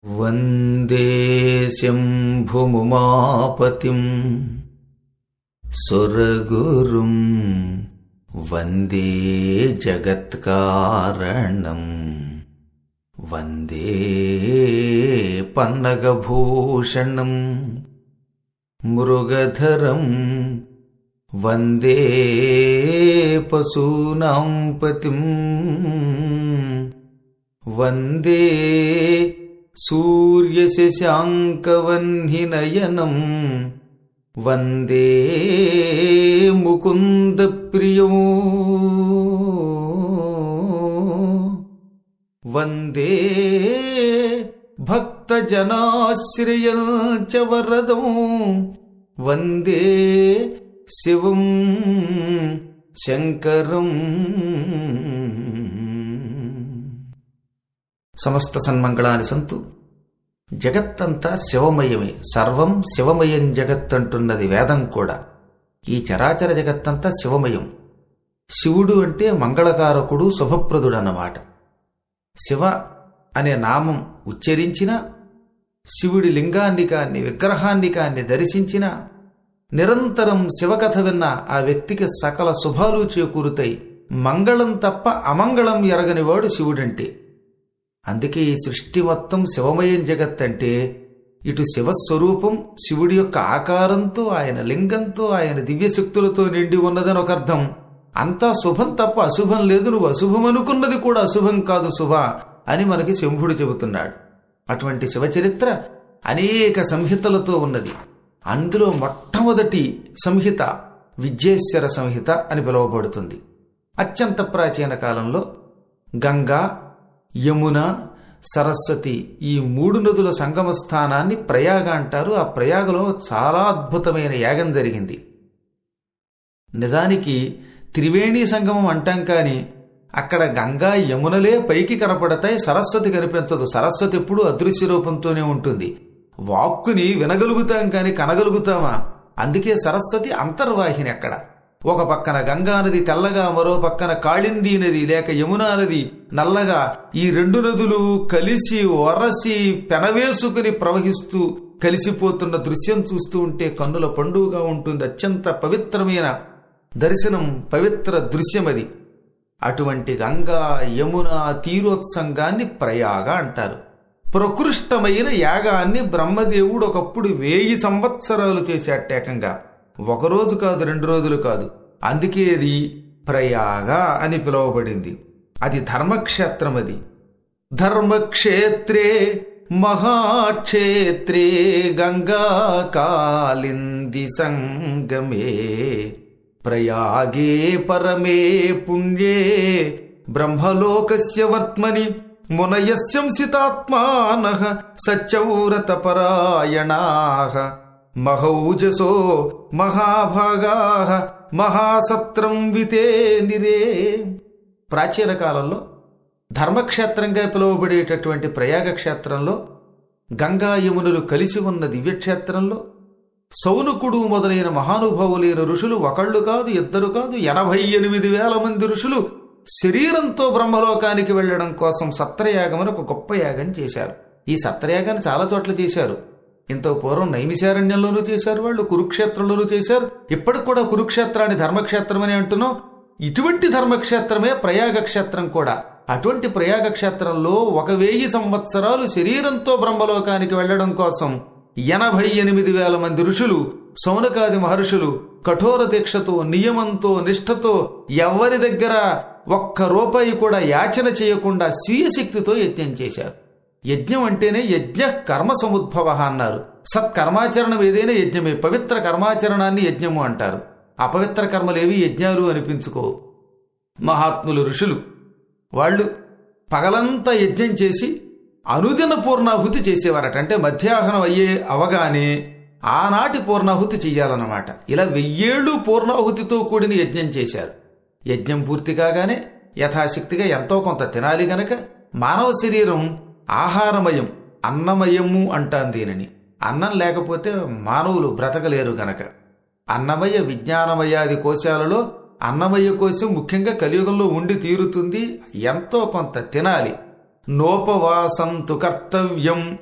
वन्दे शम्भुमुमापतिम् सुरगुरुम् वन्दे जगत्कारणम् वन्दे पन्नगभूषणम् मृगधरम् वन्दे पशूनां पतिम् वन्दे सूर्यशशाङ्कवह्निनयनम् वन्दे मुकुन्दप्रियो वन्दे भक्तजनाश्रयं च वरदौ वन्दे శివం శంకరం సమస్త సన్మంగళాని సంతు జగత్తంతా శివమయమే సర్వం శివమయం జగత్ అంటున్నది వేదం కూడా ఈ చరాచర జగత్తంతా శివమయం శివుడు అంటే మంగళకారకుడు శుభప్రదుడు అన్నమాట శివ అనే నామం ఉచ్చరించిన శివుడి లింగాన్ని కాన్ని విగ్రహాన్ని కాన్ని దర్శించిన నిరంతరం శివకథ విన్న ఆ వ్యక్తికి సకల శుభాలు చేకూరుతాయి మంగళం తప్ప అమంగళం ఎరగనివాడు శివుడంటే అందుకే ఈ సృష్టి మొత్తం శివమయం జగత్ అంటే ఇటు శివస్వరూపం శివుడి యొక్క ఆకారంతో ఆయన లింగంతో ఆయన దివ్యశక్తులతో నిండి ఉన్నదని ఒక అర్థం అంతా శుభం తప్ప అశుభం లేదు నువ్వు అశుభం అనుకున్నది కూడా అశుభం కాదు శుభ అని మనకి శంభుడు చెబుతున్నాడు అటువంటి శివచరిత్ర అనేక సంహితలతో ఉన్నది అందులో మొట్టమొదటి సంహిత విద్యేశ్వర సంహిత అని పిలువబడుతుంది అత్యంత ప్రాచీన కాలంలో గంగా యమున సరస్వతి ఈ మూడు నదుల సంగమ స్థానాన్ని ప్రయాగ అంటారు ఆ ప్రయాగలో చాలా అద్భుతమైన యాగం జరిగింది నిజానికి త్రివేణి సంగమం అంటాం కానీ అక్కడ గంగా యమునలే పైకి కనపడతాయి సరస్వతి కనిపించదు సరస్వతి ఎప్పుడూ అదృశ్య రూపంతోనే ఉంటుంది వాక్కుని వినగలుగుతాం కానీ కనగలుగుతామా అందుకే సరస్వతి అంతర్వాహిని అక్కడ ఒక పక్కన గంగా నది తెల్లగా మరో పక్కన కాళిందీ నది లేక యమునా నది నల్లగా ఈ రెండు నదులు కలిసి వరసి పెనవేసుకుని ప్రవహిస్తూ కలిసిపోతున్న దృశ్యం చూస్తూ ఉంటే కన్నుల పండుగగా ఉంటుంది అత్యంత పవిత్రమైన దర్శనం పవిత్ర దృశ్యమది అటువంటి గంగా యమున తీరోత్సంగాన్ని ప్రయాగ అంటారు ప్రకృష్టమైన యాగాన్ని బ్రహ్మదేవుడు ఒకప్పుడు వేయి సంవత్సరాలు చేశాట ఏకంగా ఒకరోజు కాదు రెండు రోజులు కాదు అందుకే అది ప్రయాగ అని పిలువబడింది అది ధర్మక్షేత్రం అది ధర్మక్షేత్రే మహాక్షేత్రే గంగా కాలింది సంగమే ప్రయాగే పరమే పుణ్యే బ్రహ్మలోకస్య వర్త్మని మునయస్యంసితాత్మాన సత్యవ్రతపరాయణా మహౌజసో మహాభాగా మహాసత్రం వితే నిరే ప్రాచీన కాలంలో ధర్మక్షేత్రంగా పిలువబడేటటువంటి ప్రయాగ క్షేత్రంలో గంగా యమునులు కలిసి ఉన్న దివ్యక్షేత్రంలో సౌనకుడు మొదలైన మహానుభావులైన ఋషులు ఒకళ్ళు కాదు ఇద్దరు కాదు ఎనభై ఎనిమిది వేల మంది ఋషులు శరీరంతో బ్రహ్మలోకానికి వెళ్లడం కోసం సత్రయాగమని ఒక గొప్ప యాగం చేశారు ఈ సత్రయాగాన్ని చాలా చోట్ల చేశారు ఇంత పూర్వం నైమిశారణ్యంలోనూ చేశారు వాళ్ళు కురుక్షేత్రంలోనూ చేశారు ఇప్పటికి కూడా కురుక్షేత్రాన్ని ధర్మక్షేత్రం అని అంటున్నాం ఇటువంటి ధర్మక్షేత్రమే ప్రయాగ క్షేత్రం కూడా అటువంటి ప్రయాగ క్షేత్రంలో ఒక వెయ్యి సంవత్సరాలు శరీరంతో బ్రహ్మలోకానికి వెళ్లడం కోసం ఎనభై ఎనిమిది వేల మంది ఋషులు సౌనకాది మహర్షులు కఠోర దీక్షతో నియమంతో నిష్ఠతో ఎవరి దగ్గర ఒక్క రూపాయి కూడా యాచన చేయకుండా స్వీయ శక్తితో యజ్ఞం చేశారు యజ్ఞం అంటేనే యజ్ఞ కర్మ సముద్భవ అన్నారు సత్కర్మాచరణం ఏదైనా యజ్ఞమే పవిత్ర కర్మాచరణాన్ని యజ్ఞము అంటారు అపవిత్ర కర్మలేవి యజ్ఞాలు అనిపించుకో మహాత్ములు ఋషులు వాళ్ళు పగలంతా యజ్ఞం చేసి అనుదిన పూర్ణాహుతి చేసేవారట అంటే మధ్యాహ్నం అయ్యే అవగానే ఆనాటి పూర్ణాహుతి చెయ్యాలన్నమాట ఇలా వెయ్యేళ్ళు పూర్ణాహుతితో కూడిన యజ్ఞం చేశారు యజ్ఞం పూర్తి కాగానే యథాశక్తిగా ఎంతో కొంత తినాలి గనక మానవ శరీరం ఆహారమయం అన్నమయము అంటాం దీనిని అన్నం లేకపోతే మానవులు బ్రతకలేరు గనక అన్నమయ విజ్ఞానమయాది కోశాలలో అన్నమయ కోశం ముఖ్యంగా కలియుగంలో ఉండి తీరుతుంది ఎంతో కొంత తినాలి నోపవాసంతు కర్తవ్యం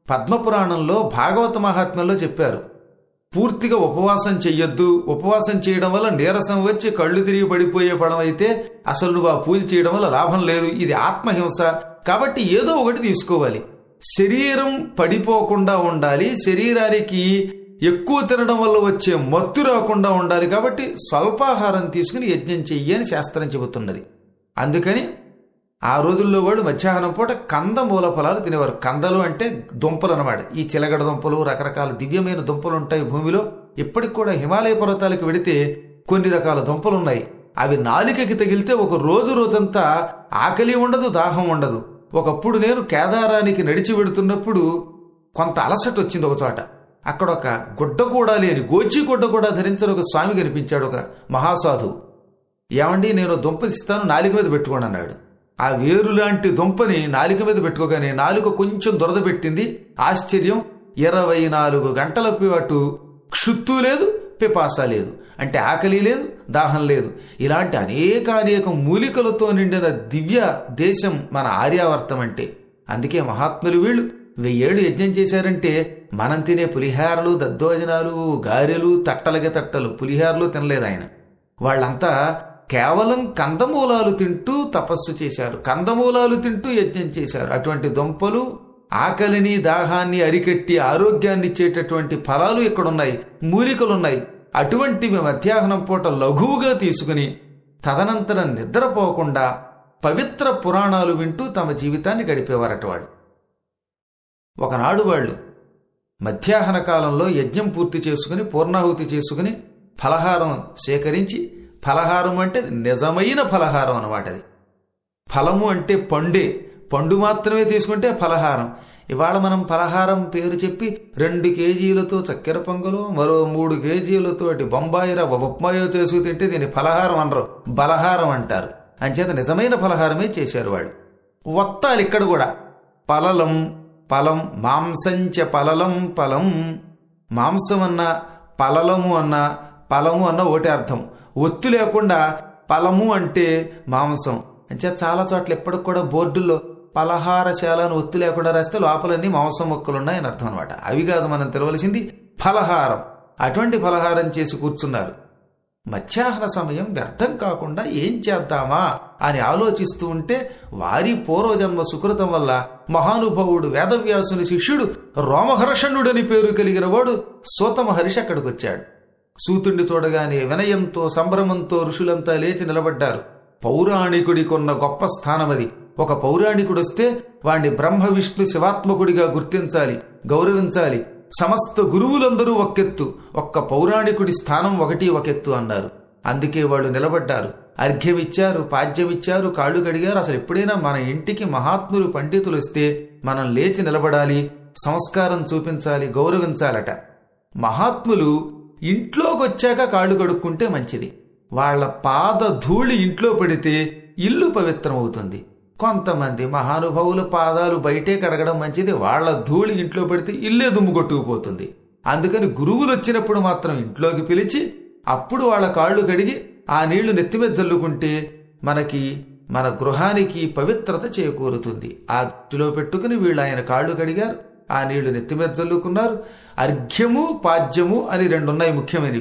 పద్మపురాణంలో భాగవత మహాత్మ్యంలో చెప్పారు పూర్తిగా ఉపవాసం చెయ్యొద్దు ఉపవాసం చేయడం వల్ల నీరసం వచ్చి కళ్ళు తిరిగి పడిపోయే పడం అయితే అసలు నువ్వు ఆ పూజ చేయడం వల్ల లాభం లేదు ఇది ఆత్మహింస కాబట్టి ఏదో ఒకటి తీసుకోవాలి శరీరం పడిపోకుండా ఉండాలి శరీరానికి ఎక్కువ తినడం వల్ల వచ్చే మత్తు రాకుండా ఉండాలి కాబట్టి స్వల్పాహారం తీసుకుని యజ్ఞం చెయ్యి అని శాస్త్రం చెబుతున్నది అందుకని ఆ రోజుల్లో వాళ్ళు మధ్యాహ్నం పూట కందమూల ఫలాలు తినేవారు కందలు అంటే దుంపలు అనమాట ఈ చిలగడ దుంపలు రకరకాల దివ్యమైన దుంపలు ఉంటాయి భూమిలో ఇప్పటికి కూడా హిమాలయ పర్వతాలకు వెడితే కొన్ని రకాల దుంపలు ఉన్నాయి అవి నాలికకి తగిలితే ఒక రోజు రోజంతా ఆకలి ఉండదు దాహం ఉండదు ఒకప్పుడు నేను కేదారానికి నడిచి వెడుతున్నప్పుడు కొంత అలసట వచ్చింది ఒక చోట అక్కడ ఒక గుడ్డ కూడా లేని గోచి గుడ్డ కూడా ధరించిన ఒక స్వామి కనిపించాడు ఒక మహాసాధువు ఏమండి నేను దుంప ఇస్తాను నాలుక మీద పెట్టుకోండి అన్నాడు ఆ వేరు లాంటి దుంపని నాలుక మీద పెట్టుకోగానే నాలుక కొంచెం దురద పెట్టింది ఆశ్చర్యం ఇరవై నాలుగు గంటల పాటు క్షుత్తు లేదు పిపాస లేదు అంటే ఆకలి లేదు దాహం లేదు ఇలాంటి అనేక అనేక మూలికలతో నిండిన దివ్య దేశం మన ఆర్యావర్తం అంటే అందుకే మహాత్ములు వీళ్ళు వెయ్యేళ్ళు యజ్ఞం చేశారంటే మనం తినే పులిహారలు దద్దోజనాలు గారెలు తట్టలకి తట్టలు పులిహారలు తినలేదు ఆయన వాళ్ళంతా కేవలం కందమూలాలు తింటూ తపస్సు చేశారు కందమూలాలు తింటూ యజ్ఞం చేశారు అటువంటి దుంపలు ఆకలిని దాహాన్ని అరికట్టి ఆరోగ్యాన్ని ఇచ్చేటటువంటి ఫలాలు ఇక్కడున్నాయి మూలికలున్నాయి అటువంటివి మధ్యాహ్నం పూట లఘువుగా తీసుకుని తదనంతరం నిద్రపోకుండా పవిత్ర పురాణాలు వింటూ తమ జీవితాన్ని గడిపేవారట వాళ్ళు ఒకనాడు వాళ్ళు మధ్యాహ్న కాలంలో యజ్ఞం పూర్తి చేసుకుని పూర్ణాహుతి చేసుకుని ఫలహారం సేకరించి ఫలహారం అంటే నిజమైన ఫలహారం అన్నమాట అది ఫలము అంటే పండే పండు మాత్రమే తీసుకుంటే ఫలహారం ఇవాళ మనం ఫలహారం పేరు చెప్పి రెండు కేజీలతో చక్కెర పొంగలు మరో మూడు కేజీలతోటి బొంబాయి రవ్వ ఉప్మాయో చేసుకు తింటే దీన్ని ఫలహారం అనరు బలహారం అంటారు అంచేత నిజమైన ఫలహారమే చేశారు వాడు వత్తాలు ఇక్కడ కూడా పలలం పలం మాంసంచ పలలం పలం మాంసం అన్న పలలము అన్న పలము అన్న ఒకటి అర్థం ఒత్తు లేకుండా పలము అంటే మాంసం అంటే చాలా చోట్ల ఎప్పటికి కూడా బోర్డుల్లో పలహారశాల అని ఒత్తు లేకుండా రాస్తే లోపలన్నీ మాంసం మొక్కలు ఉన్నాయని అర్థం అనమాట అవి కాదు మనం తెలవలసింది ఫలహారం అటువంటి ఫలహారం చేసి కూర్చున్నారు మధ్యాహ్న సమయం వ్యర్థం కాకుండా ఏం చేద్దామా అని ఆలోచిస్తూ ఉంటే వారి పూర్వజన్మ సుకృతం వల్ల మహానుభావుడు వేదవ్యాసుని శిష్యుడు రోమహర్షణుడని పేరు కలిగిన వాడు సూత మహర్షి అక్కడికి వచ్చాడు సూతుణ్ణి చూడగానే వినయంతో సంభ్రమంతో ఋషులంతా లేచి నిలబడ్డారు పౌరాణికుడి కొన్న గొప్ప స్థానమది ఒక పౌరాణికుడు వస్తే వాణ్ణి బ్రహ్మ విష్ణు శివాత్మకుడిగా గుర్తించాలి గౌరవించాలి సమస్త గురువులందరూ ఒకెత్తు ఒక్క పౌరాణికుడి స్థానం ఒకటి ఒకెత్తు అన్నారు అందుకే వాళ్ళు నిలబడ్డారు అర్ఘ్యమిచ్చారు పాద్యమిచ్చారు కాళ్ళు కడిగారు అసలు ఎప్పుడైనా మన ఇంటికి మహాత్ములు పండితులు వస్తే మనం లేచి నిలబడాలి సంస్కారం చూపించాలి గౌరవించాలట మహాత్ములు ఇంట్లోకి వచ్చాక కాళ్ళు కడుక్కుంటే మంచిది వాళ్ళ పాద ధూళి ఇంట్లో పడితే ఇల్లు పవిత్రమవుతుంది కొంతమంది మహానుభావుల పాదాలు బయటే కడగడం మంచిది వాళ్ళ ధూళి ఇంట్లో పెడితే ఇల్లే దుమ్ము కొట్టుకుపోతుంది అందుకని గురువులు వచ్చినప్పుడు మాత్రం ఇంట్లోకి పిలిచి అప్పుడు వాళ్ళ కాళ్ళు కడిగి ఆ నీళ్లు నెత్తిమీద చల్లుకుంటే మనకి మన గృహానికి పవిత్రత చేకూరుతుంది ఆ దృష్టిలో పెట్టుకుని వీళ్ళు ఆయన కాళ్ళు కడిగారు ఆ నీళ్లు నెత్తిమీద చల్లుకున్నారు అర్ఘ్యము పాద్యము అని రెండున్నాయి ముఖ్యమైనవి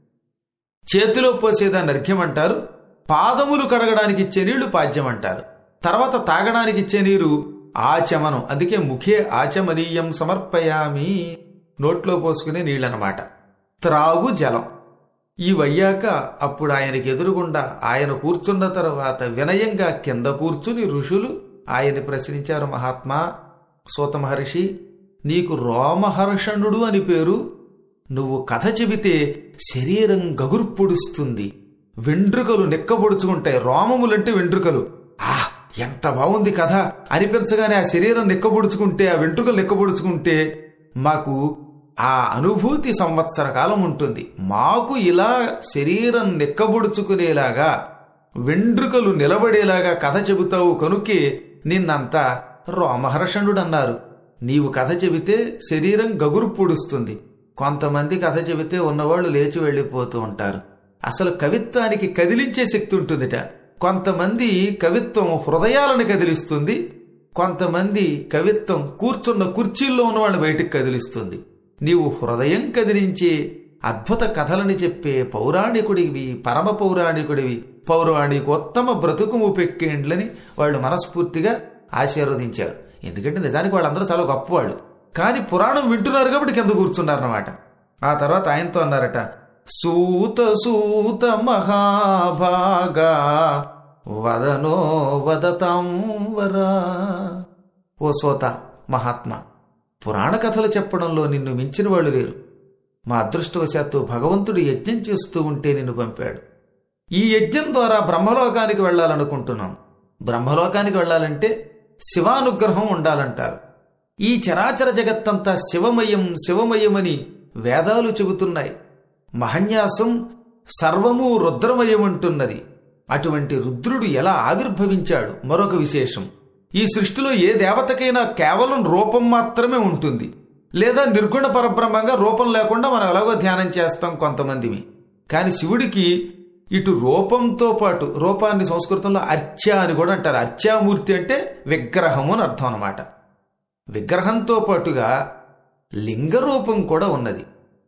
చేతిలో పోసేదాన్ని అర్ఘ్యం అంటారు పాదములు కడగడానికి ఇచ్చే నీళ్లు పాద్యం అంటారు తర్వాత తాగడానికి ఇచ్చే నీరు ఆచమనం అందుకే ముఖే ఆచమనీయం సమర్పయామి నోట్లో పోసుకునే నీళ్ళనమాట త్రాగు జలం ఇవయ్యాక అప్పుడు ఆయనకి ఎదురుగుండా ఆయన కూర్చున్న తర్వాత వినయంగా కింద కూర్చుని ఋషులు ఆయన్ని ప్రశ్నించారు మహాత్మా సూత మహర్షి నీకు రోమహర్షణుడు అని పేరు నువ్వు కథ చెబితే శరీరం గగుర్పుడుస్తుంది వెంట్రుకలు నెక్కబొడుచుకుంటాయి రోమములంటే వెంట్రుకలు ఆ ఎంత బాగుంది కథ అనిపించగానే ఆ శరీరం నెక్కబొడుచుకుంటే ఆ వెంట్రుకలు నెక్కబొడుచుకుంటే మాకు ఆ అనుభూతి సంవత్సర కాలం ఉంటుంది మాకు ఇలా శరీరం నెక్కబొడుచుకునేలాగా వెంట్రుకలు నిలబడేలాగా కథ చెబుతావు కనుకే నిన్నంతా రోమహర్షణుడన్నారు నీవు కథ చెబితే శరీరం గగురు పొడుస్తుంది కొంతమంది కథ చెబితే ఉన్నవాళ్ళు లేచి వెళ్ళిపోతూ ఉంటారు అసలు కవిత్వానికి కదిలించే శక్తి ఉంటుందిట కొంతమంది కవిత్వం హృదయాలను కదిలిస్తుంది కొంతమంది కవిత్వం కూర్చున్న కుర్చీల్లో ఉన్న వాళ్ళు బయటికి కదిలిస్తుంది నీవు హృదయం కదిలించే అద్భుత కథలని చెప్పే పౌరాణికుడివి పరమ పౌరాణికుడివి పౌరాణికోత్తమ బ్రతుకుము పెక్కేండ్లని వాళ్ళు మనస్ఫూర్తిగా ఆశీర్వదించారు ఎందుకంటే నిజానికి వాళ్ళందరూ చాలా గొప్పవాళ్ళు కానీ పురాణం వింటున్నారు కాబట్టి కింద కూర్చున్నారన్నమాట ఆ తర్వాత ఆయనతో అన్నారట సూత సూత మహాభాగా వదనో వదతాం వరా ఓ సోత మహాత్మా పురాణ కథలు చెప్పడంలో నిన్ను మించిన వాళ్ళు లేరు మా అదృష్టవశాత్తు భగవంతుడు యజ్ఞం చేస్తూ ఉంటే నిన్ను పంపాడు ఈ యజ్ఞం ద్వారా బ్రహ్మలోకానికి వెళ్ళాలనుకుంటున్నాం బ్రహ్మలోకానికి వెళ్ళాలంటే శివానుగ్రహం ఉండాలంటారు ఈ చరాచర జగత్తంతా శివమయం శివమయమని వేదాలు చెబుతున్నాయి మహన్యాసం సర్వము రుద్రమయమంటున్నది అటువంటి రుద్రుడు ఎలా ఆవిర్భవించాడు మరొక విశేషం ఈ సృష్టిలో ఏ దేవతకైనా కేవలం రూపం మాత్రమే ఉంటుంది లేదా నిర్గుణ పరబ్రహ్మంగా రూపం లేకుండా మనం ఎలాగో ధ్యానం చేస్తాం కొంతమందివి కానీ శివుడికి ఇటు రూపంతో పాటు రూపాన్ని సంస్కృతంలో అర్చ అని కూడా అంటారు అర్చామూర్తి అంటే విగ్రహము అని అర్థం అన్నమాట విగ్రహంతో పాటుగా లింగరూపం కూడా ఉన్నది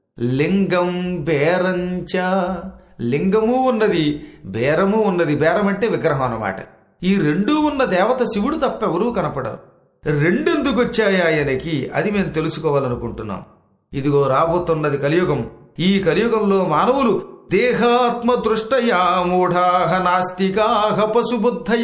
లింగం బేరంచ లింగము ఉన్నది బేరము ఉన్నది బేరం అంటే విగ్రహం అన్నమాట ఈ రెండూ ఉన్న దేవత శివుడు తప్పెవరూ కనపడరు రెండెందుకు వచ్చాయి ఆయనకి అది మేము తెలుసుకోవాలనుకుంటున్నాం ఇదిగో రాబోతున్నది కలియుగం ఈ కలియుగంలో మానవులు దేహాత్మ దృష్టయా మూఢాహ నాస్తికాహ పశుబుద్ధయ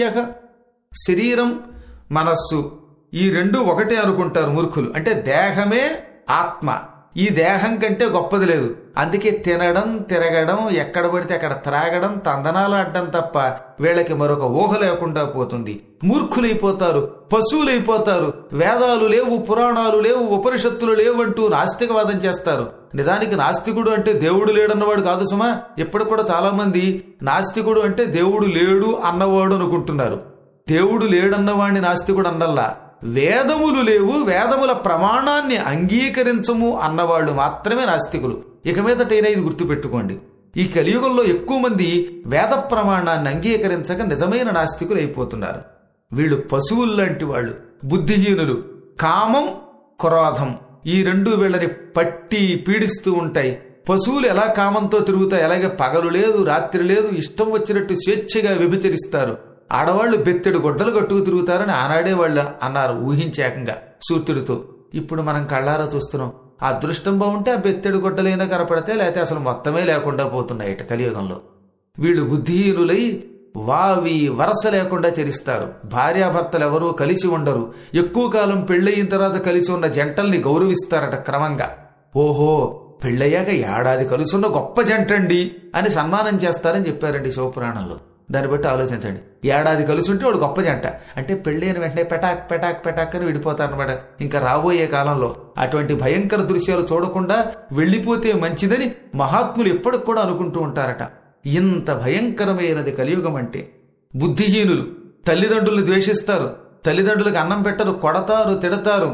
శరీరం మనస్సు ఈ రెండు ఒకటే అనుకుంటారు మూర్ఖులు అంటే దేహమే ఆత్మ ఈ దేహం కంటే గొప్పది లేదు అందుకే తినడం తిరగడం ఎక్కడ పడితే అక్కడ త్రాగడం తందనాలు ఆడడం తప్ప వీళ్ళకి మరొక ఊహ లేకుండా పోతుంది మూర్ఖులైపోతారు పశువులైపోతారు వేదాలు లేవు పురాణాలు లేవు ఉపనిషత్తులు లేవంటూ నాస్తికవాదం చేస్తారు నిజానికి నాస్తికుడు అంటే దేవుడు లేడన్నవాడు కాదు సుమా ఇప్పటికి కూడా చాలా మంది నాస్తికుడు అంటే దేవుడు లేడు అన్నవాడు అనుకుంటున్నారు దేవుడు లేడన్నవాడిని నాస్తికుడు అన్నల్లా వేదములు లేవు వేదముల ప్రమాణాన్ని అంగీకరించము అన్నవాళ్ళు మాత్రమే నాస్తికులు ఇక మీదటైనా ఇది గుర్తుపెట్టుకోండి ఈ కలియుగంలో ఎక్కువ మంది వేద ప్రమాణాన్ని అంగీకరించక నిజమైన నాస్తికులు అయిపోతున్నారు వీళ్ళు పశువుల్లాంటి వాళ్ళు బుద్ధిహీనులు కామం క్రోధం ఈ రెండు వీళ్ళని పట్టి పీడిస్తూ ఉంటాయి పశువులు ఎలా కామంతో తిరుగుతాయి అలాగే పగలు లేదు రాత్రి లేదు ఇష్టం వచ్చినట్టు స్వేచ్ఛగా వ్యభిచరిస్తారు ఆడవాళ్లు బెత్తెడు గొడ్డలు కట్టుకు తిరుగుతారని ఆనాడే వాళ్ళు అన్నారు ఊహించాకంగా సూర్యుడితో ఇప్పుడు మనం కళ్ళారా చూస్తున్నాం ఆ అదృష్టం బాగుంటే ఆ బెత్తెడు గొడ్డలైనా కనపడితే లేకపోతే అసలు మొత్తమే లేకుండా పోతున్నాయట కలియుగంలో వీళ్ళు బుద్ధిహీనులై వావి వరస లేకుండా చరిస్తారు భార్యాభర్తలు ఎవరూ కలిసి ఉండరు ఎక్కువ కాలం పెళ్ళయిన తర్వాత కలిసి ఉన్న జంటల్ని గౌరవిస్తారట క్రమంగా ఓహో పెళ్ళయ్యాక ఏడాది కలుసున్న గొప్ప జంటండి అని సన్మానం చేస్తారని చెప్పారండి శివపురాణంలో దాన్ని బట్టి ఆలోచించండి ఏడాది కలిసి ఉంటే వాడు గొప్ప జంట అంటే పెళ్ళైన వెంటనే పెటాక్ పెటాక్ పెటాక్ అని విడిపోతారనమాట ఇంకా రాబోయే కాలంలో అటువంటి భయంకర దృశ్యాలు చూడకుండా వెళ్ళిపోతే మంచిదని మహాత్ములు ఎప్పటికి కూడా అనుకుంటూ ఉంటారట ఇంత భయంకరమైనది కలియుగం అంటే బుద్ధిహీనులు తల్లిదండ్రులు ద్వేషిస్తారు తల్లిదండ్రులకు అన్నం పెట్టరు కొడతారు తిడతారు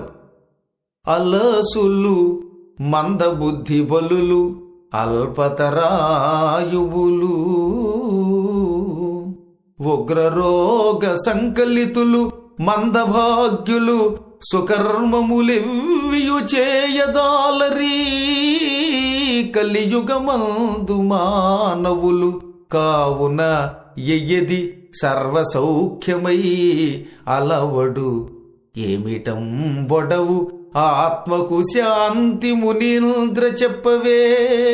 అలసులు మందబుద్ధి బలులు అల్పతరాయువులు ఉగ్రరోగ సంకలితులు మందభాగ్యులు సుకర్మములెవ్వియు చేయదాలరీ కలియుగమందు మానవులు కావున ఎయ్యది సర్వసౌఖ్యమై అలవడు ఏమిటం బొడవు ఆత్మకు శాంతి మునీంద్ర చెప్పవే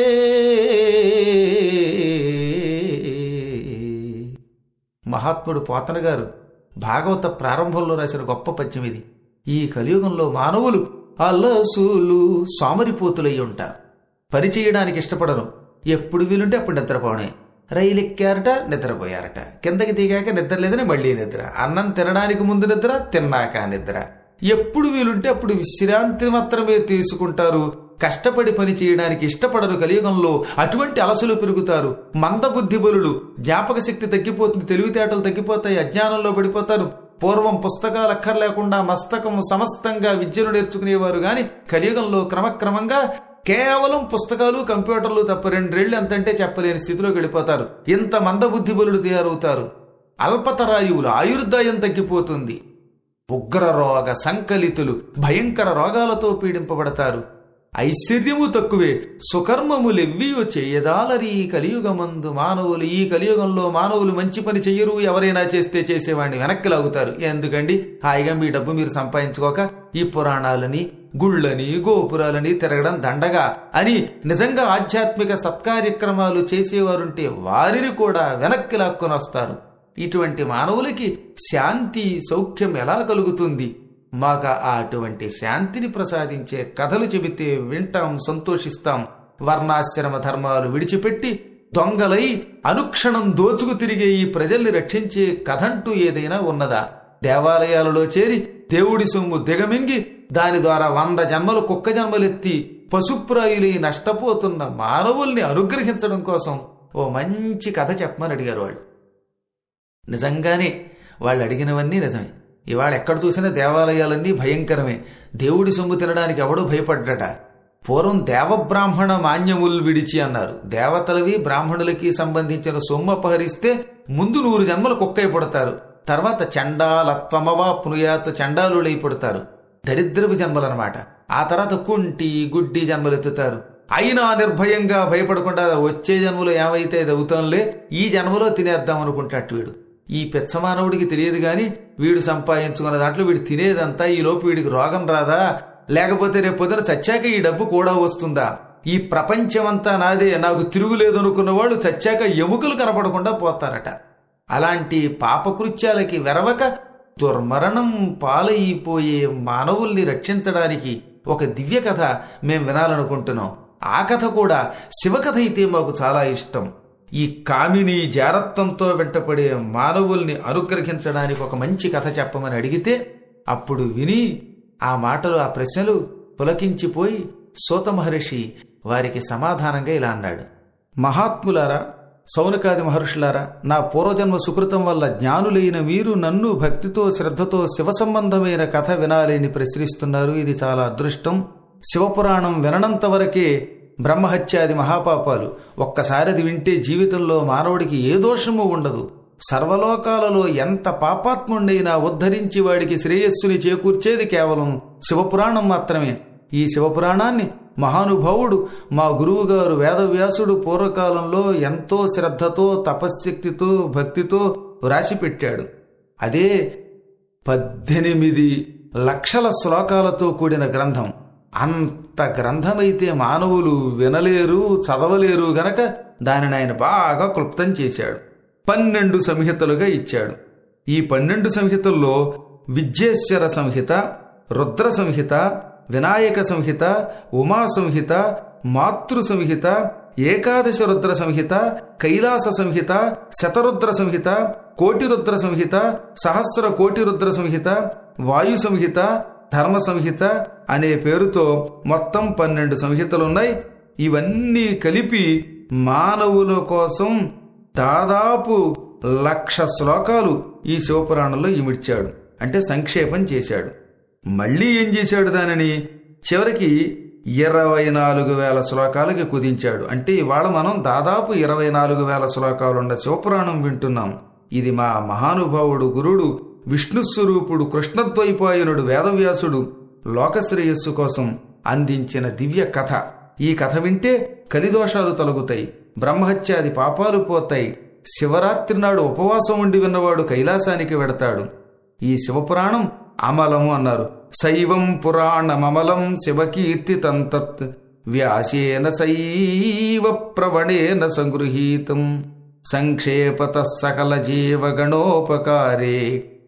మహాత్ముడు పోతన గారు భాగవత ప్రారంభంలో రాసిన గొప్ప పద్యం ఇది ఈ కలియుగంలో మానవులు అలసులు సోమరిపోతులై ఉంటారు పని చేయడానికి ఇష్టపడరు ఎప్పుడు వీలుంటే అప్పుడు నిద్రపోవడే రైలు ఎక్కారట నిద్రపోయారట కిందకి దిగాక నిద్ర లేదని మళ్ళీ నిద్ర అన్నం తినడానికి ముందు నిద్ర తిన్నాక నిద్ర ఎప్పుడు వీలుంటే అప్పుడు విశ్రాంతి మాత్రమే తీసుకుంటారు కష్టపడి పని చేయడానికి ఇష్టపడరు కలియుగంలో అటువంటి అలసలు పెరుగుతారు మందబుద్ధి బలులు జ్ఞాపక శక్తి తగ్గిపోతుంది తెలివితేటలు తగ్గిపోతాయి అజ్ఞానంలో పడిపోతారు పూర్వం పుస్తకాలు అక్కర్లేకుండా మస్తకము సమస్తంగా విద్యను నేర్చుకునేవారు గాని కలియుగంలో క్రమక్రమంగా కేవలం పుస్తకాలు కంప్యూటర్లు తప్ప రెండేళ్లు ఎంతంటే చెప్పలేని స్థితిలోకి వెళ్ళిపోతారు ఇంత మందబుద్ధి బలులు తయారవుతారు అల్పతరాయువులు ఆయుర్దాయం తగ్గిపోతుంది ఉగ్రరోగ సంకలితులు భయంకర రోగాలతో పీడింపబడతారు ఐశ్వర్యము తక్కువే సుకర్మములెవ్వియు చేయజాలరి ఈ కలియుగమందు మానవులు ఈ కలియుగంలో మానవులు మంచి పని చెయ్యరు ఎవరైనా చేస్తే చేసేవాడిని వెనక్కి లాగుతారు ఎందుకండి హాయిగా మీ డబ్బు మీరు సంపాదించుకోక ఈ పురాణాలని గుళ్ళని గోపురాలని తిరగడం దండగా అని నిజంగా ఆధ్యాత్మిక సత్కార్యక్రమాలు చేసేవారుంటే వారిని కూడా వెనక్కి లాక్కొని వస్తారు ఇటువంటి మానవులకి శాంతి సౌఖ్యం ఎలా కలుగుతుంది మాకు ఆ అటువంటి శాంతిని ప్రసాదించే కథలు చెబితే వింటాం సంతోషిస్తాం వర్ణాశ్రమ ధర్మాలు విడిచిపెట్టి దొంగలై అనుక్షణం దోచుకు తిరిగే ఈ ప్రజల్ని రక్షించే కథంటూ ఏదైనా ఉన్నదా దేవాలయాలలో చేరి దేవుడి సొమ్ము దిగమింగి దాని ద్వారా వంద జన్మలు కుక్క జన్మలెత్తి పశుప్రాయులై నష్టపోతున్న మానవుల్ని అనుగ్రహించడం కోసం ఓ మంచి కథ చెప్పమని అడిగారు వాళ్ళు నిజంగానే వాళ్ళు అడిగినవన్నీ నిజమే ఇవాళ ఎక్కడ చూసినా దేవాలయాలన్నీ భయంకరమే దేవుడి సొమ్ము తినడానికి ఎవడూ భయపడ్డట పూర్వం దేవబ్రాహ్మణ మాన్యముల్ విడిచి అన్నారు దేవతలవి బ్రాహ్మణులకి సంబంధించిన సొమ్ము అపహరిస్తే ముందు నూరు జన్మలు కుక్కై పుడతారు తర్వాత చండాలత్వమవా పునుయాత్ చండాలుడై పుడతారు దరిద్రపు జన్మలనమాట ఆ తర్వాత కుంటి గుడ్డి జన్మలెత్తుతారు అయినా నిర్భయంగా భయపడకుండా వచ్చే జన్మలో ఏమైతే అది అవుతాంలే ఈ జన్మలో తినేద్దాం అనుకుంటాడు వీడు ఈ పిచ్చమానవుడికి తెలియదు గాని వీడు సంపాదించుకున్న దాంట్లో వీడు తినేదంతా ఈ లోపు వీడికి రోగం రాదా లేకపోతే రేపు పొద్దున చచ్చాక ఈ డబ్బు కూడా వస్తుందా ఈ ప్రపంచమంతా నాదే నాకు తిరుగులేదు అనుకున్నవాడు చచ్చాక ఎముకలు కనపడకుండా పోతారట అలాంటి పాపకృత్యాలకి వెరవక దుర్మరణం పాలైపోయే మానవుల్ని రక్షించడానికి ఒక దివ్య కథ మేం వినాలనుకుంటున్నాం ఆ కథ కూడా శివకథ అయితే మాకు చాలా ఇష్టం ఈ కామిని జారత్వంతో వెంటపడే మానవుల్ని అనుగ్రహించడానికి ఒక మంచి కథ చెప్పమని అడిగితే అప్పుడు విని ఆ మాటలు ఆ ప్రశ్నలు పులకించిపోయి సూత మహర్షి వారికి సమాధానంగా ఇలా అన్నాడు మహాత్ములారా సౌనకాది మహర్షులారా నా పూర్వజన్మ సుకృతం వల్ల జ్ఞానులైన మీరు నన్ను భక్తితో శ్రద్ధతో శివ సంబంధమైన కథ వినాలని ప్రశ్నిస్తున్నారు ఇది చాలా అదృష్టం శివపురాణం విననంత వరకే బ్రహ్మహత్యాది మహాపాపాలు ఒక్కసారి అది వింటే జీవితంలో మానవుడికి ఏ దోషము ఉండదు సర్వలోకాలలో ఎంత పాపాత్ముండైనా ఉద్ధరించి వాడికి శ్రేయస్సుని చేకూర్చేది కేవలం శివపురాణం మాత్రమే ఈ శివపురాణాన్ని మహానుభావుడు మా గురువుగారు వేదవ్యాసుడు పూర్వకాలంలో ఎంతో శ్రద్ధతో తపశ్శక్తితో భక్తితో వ్రాసిపెట్టాడు అదే పద్దెనిమిది లక్షల శ్లోకాలతో కూడిన గ్రంథం అంత గ్రంథమైతే మానవులు వినలేరు చదవలేరు గనక దానిని ఆయన బాగా క్లుప్తం చేశాడు పన్నెండు సంహితలుగా ఇచ్చాడు ఈ పన్నెండు సంహితల్లో విద్యేశ్వర సంహిత రుద్ర సంహిత వినాయక సంహిత ఉమా సంహిత మాతృ సంహిత ఏకాదశ రుద్ర సంహిత కైలాస సంహిత శతరుద్ర సంహిత కోటి రుద్ర సంహిత సహస్ర కోటి రుద్ర సంహిత వాయు సంహిత ధర్మ సంహిత అనే పేరుతో మొత్తం పన్నెండు సంహితలున్నాయి ఇవన్నీ కలిపి మానవుల కోసం దాదాపు లక్ష శ్లోకాలు ఈ శివపురాణంలో ఇమిడ్చాడు అంటే సంక్షేపం చేశాడు మళ్ళీ ఏం చేశాడు దానిని చివరికి ఇరవై నాలుగు వేల శ్లోకాలకి కుదించాడు అంటే ఇవాళ మనం దాదాపు ఇరవై నాలుగు వేల శ్లోకాలున్న శివపురాణం వింటున్నాం ఇది మా మహానుభావుడు గురుడు విష్ణుస్వరూపుడు కృష్ణద్వైపాయనుడు వేదవ్యాసుడు లోకశ్రేయస్సు కోసం అందించిన దివ్య కథ ఈ కథ వింటే కలిదోషాలు తొలగుతాయి బ్రహ్మహత్యాది పాపాలు పోతాయి శివరాత్రి నాడు ఉపవాసం ఉండి విన్నవాడు కైలాసానికి వెడతాడు ఈ శివపురాణం అమలము అన్నారు శైవం పురాణమమలం శివకీర్తి తంతత్ వ్యాసేన శైవ ప్రవణేన సంగృహీతం సంక్షేపత సకల జీవగణోపకారే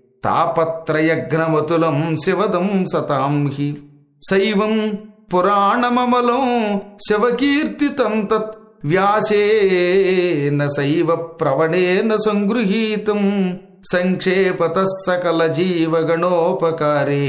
తాపత్రయఘ్నమతులం శివదం సతాం హి శైవం పురాణమమలం శివకీర్తితం తత్ వ్యాసేన శైవ ప్రవణేన సంగృహీతం సంక్షేపత సకల జీవగణోపకారే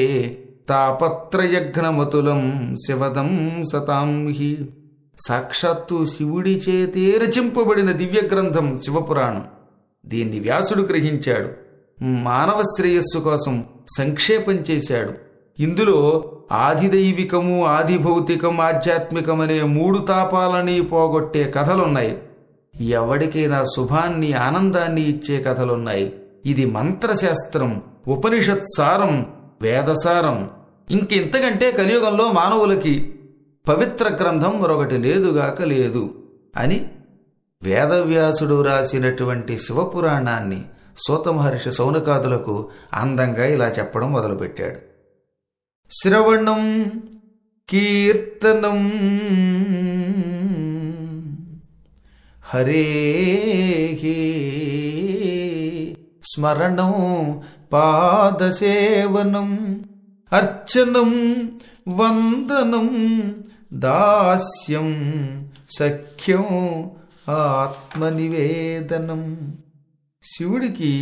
తాపత్రయఘ్నమతులం శివదం సతాం హి సాక్షాత్తు శివుడి చేతే రచింపబడిన దివ్య గ్రంథం శివపురాణం దీన్ని వ్యాసుడు గ్రహించాడు మానవ శ్రేయస్సు కోసం సంక్షేపం చేశాడు ఇందులో ఆదిదైవికము ఆదిభౌతికం ఆధ్యాత్మికం అనే మూడు తాపాలని పోగొట్టే కథలున్నాయి ఎవడికైనా శుభాన్ని ఆనందాన్ని ఇచ్చే కథలున్నాయి ఇది మంత్రశాస్త్రం ఉపనిషత్ సారం వేదసారం ఇంక ఇంతకంటే కలియుగంలో మానవులకి పవిత్ర గ్రంథం మరొకటి లేదుగాక లేదు అని వేదవ్యాసుడు రాసినటువంటి శివపురాణాన్ని సూత మహర్షి సౌనకాదులకు అందంగా ఇలా చెప్పడం మొదలుపెట్టాడు శ్రవణం కీర్తనం హరే స్మరణం పాదసేవనం అర్చనం వందనం దాస్యం సఖ్యం ఆత్మనివేదనం శివుడికి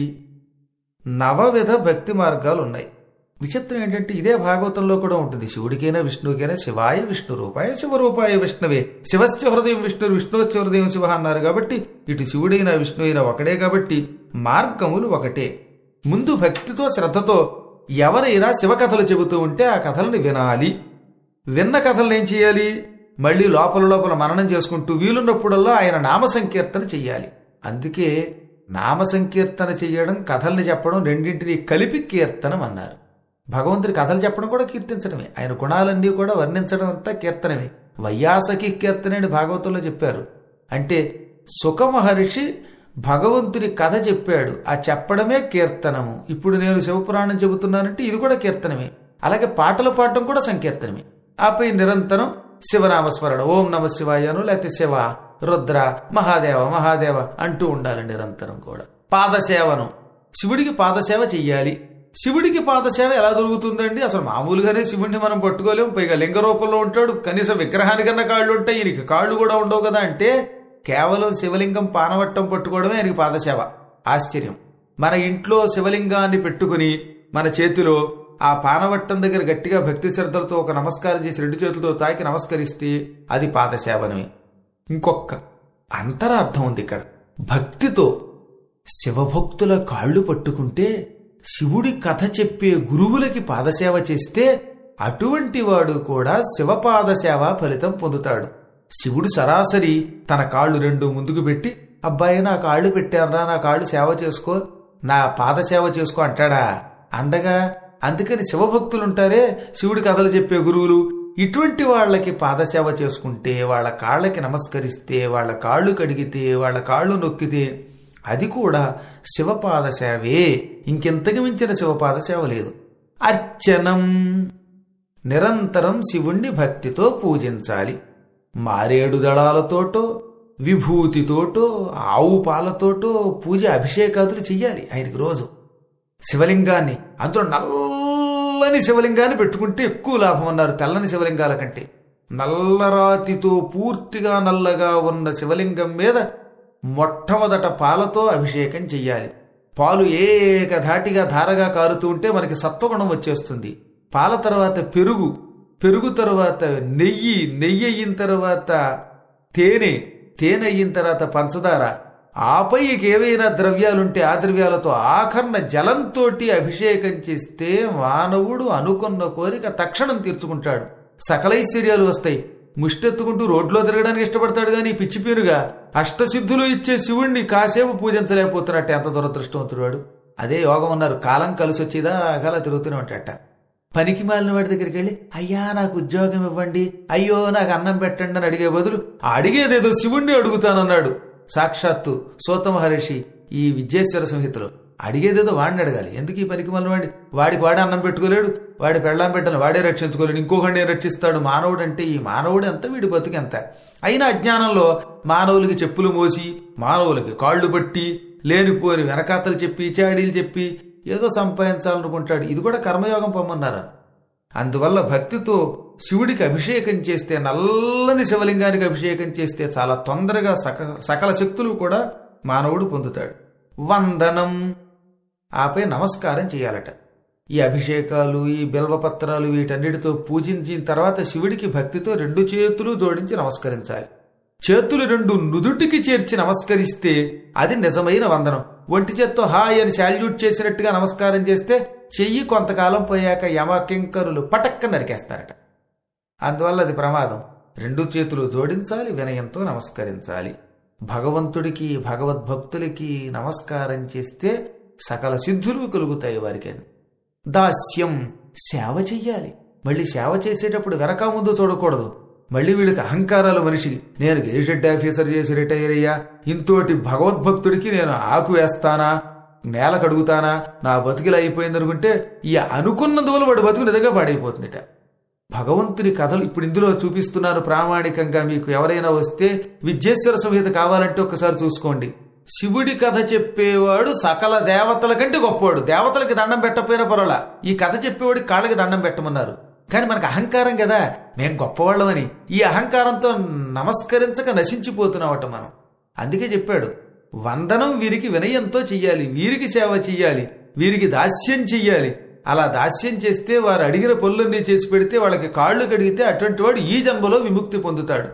నవవిధ భక్తి మార్గాలు ఉన్నాయి విచిత్రం ఏంటంటే ఇదే భాగవతంలో కూడా ఉంటుంది శివుడికైనా విష్ణువుకైనా శివాయ విష్ణు రూపాయ శివరూపాయ విష్ణువే శివస్య హృదయం విష్ణు విష్ణువస్య హృదయం శివ అన్నారు కాబట్టి ఇటు శివుడైనా విష్ణు అయినా ఒకడే కాబట్టి మార్గములు ఒకటే ముందు భక్తితో శ్రద్ధతో ఎవరైనా శివకథలు చెబుతూ ఉంటే ఆ కథలను వినాలి విన్న కథలను ఏం చేయాలి మళ్ళీ లోపల లోపల మననం చేసుకుంటూ వీలున్నప్పుడల్లా ఆయన నామ సంకీర్తన చెయ్యాలి అందుకే నామ సంకీర్తన చెయ్యడం కథల్ని చెప్పడం రెండింటినీ కలిపి కీర్తనం అన్నారు భగవంతుడి కథలు చెప్పడం కూడా కీర్తించడమే ఆయన గుణాలన్నీ కూడా వర్ణించడం అంతా కీర్తనమే వైయాసకి కీర్తన అని భాగవతంలో చెప్పారు అంటే సుఖ మహర్షి భగవంతుడి కథ చెప్పాడు ఆ చెప్పడమే కీర్తనము ఇప్పుడు నేను శివపురాణం చెబుతున్నానంటే ఇది కూడా కీర్తనమే అలాగే పాటలు పాడడం కూడా సంకీర్తనమే ఆపై నిరంతరం శివనామస్మరణ ఓం నమ శివాయను లేకపోతే శివ రుద్ర మహాదేవ మహాదేవ అంటూ ఉండాలి నిరంతరం కూడా పాదసేవను శివుడికి పాదసేవ చెయ్యాలి శివుడికి పాదసేవ ఎలా దొరుకుతుందండి అసలు మామూలుగానే శివుడిని మనం పట్టుకోలేము పైగా లింగ రూపంలో ఉంటాడు కనీసం విగ్రహానికన్నా కాళ్ళు ఉంటాయి ఈయనకి కాళ్ళు కూడా ఉండవు కదా అంటే కేవలం శివలింగం పానవట్టం పట్టుకోవడమే ఆయనకి పాదసేవ ఆశ్చర్యం మన ఇంట్లో శివలింగాన్ని పెట్టుకుని మన చేతిలో ఆ పానవట్టం దగ్గర గట్టిగా భక్తి శ్రద్ధలతో ఒక నమస్కారం చేసి రెండు చేతులతో తాకి నమస్కరిస్తే అది పాదసేవనమే ఇంకొక అంతరార్థం ఉంది ఇక్కడ భక్తితో శివభక్తుల కాళ్ళు పట్టుకుంటే శివుడి కథ చెప్పే గురువులకి పాదసేవ చేస్తే అటువంటి వాడు కూడా శివపాదసేవ ఫలితం పొందుతాడు శివుడు సరాసరి తన కాళ్ళు రెండు ముందుకు పెట్టి అబ్బాయి నా కాళ్ళు పెట్టారా నా కాళ్ళు సేవ చేసుకో నా పాదసేవ చేసుకో అంటాడా అండగా అందుకని శివభక్తులుంటారే శివుడి కథలు చెప్పే గురువులు ఇటువంటి వాళ్ళకి పాదసేవ చేసుకుంటే వాళ్ళ కాళ్ళకి నమస్కరిస్తే వాళ్ళ కాళ్ళు కడిగితే వాళ్ళ కాళ్ళు నొక్కితే అది కూడా శివపాద సేవే ఇంకెంతకు మించిన శివపాద సేవ లేదు అర్చనం నిరంతరం శివుణ్ణి భక్తితో పూజించాలి మారేడు దళాలతోటో విభూతితోటో ఆవు పాలతోటో పూజ అభిషేకాదులు చెయ్యాలి ఆయనకి రోజు శివలింగాన్ని అందులో నల్లని శివలింగాన్ని పెట్టుకుంటే ఎక్కువ లాభం అన్నారు తెల్లని శివలింగాల కంటే నల్లరాతితో పూర్తిగా నల్లగా ఉన్న శివలింగం మీద మొట్టమొదట పాలతో అభిషేకం చెయ్యాలి పాలు ఏకధాటిగా ధారగా కారుతూ ఉంటే మనకి సత్వగుణం వచ్చేస్తుంది పాల తర్వాత పెరుగు పెరుగు తర్వాత నెయ్యి నెయ్యి అయిన తర్వాత తేనె తేనె అయిన తర్వాత పంచదార ఆపై ఏవైనా ద్రవ్యాలుంటే ఆ ద్రవ్యాలతో ఆఖరణ జలంతోటి అభిషేకం చేస్తే మానవుడు అనుకున్న కోరిక తక్షణం తీర్చుకుంటాడు సకలైశ్వర్యాలు వస్తాయి ముష్టెత్తుకుంటూ రోడ్లో తిరగడానికి ఇష్టపడతాడు కానీ పిచ్చిపేరుగా అష్టసిద్ధులు ఇచ్చే శివుణ్ణి కాసేపు పూజించలేకపోతున్నట్టు ఎంత దురదృష్టవంతుడు వాడు అదే యోగం అన్నారు కాలం కలిసి వచ్చేదా అలా తిరుగుతూనే ఉంటాడట పనికి మాలిన వాడి దగ్గరికి వెళ్ళి అయ్యా నాకు ఉద్యోగం ఇవ్వండి అయ్యో నాకు అన్నం పెట్టండి అని అడిగే బదులు అడిగేదేదో శివుణ్ణి అడుగుతానన్నాడు సాక్షాత్తు సోత మహర్షి ఈ విద్యేశ్వర సంహితలో అడిగేదేదో వాడిని అడగాలి ఎందుకు ఈ పనికి మళ్ళీ వాడి వాడికి వాడే అన్నం పెట్టుకోలేడు వాడి పెళ్ళాం పెట్టాలి వాడే రక్షించుకోలేడు ఇంకొకడిని రక్షిస్తాడు మానవుడు అంటే ఈ మానవుడు ఎంత వీడి బతుకెంత అయినా అజ్ఞానంలో మానవులకి చెప్పులు మోసి మానవులకి కాళ్ళు పట్టి లేనిపోని వెనకాతలు చెప్పి చాడీలు చెప్పి ఏదో సంపాదించాలనుకుంటాడు ఇది కూడా కర్మయోగం పొమ్మన్నారు అందువల్ల భక్తితో శివుడికి అభిషేకం చేస్తే నల్లని శివలింగానికి అభిషేకం చేస్తే చాలా తొందరగా సక సకల శక్తులు కూడా మానవుడు పొందుతాడు వందనం ఆపై నమస్కారం చేయాలట ఈ అభిషేకాలు ఈ బిల్వపత్రాలు వీటన్నిటితో పూజించిన తర్వాత శివుడికి భక్తితో రెండు చేతులు జోడించి నమస్కరించాలి చేతులు రెండు నుదుటికి చేర్చి నమస్కరిస్తే అది నిజమైన వందనం ఒంటి చేత్తో హాయ్ అని శాల్యూట్ చేసినట్టుగా నమస్కారం చేస్తే చెయ్యి కొంతకాలం పోయాక యమకింకరులు పటక్క నరికేస్తారట అందువల్ల అది ప్రమాదం రెండు చేతులు జోడించాలి వినయంతో నమస్కరించాలి భగవంతుడికి భగవద్భక్తులకి నమస్కారం చేస్తే సకల సిద్ధులు కలుగుతాయి వారికి దాస్యం సేవ చెయ్యాలి మళ్ళీ సేవ చేసేటప్పుడు వెనక ముందు చూడకూడదు మళ్ళీ వీళ్ళకి అహంకారాలు మనిషి నేను గెజిటెడ్ ఆఫీసర్ చేసి రిటైర్ అయ్యా ఇంతోటి భగవద్భక్తుడికి నేను ఆకు వేస్తానా నేల కడుగుతానా నా బతుకులు అయిపోయింది అనుకుంటే ఈ అనుకున్నందువల్ల వాడు బతుకు నిజంగా పాడైపోతుందిట భగవంతుని కథలు ఇప్పుడు ఇందులో చూపిస్తున్నాను ప్రామాణికంగా మీకు ఎవరైనా వస్తే విద్యేశ్వర సంహిత కావాలంటే ఒక్కసారి చూసుకోండి శివుడి కథ చెప్పేవాడు సకల దేవతల కంటే గొప్పవాడు దేవతలకి దండం పెట్టకపోయినా పర్వాలా ఈ కథ చెప్పేవాడికి కాళ్ళకి దండం పెట్టమన్నారు కానీ మనకు అహంకారం కదా మేం గొప్పవాళ్ళమని ఈ అహంకారంతో నమస్కరించక నశించిపోతున్నామట మనం అందుకే చెప్పాడు వందనం వీరికి వినయంతో చెయ్యాలి వీరికి సేవ చెయ్యాలి వీరికి దాస్యం చెయ్యాలి అలా దాస్యం చేస్తే వారు అడిగిన పనులన్నీ చేసి పెడితే వాళ్ళకి కాళ్ళు కడిగితే అటువంటి వాడు ఈ జన్మలో విముక్తి పొందుతాడు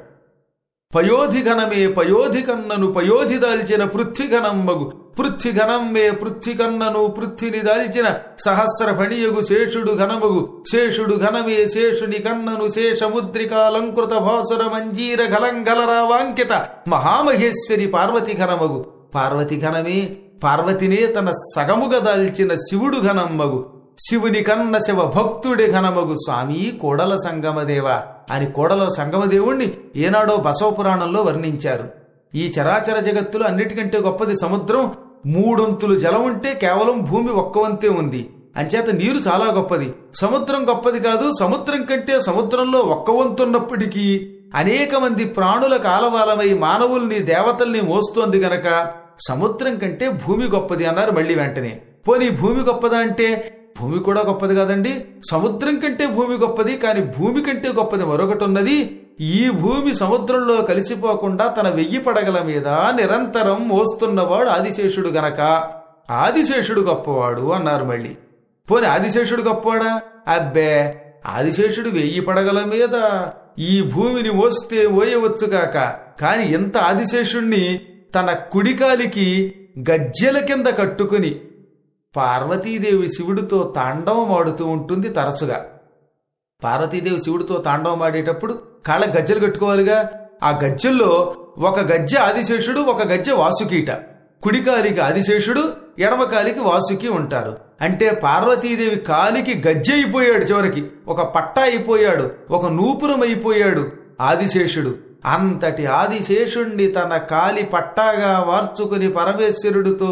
పయోధిఘనమే పయోధికన్నను పయోధి దాల్చిన పృథ్విఘనమ్మగు పృథ్విఘనం మే పృథ్వికన్నను పృథ్విని దాల్చిన సహస్ర ఫణియగు శేషుడు ఘనమగు శేషుడు ఘనమే శేషుని కన్నను శేషముద్రికాలంకృత భాసుర మంజీర ఘలంగలరావాంకిత మహామహేశ్వరి పార్వతి ఘనమగు పార్వతి ఘనమే పార్వతినే తన సగముగా దాల్చిన శివుడు ఘనమ్మగు శివుని కన్న శివ భక్తుడి ఘనమగు స్వామి కోడల సంగమదేవ అని కోడల సంగమదేవుణ్ణి ఏనాడో బసవ పురాణంలో వర్ణించారు ఈ చరాచర జగత్తులో అన్నిటికంటే గొప్పది సముద్రం మూడొంతులు జలం ఉంటే కేవలం భూమి ఒక్క వంతే ఉంది అంచేత నీరు చాలా గొప్పది సముద్రం గొప్పది కాదు సముద్రం కంటే సముద్రంలో ఒక్క వంతున్నప్పటికీ అనేక మంది ప్రాణుల కాలవాలమై మానవుల్ని దేవతల్ని మోస్తోంది గనక సముద్రం కంటే భూమి గొప్పది అన్నారు మళ్ళీ వెంటనే పోనీ భూమి గొప్పదా అంటే భూమి కూడా గొప్పది కాదండి సముద్రం కంటే భూమి గొప్పది కానీ భూమి కంటే గొప్పది మరొకటి ఉన్నది ఈ భూమి సముద్రంలో కలిసిపోకుండా తన వెయ్యి పడగల మీద నిరంతరం మోస్తున్నవాడు ఆదిశేషుడు గనక ఆదిశేషుడు గొప్పవాడు అన్నారు మళ్ళీ పోనీ ఆదిశేషుడు గొప్పవాడా అబ్బే ఆదిశేషుడు వెయ్యి పడగల మీద ఈ భూమిని మోస్తే మోయవచ్చుగాక కాని ఎంత ఆదిశేషుణ్ణి తన కుడికాలికి గజ్జెల కింద కట్టుకుని పార్వతీదేవి శివుడితో తాండవమాడుతూ ఉంటుంది తరచుగా పార్వతీదేవి శివుడితో తాండవమాడేటప్పుడు కాళ్ళ గజ్జెలు కట్టుకోవాలిగా ఆ గజ్జెల్లో ఒక గజ్జె ఆదిశేషుడు ఒక గజ్జె వాసుకీట కుడికాలికి ఆదిశేషుడు ఎడమకాలికి వాసుకి ఉంటారు అంటే పార్వతీదేవి కాలికి గజ్జె అయిపోయాడు చివరికి ఒక పట్ట అయిపోయాడు ఒక నూపురం అయిపోయాడు ఆదిశేషుడు అంతటి ఆదిశేషుణ్ణి తన కాలి పట్టాగా మార్చుకుని పరమేశ్వరుడితో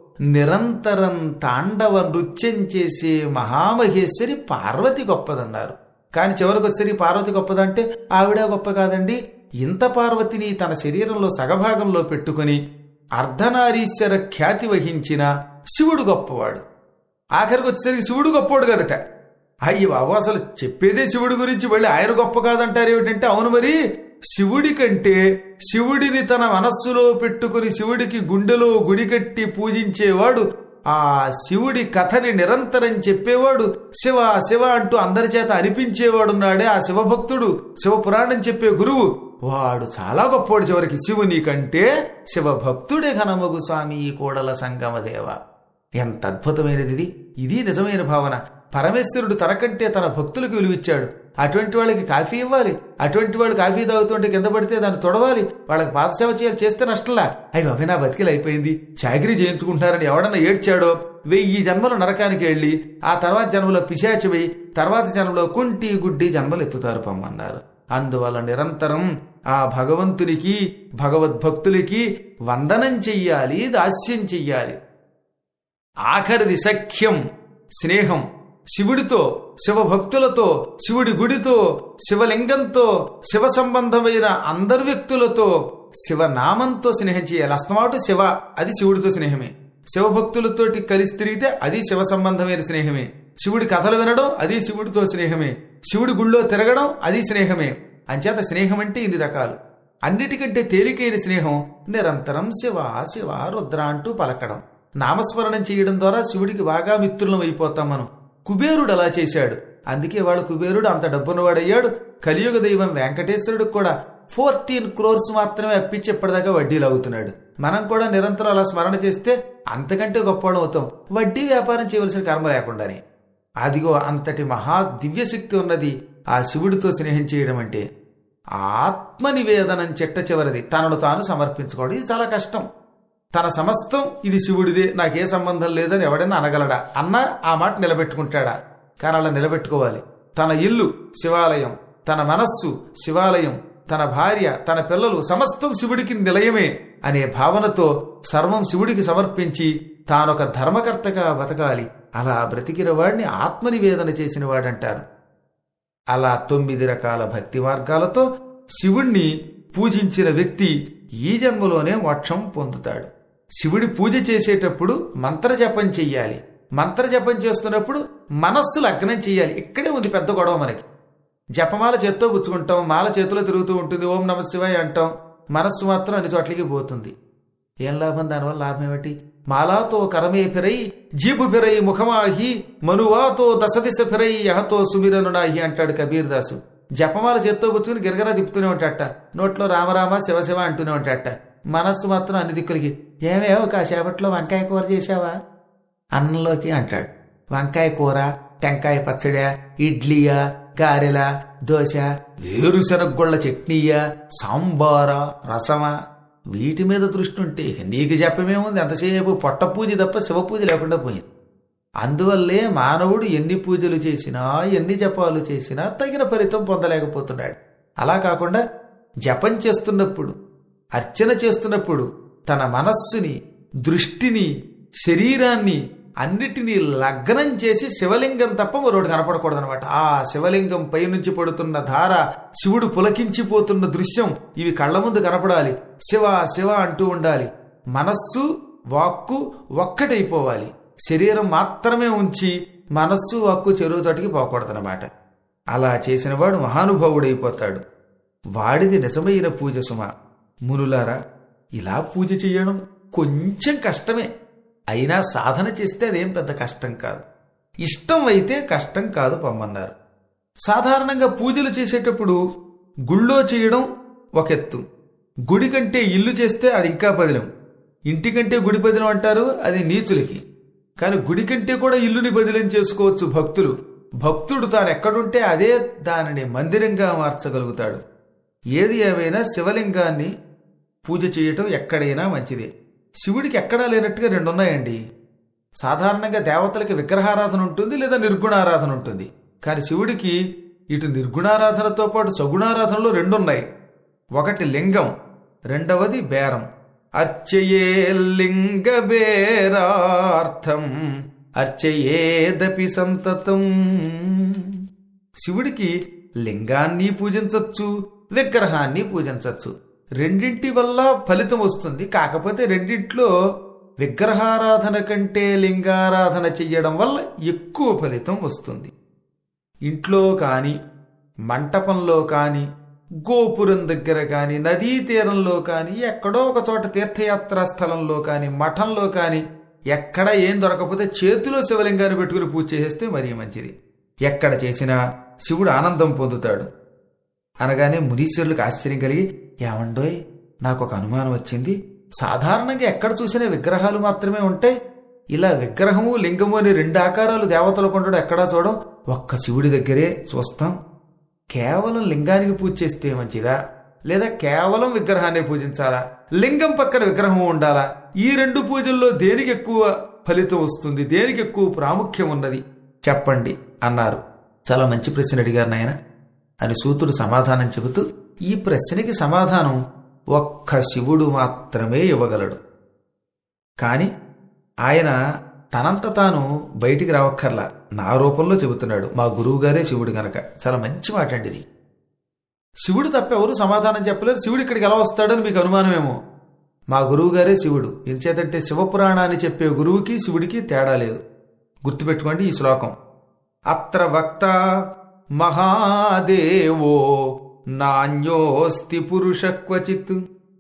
నిరంతరం తాండవ నృత్యం చేసే మహామహేశ్వరి పార్వతి గొప్పదన్నారు కానీ చివరికి వచ్చేసరికి పార్వతి గొప్పదంటే ఆవిడ గొప్ప కాదండి ఇంత పార్వతిని తన శరీరంలో సగభాగంలో పెట్టుకుని అర్ధనారీశ్వర ఖ్యాతి వహించిన శివుడు గొప్పవాడు ఆఖరికి వచ్చేసరికి శివుడు గొప్పవాడు కదట అయ్యి బాబు అసలు చెప్పేదే శివుడి గురించి మళ్ళీ ఆయన గొప్ప కాదంటారు ఏమిటంటే అవును మరి శివుడి కంటే శివుడిని తన మనస్సులో పెట్టుకుని శివుడికి గుండెలో గుడి కట్టి పూజించేవాడు ఆ శివుడి కథని నిరంతరం చెప్పేవాడు శివ శివ అంటూ అందరి చేత అనిపించేవాడున్నాడే ఆ శివభక్తుడు శివపురాణం చెప్పే గురువు వాడు చాలా గొప్పవాడు చివరికి శివుని కంటే శివభక్తుడే ఘనమగు స్వామి కోడల సంగమదేవ ఎంత అద్భుతమైనది ఇది ఇది నిజమైన భావన పరమేశ్వరుడు తనకంటే తన భక్తులకు విలువిచ్చాడు అటువంటి వాళ్ళకి కాఫీ ఇవ్వాలి అటువంటి వాళ్ళు కాఫీ తాగుతుంటే కింద పడితే దాన్ని తొడవాలి వాళ్ళకి పాదసేవ చేయాలి చేస్తే నష్టంలా అవి అవి నా బతికిలు అయిపోయింది చాకరీ చేయించుకుంటున్నారని ఎవడన్నా ఏడ్చాడో వెయ్యి జన్మలు నరకానికి వెళ్ళి ఆ తర్వాత జన్మలో పిశాచివై తర్వాత జన్మలో కుంటి గుడ్డి జన్మలు ఎత్తుతారు పమ్మన్నారు అందువల్ల నిరంతరం ఆ భగవంతునికి భగవద్భక్తులకి వందనం చెయ్యాలి దాస్యం చెయ్యాలి ఆఖరిది సఖ్యం స్నేహం శివుడితో శివభక్తులతో శివుడి గుడితో శివలింగంతో శివ సంబంధమైన అందరు వ్యక్తులతో శివనామంతో స్నేహం చేయాలి అస్తమాటు శివ అది శివుడితో స్నేహమే శివభక్తులతోటి కలిసి తిరిగితే అది శివ సంబంధమైన స్నేహమే శివుడి కథలు వినడం అది శివుడితో స్నేహమే శివుడి గుళ్ళో తిరగడం అది స్నేహమే అంచేత స్నేహం అంటే ఇన్ని రకాలు అన్నిటికంటే తేలికైన స్నేహం నిరంతరం శివ శివ రుద్ర అంటూ పలకడం నామస్మరణం చేయడం ద్వారా శివుడికి బాగా మిత్రులం అయిపోతాం మనం కుబేరుడు అలా చేశాడు అందుకే వాడు కుబేరుడు అంత డబ్బున్నవాడయ్యాడు కలియుగ దైవం వెంకటేశ్వరుడికి కూడా ఫోర్టీన్ క్రోర్స్ మాత్రమే అప్పించి ఇప్పటిదాకా వడ్డీలు అవుతున్నాడు మనం కూడా నిరంతరం అలా స్మరణ చేస్తే అంతకంటే గొప్పవాళ్ళం అవుతాం వడ్డీ వ్యాపారం చేయవలసిన కర్మ లేకుండానే అదిగో అంతటి మహా దివ్యశక్తి ఉన్నది ఆ శివుడితో స్నేహం చేయడం అంటే ఆత్మ నివేదనం చెట్ట చివరిది తనను తాను సమర్పించుకోవడం ఇది చాలా కష్టం తన సమస్తం ఇది శివుడిదే నాకే సంబంధం లేదని ఎవడైనా అనగలడా అన్న ఆ మాట నిలబెట్టుకుంటాడా కానీ అలా నిలబెట్టుకోవాలి తన ఇల్లు శివాలయం తన మనస్సు శివాలయం తన భార్య తన పిల్లలు సమస్తం శివుడికి నిలయమే అనే భావనతో సర్వం శివుడికి సమర్పించి తానొక ధర్మకర్తగా బతకాలి అలా బ్రతికిన వాడిని ఆత్మనివేదన చేసిన వాడంటారు అలా తొమ్మిది రకాల భక్తి మార్గాలతో శివుణ్ణి పూజించిన వ్యక్తి ఈ జన్మలోనే మోక్షం పొందుతాడు శివుడి పూజ చేసేటప్పుడు మంత్రజపం చెయ్యాలి మంత్రజపం చేస్తున్నప్పుడు మనస్సు లగ్నం చెయ్యాలి ఇక్కడే ఉంది పెద్ద గొడవ మనకి జపమాల చేత్తో పుచ్చుకుంటాం మాల చేతిలో తిరుగుతూ ఉంటుంది ఓం నమ శివాయ అంటాం మనస్సు మాత్రం అన్ని చోట్లకి పోతుంది ఏం లాభం దానివల్ల లాభం ఏమిటి మాలాతో కరమే ఫిరై జీపు ఫిరై ముఖమాహి మనువాతో దశదిశ ఫిరై యహతో సుమిరను నాహి అంటాడు కబీర్ దాసు జపమాల చేత్తో పుచ్చుకుని గిరగరా తిప్పుతూనే ఉంటాడట నోట్లో రామరామ శివశివ అంటూనే ఉంటాడట మనస్సు మాత్రం అన్ని దిక్కులకి ఏమేవో కాసేపట్లో వంకాయ కూర చేసావా అన్నంలోకి అంటాడు వంకాయ కూర టెంకాయ పచ్చడా ఇడ్లీయా గారెల దోశ వేరుశనగొళ్ళ చట్నీయా సాంబారా రసమా వీటి మీద దృష్టి ఉంటే ఇక నీకు చెప్పమేముంది ఎంతసేపు పొట్ట పూజ తప్ప శివ పూజ లేకుండా పోయింది అందువల్లే మానవుడు ఎన్ని పూజలు చేసినా ఎన్ని జపాలు చేసినా తగిన ఫలితం పొందలేకపోతున్నాడు అలా కాకుండా జపం చేస్తున్నప్పుడు అర్చన చేస్తున్నప్పుడు తన మనస్సుని దృష్టిని శరీరాన్ని అన్నిటినీ లగ్నం చేసి శివలింగం తప్ప మరొకటి కనపడకూడదనమాట ఆ శివలింగం పైనుంచి పడుతున్న ధార శివుడు పులకించిపోతున్న దృశ్యం ఇవి కళ్ళ ముందు కనపడాలి శివ శివ అంటూ ఉండాలి మనస్సు వాక్కు ఒక్కటైపోవాలి శరీరం మాత్రమే ఉంచి మనస్సు వాక్కు చెరువు తోటికి పోకూడదనమాట అలా చేసినవాడు మహానుభావుడైపోతాడు వాడిది నిజమైన పూజ సుమ మునులారా ఇలా పూజ చేయడం కొంచెం కష్టమే అయినా సాధన చేస్తే అదేం పెద్ద కష్టం కాదు ఇష్టం అయితే కష్టం కాదు పొమ్మన్నారు సాధారణంగా పూజలు చేసేటప్పుడు గుళ్ళో చేయడం ఒక ఎత్తు గుడి కంటే ఇల్లు చేస్తే అది ఇంకా పదిలం ఇంటి కంటే గుడి పదిలం అంటారు అది నీచులకి కానీ గుడి కంటే కూడా ఇల్లుని బదిలం చేసుకోవచ్చు భక్తులు భక్తుడు తాను ఎక్కడుంటే అదే దానిని మందిరంగా మార్చగలుగుతాడు ఏది ఏమైనా శివలింగాన్ని పూజ చేయటం ఎక్కడైనా మంచిదే శివుడికి ఎక్కడా లేనట్టుగా రెండు ఉన్నాయండి సాధారణంగా దేవతలకి విగ్రహారాధన ఉంటుంది లేదా నిర్గుణారాధన ఉంటుంది కానీ శివుడికి ఇటు నిర్గుణారాధనతో పాటు సగుణారాధనలో రెండు ఉన్నాయి ఒకటి లింగం రెండవది బేరం అర్చయే లింగ బేరార్థం అర్చయేదపి సంతతం శివుడికి లింగాన్ని పూజించవచ్చు విగ్రహాన్ని పూజించవచ్చు రెండింటి వల్ల ఫలితం వస్తుంది కాకపోతే రెండింట్లో విగ్రహారాధన కంటే లింగారాధన చెయ్యడం వల్ల ఎక్కువ ఫలితం వస్తుంది ఇంట్లో కానీ మంటపంలో కానీ గోపురం దగ్గర కానీ నదీ తీరంలో కానీ ఎక్కడో ఒక చోట తీర్థయాత్రా స్థలంలో కానీ మఠంలో కానీ ఎక్కడ ఏం దొరకకపోతే చేతిలో శివలింగాన్ని పెట్టుకుని పూజ చేసేస్తే మరీ మంచిది ఎక్కడ చేసినా శివుడు ఆనందం పొందుతాడు అనగానే మునీశ్వరులకు ఆశ్చర్యం కలిగి ఏమండోయ్ నాకు ఒక అనుమానం వచ్చింది సాధారణంగా ఎక్కడ చూసినా విగ్రహాలు మాత్రమే ఉంటాయి ఇలా విగ్రహము లింగము అనే రెండు ఆకారాలు దేవతలు కొండడం ఎక్కడా చూడం ఒక్క శివుడి దగ్గరే చూస్తాం కేవలం లింగానికి పూజ చేస్తే మంచిదా లేదా కేవలం విగ్రహాన్ని పూజించాలా లింగం పక్కన విగ్రహము ఉండాలా ఈ రెండు పూజల్లో దేనికి ఎక్కువ ఫలితం వస్తుంది దేనికి ఎక్కువ ప్రాముఖ్యం ఉన్నది చెప్పండి అన్నారు చాలా మంచి ప్రశ్న అడిగారు నాయన అని సూతుడు సమాధానం చెబుతూ ఈ ప్రశ్నకి సమాధానం ఒక్క శివుడు మాత్రమే ఇవ్వగలడు కాని ఆయన తనంత తాను బయటికి రావక్కర్లా నా రూపంలో చెబుతున్నాడు మా గురువుగారే శివుడు గనక చాలా మంచి మాట అండి ఇది శివుడు తప్ప ఎవరు సమాధానం చెప్పలేరు శివుడు ఇక్కడికి ఎలా వస్తాడని మీకు అనుమానమేమో మా గురువుగారే శివుడు ఎందుచేతంటే శివపురాణాన్ని చెప్పే గురువుకి శివుడికి తేడా లేదు గుర్తుపెట్టుకోండి ఈ శ్లోకం అత్ర వక్త మహాదేవో నాణ్యోస్తి పురుష క్వచిత్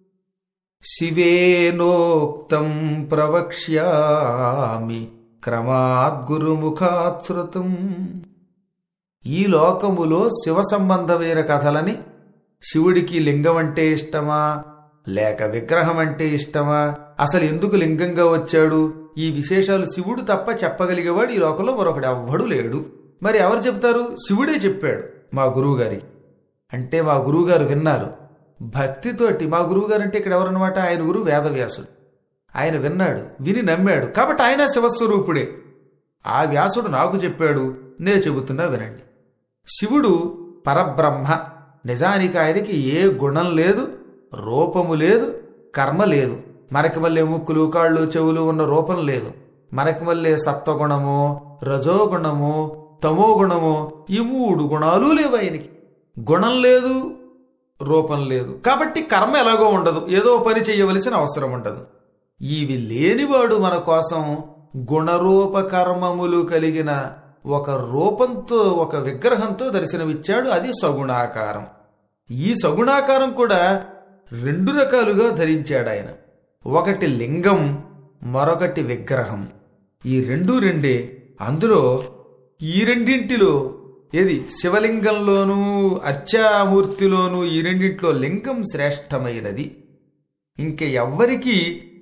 శివేనోక్తం ప్రవక్ష్యామి క్రమాద్గురుముఖాత్ శృతం ఈ లోకములో శివ సంబంధమైన కథలని శివుడికి లింగం అంటే ఇష్టమా లేక విగ్రహం అంటే ఇష్టమా అసలు ఎందుకు లింగంగా వచ్చాడు ఈ విశేషాలు శివుడు తప్ప చెప్పగలిగేవాడు ఈ లోకంలో మరొకడు ఎవ్వడు లేడు మరి ఎవరు చెప్తారు శివుడే చెప్పాడు మా గురువుగారికి అంటే మా గురువుగారు విన్నారు భక్తితోటి మా గురువుగారు అంటే ఇక్కడ ఎవరన్నమాట ఆయన గురువు వేదవ్యాసుడు ఆయన విన్నాడు విని నమ్మాడు కాబట్టి ఆయన శివస్వరూపుడే ఆ వ్యాసుడు నాకు చెప్పాడు నే చెబుతున్నా వినండి శివుడు పరబ్రహ్మ నిజానికి ఆయనకి ఏ గుణం లేదు రూపము లేదు కర్మ లేదు మనకి మళ్ళీ ముక్కులు కాళ్ళు చెవులు ఉన్న రూపం లేదు మనకి మళ్ళీ సత్వగుణము రజోగుణము తమో గుణము ఈ మూడు గుణాలు లేవు ఆయనకి గుణం లేదు రూపం లేదు కాబట్టి కర్మ ఎలాగో ఉండదు ఏదో పని చేయవలసిన అవసరం ఉండదు ఇవి లేనివాడు మన కోసం గుణరూప కర్మములు కలిగిన ఒక రూపంతో ఒక విగ్రహంతో దర్శనమిచ్చాడు అది సగుణాకారం ఈ సగుణాకారం కూడా రెండు రకాలుగా ధరించాడు ఆయన ఒకటి లింగం మరొకటి విగ్రహం ఈ రెండు రెండే అందులో ఈ రెండింటిలో ఏది శివలింగంలోనూ అర్చామూర్తిలోనూ ఈ రెండింటిలో లింగం శ్రేష్టమైనది ఇంక ఎవ్వరికి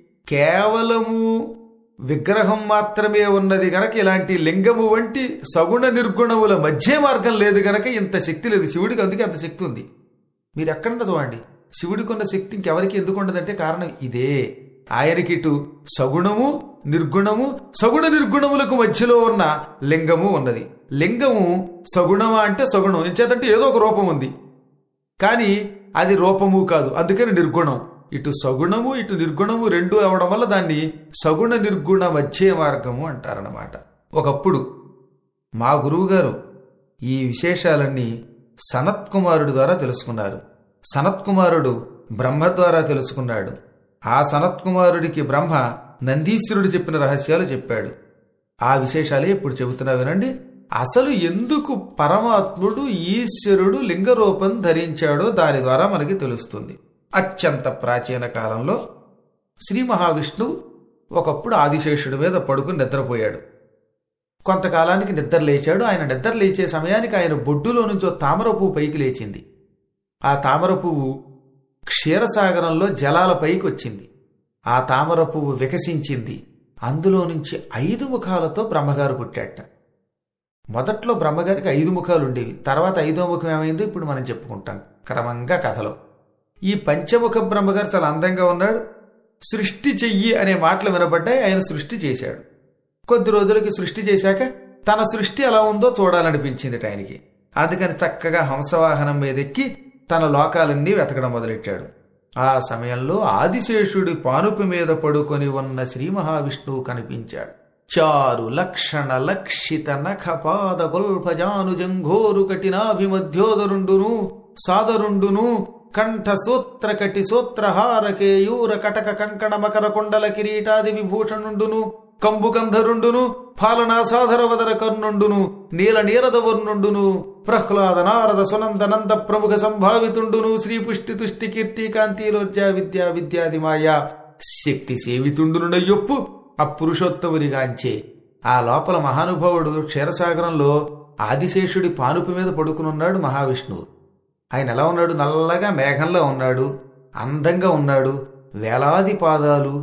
కేవలము విగ్రహం మాత్రమే ఉన్నది గనక ఇలాంటి లింగము వంటి సగుణ నిర్గుణముల మధ్య మార్గం లేదు గనక ఇంత శక్తి లేదు శివుడికి అందుకే అంత శక్తి ఉంది మీరు ఎక్కడ చూడండి శివుడికి ఉన్న శక్తి ఇంకెవరికి ఎందుకు ఉండదంటే కారణం ఇదే ఆయనకి ఇటు సగుణము నిర్గుణము సగుణ నిర్గుణములకు మధ్యలో ఉన్న లింగము ఉన్నది లింగము సగుణమా అంటే సగుణం ఎంచేతంటే ఏదో ఒక రూపం ఉంది కానీ అది రూపము కాదు అందుకని నిర్గుణం ఇటు సగుణము ఇటు నిర్గుణము రెండు అవడం వల్ల దాన్ని సగుణ నిర్గుణ మధ్య మార్గము అంటారన్నమాట ఒకప్పుడు మా గురువుగారు ఈ విశేషాలన్నీ సనత్ కుమారుడు ద్వారా తెలుసుకున్నారు సనత్ కుమారుడు బ్రహ్మ ద్వారా తెలుసుకున్నాడు ఆ సనత్ కుమారుడికి బ్రహ్మ నందీశ్వరుడు చెప్పిన రహస్యాలు చెప్పాడు ఆ విశేషాలే ఇప్పుడు చెబుతున్నా వినండి అసలు ఎందుకు పరమాత్ముడు ఈశ్వరుడు లింగరూపం ధరించాడో దాని ద్వారా మనకి తెలుస్తుంది అత్యంత ప్రాచీన కాలంలో శ్రీ మహావిష్ణువు ఒకప్పుడు ఆదిశేషుడి మీద పడుకుని నిద్రపోయాడు కొంతకాలానికి నిద్ర లేచాడు ఆయన నిద్ర లేచే సమయానికి ఆయన బొడ్డులో నుంచి ఓ తామర పువ్వు పైకి లేచింది ఆ తామర పువ్వు క్షీరసాగరంలో జలాల పైకి వచ్చింది ఆ తామర పువ్వు వికసించింది అందులో నుంచి ఐదు ముఖాలతో బ్రహ్మగారు పుట్టాట మొదట్లో బ్రహ్మగారికి ఐదు ముఖాలు ఉండేవి తర్వాత ఐదో ముఖం ఏమైందో ఇప్పుడు మనం చెప్పుకుంటాం క్రమంగా కథలో ఈ పంచముఖ బ్రహ్మగారు చాలా అందంగా ఉన్నాడు సృష్టి చెయ్యి అనే మాటలు వినబడ్డాయి ఆయన సృష్టి చేశాడు కొద్ది రోజులకి సృష్టి చేశాక తన సృష్టి ఎలా ఉందో చూడాలనిపించింది ఆయనకి అందుకని చక్కగా హంసవాహనం మీదెక్కి తన లోకాలన్నీ వెతకడం మొదలెట్టాడు ఆ సమయంలో ఆదిశేషుడి పానుపు మీద పడుకొని ఉన్న శ్రీ మహావిష్ణువు కనిపించాడు చారు లక్షణ లక్షిత నఖ పాద గొల్ఫజాను జంఘోరు కఠినాభిమధ్యోదరుండును సాదరుండును కంఠ సూత్ర కటి సూత్రహార కేయూర కటక కంకణ మకర కొండల కిరీటాది విభూషణుండును కంబుకంధరుండును పాలనాసాధర వదర కర్ణుండును నీల నీరద వర్ణుండును ప్రహ్లాద నారద సునంద నంద ప్రముఖ సంభావితుండును శ్రీ పుష్టి తుష్టి కీర్తి కాంతిలోర్జా విద్యా విద్యాది మాయా శక్తి సేవితుండునుడయ్యొప్పు ఆ పురుషోత్తమునిగాంచే ఆ లోపల మహానుభావుడు క్షీరసాగరంలో ఆదిశేషుడి పానుపు మీద పడుకునున్నాడు మహావిష్ణువు ఆయన ఎలా ఉన్నాడు నల్లగా మేఘంలో ఉన్నాడు అందంగా ఉన్నాడు వేలాది పాదాలు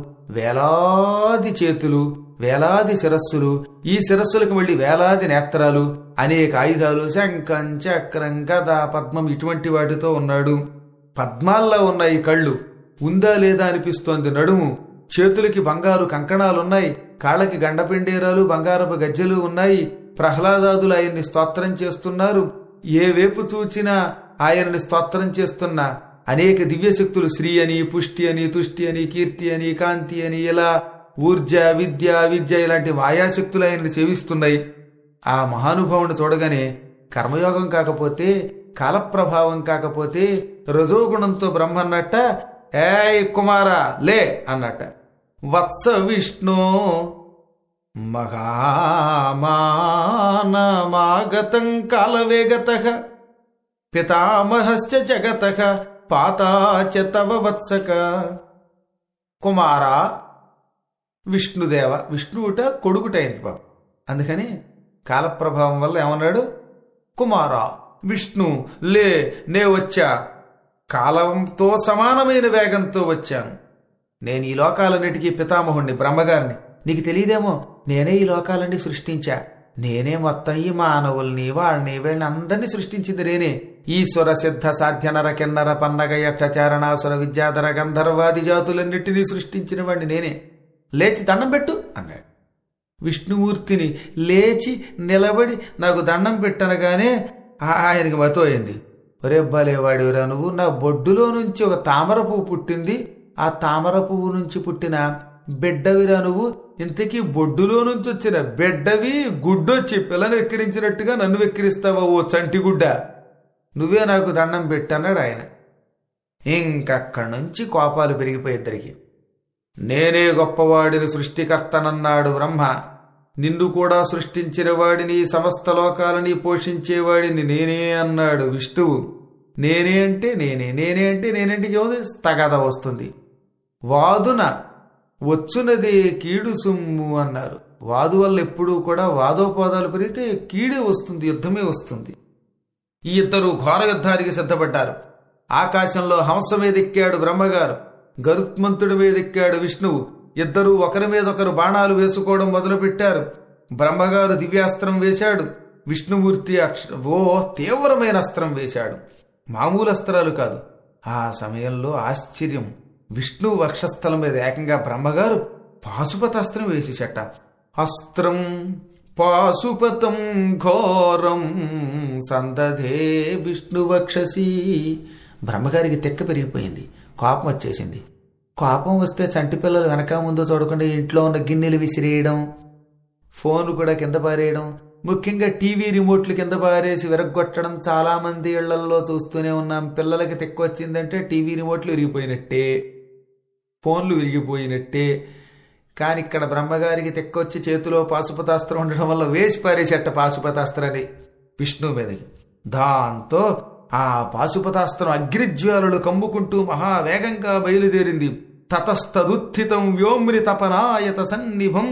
వేలాది చేతులు వేలాది శిరస్సులు ఈ శిరస్సులకు మళ్ళీ వేలాది నేత్రాలు అనేక ఆయుధాలు శంఖం చక్రం గద పద్మం ఇటువంటి వాటితో ఉన్నాడు పద్మాల్లో ఉన్నాయి కళ్ళు ఉందా లేదా అనిపిస్తోంది నడుము చేతులకి బంగారు కంకణాలున్నాయి కాళ్ళకి గండపిండేరాలు బంగారపు గజ్జెలు ఉన్నాయి ప్రహ్లాదాదులు ఆయన్ని స్తోత్రం చేస్తున్నారు ఏ వేపు చూచినా ఆయనని స్తోత్రం చేస్తున్న అనేక దివ్యశక్తులు శ్రీ అని పుష్టి అని తుష్టి అని కీర్తి అని కాంతి అని ఇలా ఊర్జ విద్య విద్య ఇలాంటి మాయాశక్తులు ఆయనని సేవిస్తున్నాయి ఆ మహానుభావుని చూడగానే కర్మయోగం కాకపోతే కాలప్రభావం కాకపోతే రజోగుణంతో బ్రహ్మ అన్నట్ట ఏయ్ కుమారా లే అన్నట్ట వత్స విష్ణు మహామానమాగతం కాలవేగత పితామహశ్చ జగత పాతాచ తవ వత్సక కుమారా విష్ణుదేవ విష్ణువుట కొడుకుట ఆయనకి బాబు అందుకని కాలప్రభావం వల్ల ఏమన్నాడు కుమారా విష్ణు లే నే వచ్చా కాలంతో సమానమైన వేగంతో వచ్చాను నేను ఈ లోకాలన్నిటికీ పితామహుణ్ణి బ్రహ్మగారిని నీకు తెలియదేమో నేనే ఈ లోకాలన్నీ సృష్టించా నేనే మొత్తం ఈ మానవుల్ని వాళ్ళని వీళ్ళని అందరినీ సృష్టించింది నేనే ఈశ్వర సిద్ధ సాధ్య నర కిన్నర పన్నగ యక్ష చారణాసుర విద్యాధర గంధర్వాది జాతులన్నిటినీ సృష్టించిన వాడిని నేనే లేచి దండం పెట్టు అన్నాడు విష్ణుమూర్తిని లేచి నిలబడి నాకు దండం పెట్టనగానే ఆయనకి మతోయింది ఒరే బలేవాడివిరా నువ్వు నా బొడ్డులో నుంచి ఒక తామర పువ్వు పుట్టింది ఆ తామర పువ్వు నుంచి పుట్టిన బిడ్డవిరా నువ్వు ఇంతకీ బొడ్డులో నుంచి వచ్చిన బిడ్డవి గుడ్డొచ్చి పిల్లను వెక్కిరించినట్టుగా నన్ను వెక్కిరిస్తావా ఓ చంటిగుడ్డ నువ్వే నాకు దండం పెట్టన్నాడు ఆయన ఇంకక్కడి నుంచి కోపాలు పెరిగిపోయి ఇద్దరికి నేనే గొప్పవాడిని సృష్టికర్తనన్నాడు బ్రహ్మ నిన్ను కూడా సృష్టించిన వాడిని సమస్త లోకాలని పోషించేవాడిని నేనే అన్నాడు విష్ణువు నేనే అంటే నేనే నేనే అంటే నేనంటే ఏముంది తగద వస్తుంది వాదున వచ్చునదే కీడు సుమ్ము అన్నారు వాదు వల్ల ఎప్పుడూ కూడా వాదోపాదాలు పెరిగితే కీడే వస్తుంది యుద్ధమే వస్తుంది ఈ ఇద్దరు ఘోర యుద్ధానికి సిద్ధపడ్డారు ఆకాశంలో హంస మీదెక్కాడు బ్రహ్మగారు గరుత్మంతుడి మీదెక్కాడు విష్ణువు ఇద్దరూ ఒకరి మీద ఒకరు బాణాలు వేసుకోవడం మొదలుపెట్టారు బ్రహ్మగారు దివ్యాస్త్రం వేశాడు విష్ణుమూర్తి అక్ష ఓ తీవ్రమైన అస్త్రం వేశాడు మామూలు అస్త్రాలు కాదు ఆ సమయంలో ఆశ్చర్యం విష్ణువు వక్షస్థలం మీద ఏకంగా బ్రహ్మగారు పాశుపతాస్త్రం వేసేసట అస్త్రం పాశుపతం ఘోరం సందధే విష్ణువక్షసి బ్రహ్మగారికి తెక్క పెరిగిపోయింది కోపం వచ్చేసింది కోపం వస్తే చంటి పిల్లలు వెనక ముందు చూడకుండా ఇంట్లో ఉన్న గిన్నెలు విసిరేయడం ఫోన్ కూడా కింద పారేయడం ముఖ్యంగా టీవీ రిమోట్లు కింద పారేసి విరగొట్టడం చాలా మంది ఇళ్లల్లో చూస్తూనే ఉన్నాం పిల్లలకి తెక్క వచ్చిందంటే టీవీ రిమోట్లు విరిగిపోయినట్టే ఫోన్లు విరిగిపోయినట్టే కానీ ఇక్కడ బ్రహ్మగారికి తెక్కొచ్చి చేతిలో పాశుపతాస్త్రం ఉండడం వల్ల వేసి పారేసేట పాశుపతాస్త్రాన్ని విష్ణువు మీదకి దాంతో ఆ పాశుపతాస్త్రం అగ్రిజ్వాలలు కమ్ముకుంటూ మహావేగంగా బయలుదేరింది తతస్తదుత్థితం వ్యోమ్ని తపనాయత సన్నిభం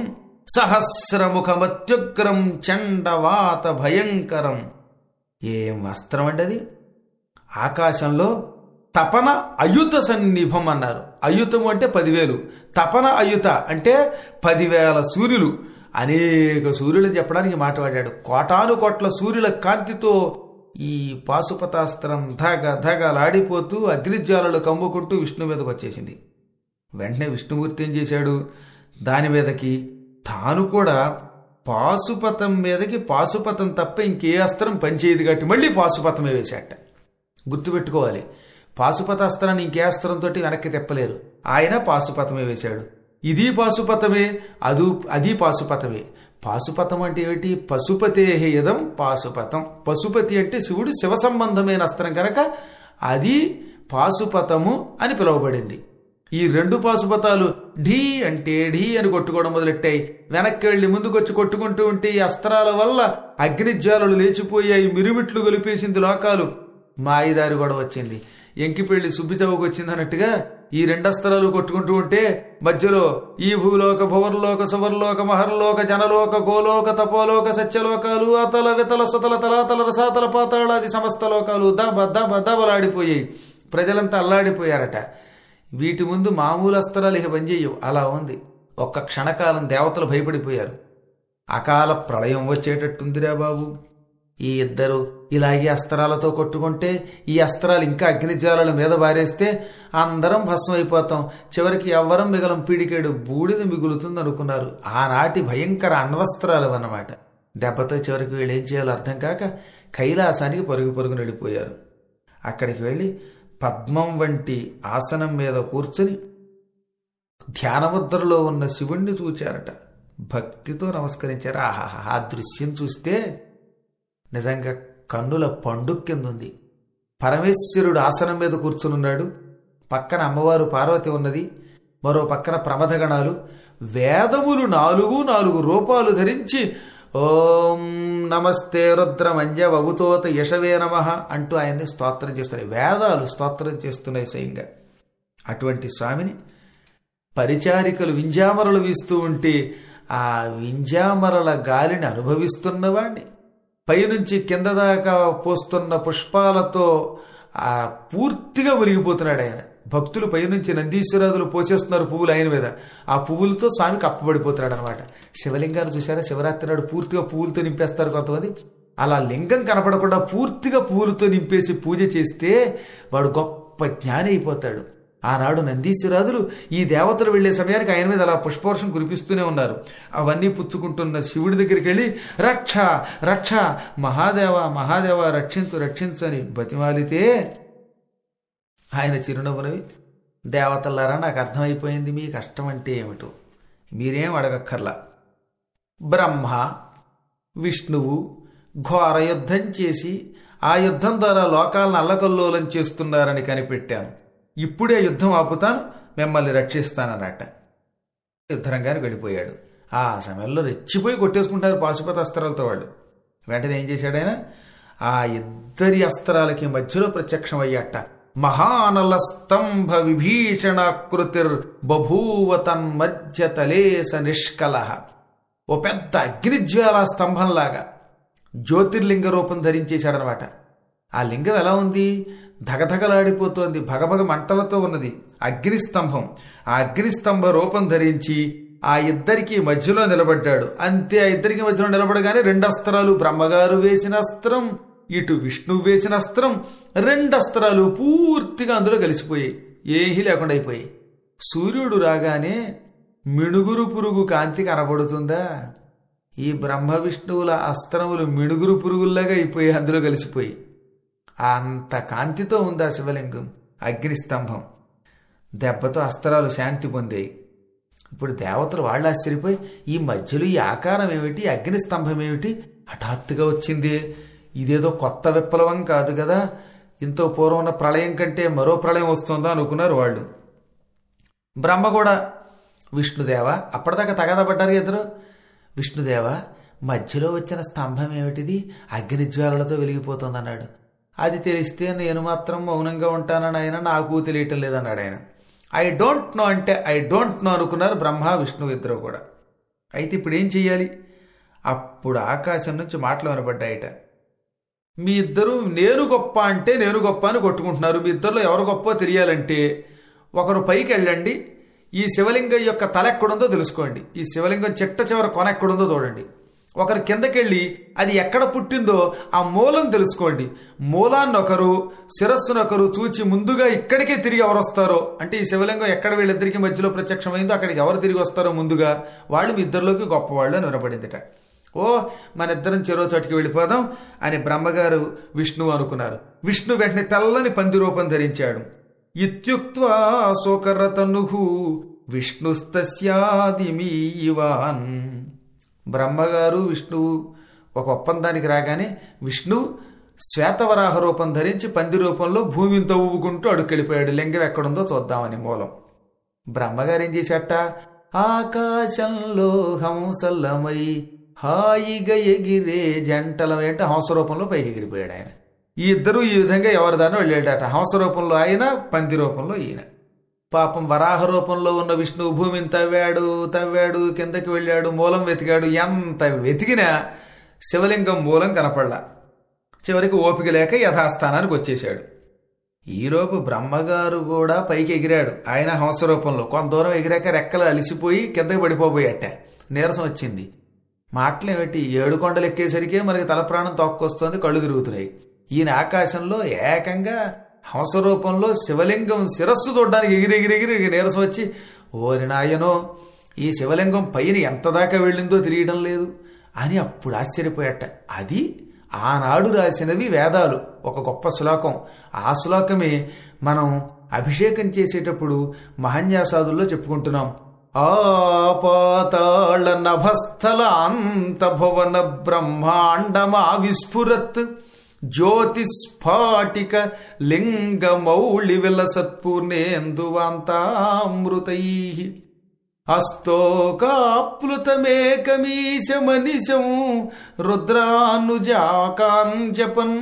సహస్రముఖమత్యుగ్రం చండవాత భయంకరం ఏం అస్త్రం అండి అది ఆకాశంలో తపన అయుత సన్నిభం అన్నారు అయుతము అంటే పదివేలు తపన అయుత అంటే పదివేల సూర్యులు అనేక సూర్యులను చెప్పడానికి మాట్లాడాడు కోటాను కోట్ల సూర్యుల కాంతితో ఈ పాశుపతాస్త్రం ధగ ధగలాడిపోతూ అగ్నిజ్వాలలు కమ్ముకుంటూ విష్ణు మీదకి వచ్చేసింది వెంటనే విష్ణుమూర్తి ఏం చేశాడు దాని మీదకి తాను కూడా పాశుపతం మీదకి పాశుపతం తప్ప ఇంకే అస్త్రం పనిచేయదు కాబట్టి మళ్ళీ పాశుపతమే వేశాట గుర్తుపెట్టుకోవాలి పాశుపత అస్త్రాన్ని ఇంకే అస్త్రంతో వెనక్కి తెప్పలేరు ఆయన పాశుపతమే వేశాడు ఇది పాశుపతమే అదు అది పాశుపతమే పాశుపతం అంటే ఏమిటి పశుపతే యదం పాశుపతం పశుపతి అంటే శివుడు శివ సంబంధమైన అస్త్రం కనుక అది పాశుపతము అని పిలువబడింది ఈ రెండు పాశుపతాలు ఢీ అంటే ఢీ అని కొట్టుకోవడం మొదలెట్టాయి వెనక్కి వెళ్లి ముందుకొచ్చి కొట్టుకుంటూ ఉంటే ఈ అస్త్రాల వల్ల అగ్నిజ్వాలలు లేచిపోయాయి మిరుమిట్లు గొలిపేసింది లోకాలు మాయిదారి కూడా వచ్చింది ఎంకిపెళ్లి సుబ్బిచవుకు వచ్చింది అన్నట్టుగా ఈ రెండస్త్రాలు కొట్టుకుంటూ ఉంటే మధ్యలో ఈ భూలోక భువర్లోక సువర్లోక మహర్లోక జనలోక గోలోక తపోలోక సత్యలోకాలు అతల వితల సుతల తలాతల రసాతల పాతాళాది సమస్త లోకాలు దబ దబ దబలాడిపోయాయి ప్రజలంతా అల్లాడిపోయారట వీటి ముందు మామూలు అస్త్రాలు ఇక పనిచేయవు అలా ఉంది ఒక్క క్షణకాలం దేవతలు భయపడిపోయారు అకాల ప్రళయం వచ్చేటట్టుందిరా బాబు ఈ ఇద్దరు ఇలాగే అస్త్రాలతో కొట్టుకుంటే ఈ అస్త్రాలు ఇంకా అగ్నిజ్వాలల మీద బారేస్తే అందరం భస్మం అయిపోతాం చివరికి ఎవ్వరం మిగలం పీడికేడు బూడిద మిగులుతుంది అనుకున్నారు ఆనాటి భయంకర అణ్వస్త్రాలు అన్నమాట దెబ్బతో చివరికి వీళ్ళు ఏం చేయాలో అర్థం కాక కైలాసానికి పరుగు పరుగున వెళ్ళిపోయారు అక్కడికి వెళ్ళి పద్మం వంటి ఆసనం మీద కూర్చుని ధ్యానముద్రలో ఉన్న శివుణ్ణి చూచారట భక్తితో నమస్కరించారు ఆహాహా ఆ దృశ్యం చూస్తే నిజంగా కన్నుల పండుగ కింద ఉంది పరమేశ్వరుడు ఆసనం మీద కూర్చునున్నాడు పక్కన అమ్మవారు పార్వతి ఉన్నది మరో పక్కన ప్రమథగణాలు వేదములు నాలుగు నాలుగు రూపాలు ధరించి ఓం నమస్తే రుద్రమంజ వవుతోత యశవే నమ అంటూ ఆయన్ని స్తోత్రం చేస్తున్నాయి వేదాలు స్తోత్రం చేస్తున్నాయి స్వయంగా అటువంటి స్వామిని పరిచారికలు వింజామరలు వీస్తూ ఉంటే ఆ వింజామరల గాలిని అనుభవిస్తున్నవాణ్ణి పైనుంచి కింద దాకా పోస్తున్న పుష్పాలతో ఆ పూర్తిగా మునిగిపోతున్నాడు ఆయన భక్తులు పైనుంచి నందీశ్వరాదులు పోసేస్తున్నారు పువ్వులు ఆయన మీద ఆ పువ్వులతో స్వామికి అప్పబడిపోతున్నాడు అనమాట శివలింగాన్ని చూసారా శివరాత్రి నాడు పూర్తిగా పువ్వులతో నింపేస్తారు కొంతమంది అలా లింగం కనపడకుండా పూర్తిగా పువ్వులతో నింపేసి పూజ చేస్తే వాడు గొప్ప జ్ఞాని అయిపోతాడు ఆనాడు నందీశ్వరాదులు ఈ దేవతలు వెళ్లే సమయానికి ఆయన మీద అలా పుష్పవర్షం కురిపిస్తూనే ఉన్నారు అవన్నీ పుచ్చుకుంటున్న శివుడి దగ్గరికి వెళ్ళి రక్ష రక్ష మహాదేవ మహాదేవ రక్షించు రక్షించు అని బతిమాలితే ఆయన చిరునవ్వునవి దేవతలారా నాకు అర్థమైపోయింది మీ కష్టం అంటే ఏమిటో మీరేం అడగక్కర్లా బ్రహ్మ విష్ణువు ఘోర యుద్ధం చేసి ఆ యుద్ధం ద్వారా లోకాలను అల్లకల్లోలం చేస్తున్నారని కనిపెట్టాను ఇప్పుడే యుద్ధం ఆపుతాను మిమ్మల్ని రక్షిస్తానన్నట్ట యుద్ధరంగానికి వెళ్ళిపోయాడు ఆ సమయంలో రెచ్చిపోయి కొట్టేసుకుంటారు పాశుపత అస్త్రాలతో వాళ్ళు వెంటనే ఏం చేశాడు ఆయన ఆ ఇద్దరి అస్త్రాలకి మధ్యలో ప్రత్యక్షమయ్యాట మహానల స్తంభ విభీషణాకృతిర్ బభూవ తన్మధ్య తలేస నిష్కల ఓ పెద్ద అగ్నిజ్వాల స్తంభంలాగా జ్యోతిర్లింగ రూపం ధరించేశాడనమాట ఆ లింగం ఎలా ఉంది ధగధగలాడిపోతోంది భగభగ మంటలతో ఉన్నది అగ్నిస్తంభం ఆ అగ్నిస్తంభ రూపం ధరించి ఆ ఇద్దరికి మధ్యలో నిలబడ్డాడు అంతే ఆ ఇద్దరికి మధ్యలో నిలబడగానే రెండు అస్త్రాలు బ్రహ్మగారు వేసిన అస్త్రం ఇటు విష్ణువు వేసిన అస్త్రం రెండు అస్త్రాలు పూర్తిగా అందులో కలిసిపోయాయి ఏహీ లేకుండా అయిపోయాయి సూర్యుడు రాగానే మిణుగురు పురుగు కాంతి కనబడుతుందా ఈ బ్రహ్మ విష్ణువుల అస్త్రములు మిణుగురు పురుగుల్లాగా అయిపోయి అందులో కలిసిపోయి అంత కాంతితో ఉంది ఆ శివలింగం అగ్నిస్తంభం దెబ్బతో అస్త్రాలు శాంతి పొందాయి ఇప్పుడు దేవతలు వాళ్ళు ఆశ్చర్యపోయి ఈ మధ్యలో ఈ ఆకారం ఏమిటి అగ్నిస్తంభం ఏమిటి హఠాత్తుగా వచ్చింది ఇదేదో కొత్త విప్లవం కాదు కదా ఇంతో పూర్వం ఉన్న ప్రళయం కంటే మరో ప్రళయం వస్తుందా అనుకున్నారు వాళ్ళు బ్రహ్మ కూడా విష్ణుదేవ అప్పటిదాకా తగాదపడ్డారు ఇద్దరు విష్ణుదేవ మధ్యలో వచ్చిన స్తంభం ఏమిటిది అగ్నిజ్వాలలతో వెలిగిపోతుంది అన్నాడు అది తెలిస్తే నేను మాత్రం మౌనంగా ఉంటానని ఆయన నాకు తెలియటం లేదన్నాడు ఆయన ఐ డోంట్ నో అంటే ఐ డోంట్ నో అనుకున్నారు బ్రహ్మ విష్ణువు ఇద్దరు కూడా అయితే ఇప్పుడు ఏం చెయ్యాలి అప్పుడు ఆకాశం నుంచి మాటలు వినపడ్డాయట మీ ఇద్దరు నేను గొప్ప అంటే నేను గొప్ప అని కొట్టుకుంటున్నారు మీ ఇద్దరిలో ఎవరు గొప్ప తెలియాలంటే ఒకరు పైకి వెళ్ళండి ఈ శివలింగం యొక్క తల ఎక్కడుందో తెలుసుకోండి ఈ శివలింగం చిట్ట చివరి కొన ఎక్కడుందో చూడండి ఒకరు కిందకెళ్ళి అది ఎక్కడ పుట్టిందో ఆ మూలం తెలుసుకోండి మూలాన్ని ఒకరు శిరస్సును ఒకరు చూచి ముందుగా ఇక్కడికే తిరిగి ఎవరు వస్తారో అంటే ఈ శివలింగం ఎక్కడ వీళ్ళిద్దరికి మధ్యలో ప్రత్యక్షమైందో అక్కడికి ఎవరు తిరిగి వస్తారో ముందుగా వాళ్ళు మీ ఇద్దరిలోకి గొప్పవాళ్ళు అని వినపడిందిట ఓ మన ఇద్దరం చెరో చోటికి వెళ్ళిపోదాం అని బ్రహ్మగారు విష్ణువు అనుకున్నారు విష్ణు వెంటనే తెల్లని పంది రూపం ధరించాడు ఇత్యుక్త్వా శోకరతనుహు విష్ణుస్తస్యాదిమీవాన్ బ్రహ్మగారు విష్ణువు ఒక ఒప్పందానికి రాగానే విష్ణు శ్వేతవరాహ రూపం ధరించి పంది రూపంలో భూమిని తవ్వుకుంటూ అడుక్కెళ్ళిపోయాడు లింగం ఎక్కడుందో చూద్దామని మూలం బ్రహ్మగారు ఏం చేశాట ఆకాశంలో హంసల్లమై హాయిగా ఎగిరే జంటలం అంటే హంస రూపంలో పైకి ఎగిరిపోయాడు ఆయన ఈ ఇద్దరు ఈ విధంగా ఎవరి దాన్ని వెళ్ళాడట హంస రూపంలో ఆయన పంది రూపంలో ఈయన పాపం వరాహ రూపంలో ఉన్న విష్ణువు భూమిని తవ్వాడు తవ్వాడు కిందకి వెళ్ళాడు మూలం వెతికాడు ఎంత వెతికినా శివలింగం మూలం కనపడలా చివరికి ఓపిక లేక యథాస్థానానికి వచ్చేశాడు ఈలోపు బ్రహ్మగారు కూడా పైకి ఎగిరాడు ఆయన హంస రూపంలో కొంత దూరం ఎగిరాక రెక్కలు అలిసిపోయి కిందకి పడిపోబోయట నీరసం వచ్చింది మాటలేమిటి ఏడు కొండలు ఎక్కేసరికే మనకి తల ప్రాణం తొక్కొస్తోంది కళ్ళు తిరుగుతున్నాయి ఈయన ఆకాశంలో ఏకంగా హంస రూపంలో శివలింగం శిరస్సు చూడడానికి ఎగిరెగిరెగిరి నీరసం వచ్చి ఓరి నాయనో ఈ శివలింగం పైన ఎంత దాకా వెళ్ళిందో తెలియడం లేదు అని అప్పుడు ఆశ్చర్యపోయాట అది ఆనాడు రాసినవి వేదాలు ఒక గొప్ప శ్లోకం ఆ శ్లోకమే మనం అభిషేకం చేసేటప్పుడు మహన్యాసాదుల్లో చెప్పుకుంటున్నాం ఆపాతాళ నభస్థల అంత భువన బ్రహ్మాండమా విస్ఫురత్ జ్యోతిస్ఫాటిక లింగమౌళి విలసత్పూర్ణేందువాంతామృతై అస్తోకాప్లుతమేకమీశమనిశం రుద్రానుజాకాంజపన్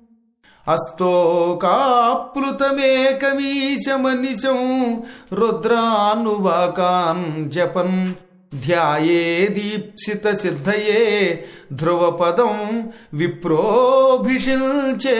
అస్తోకాప్లుతమేకమీశమనిశం రుద్రానువాకాన్ జపన్ ధ్యాయే దీప్సిత సిద్ధయే ధ్రువపదం విప్రోభిషిల్చే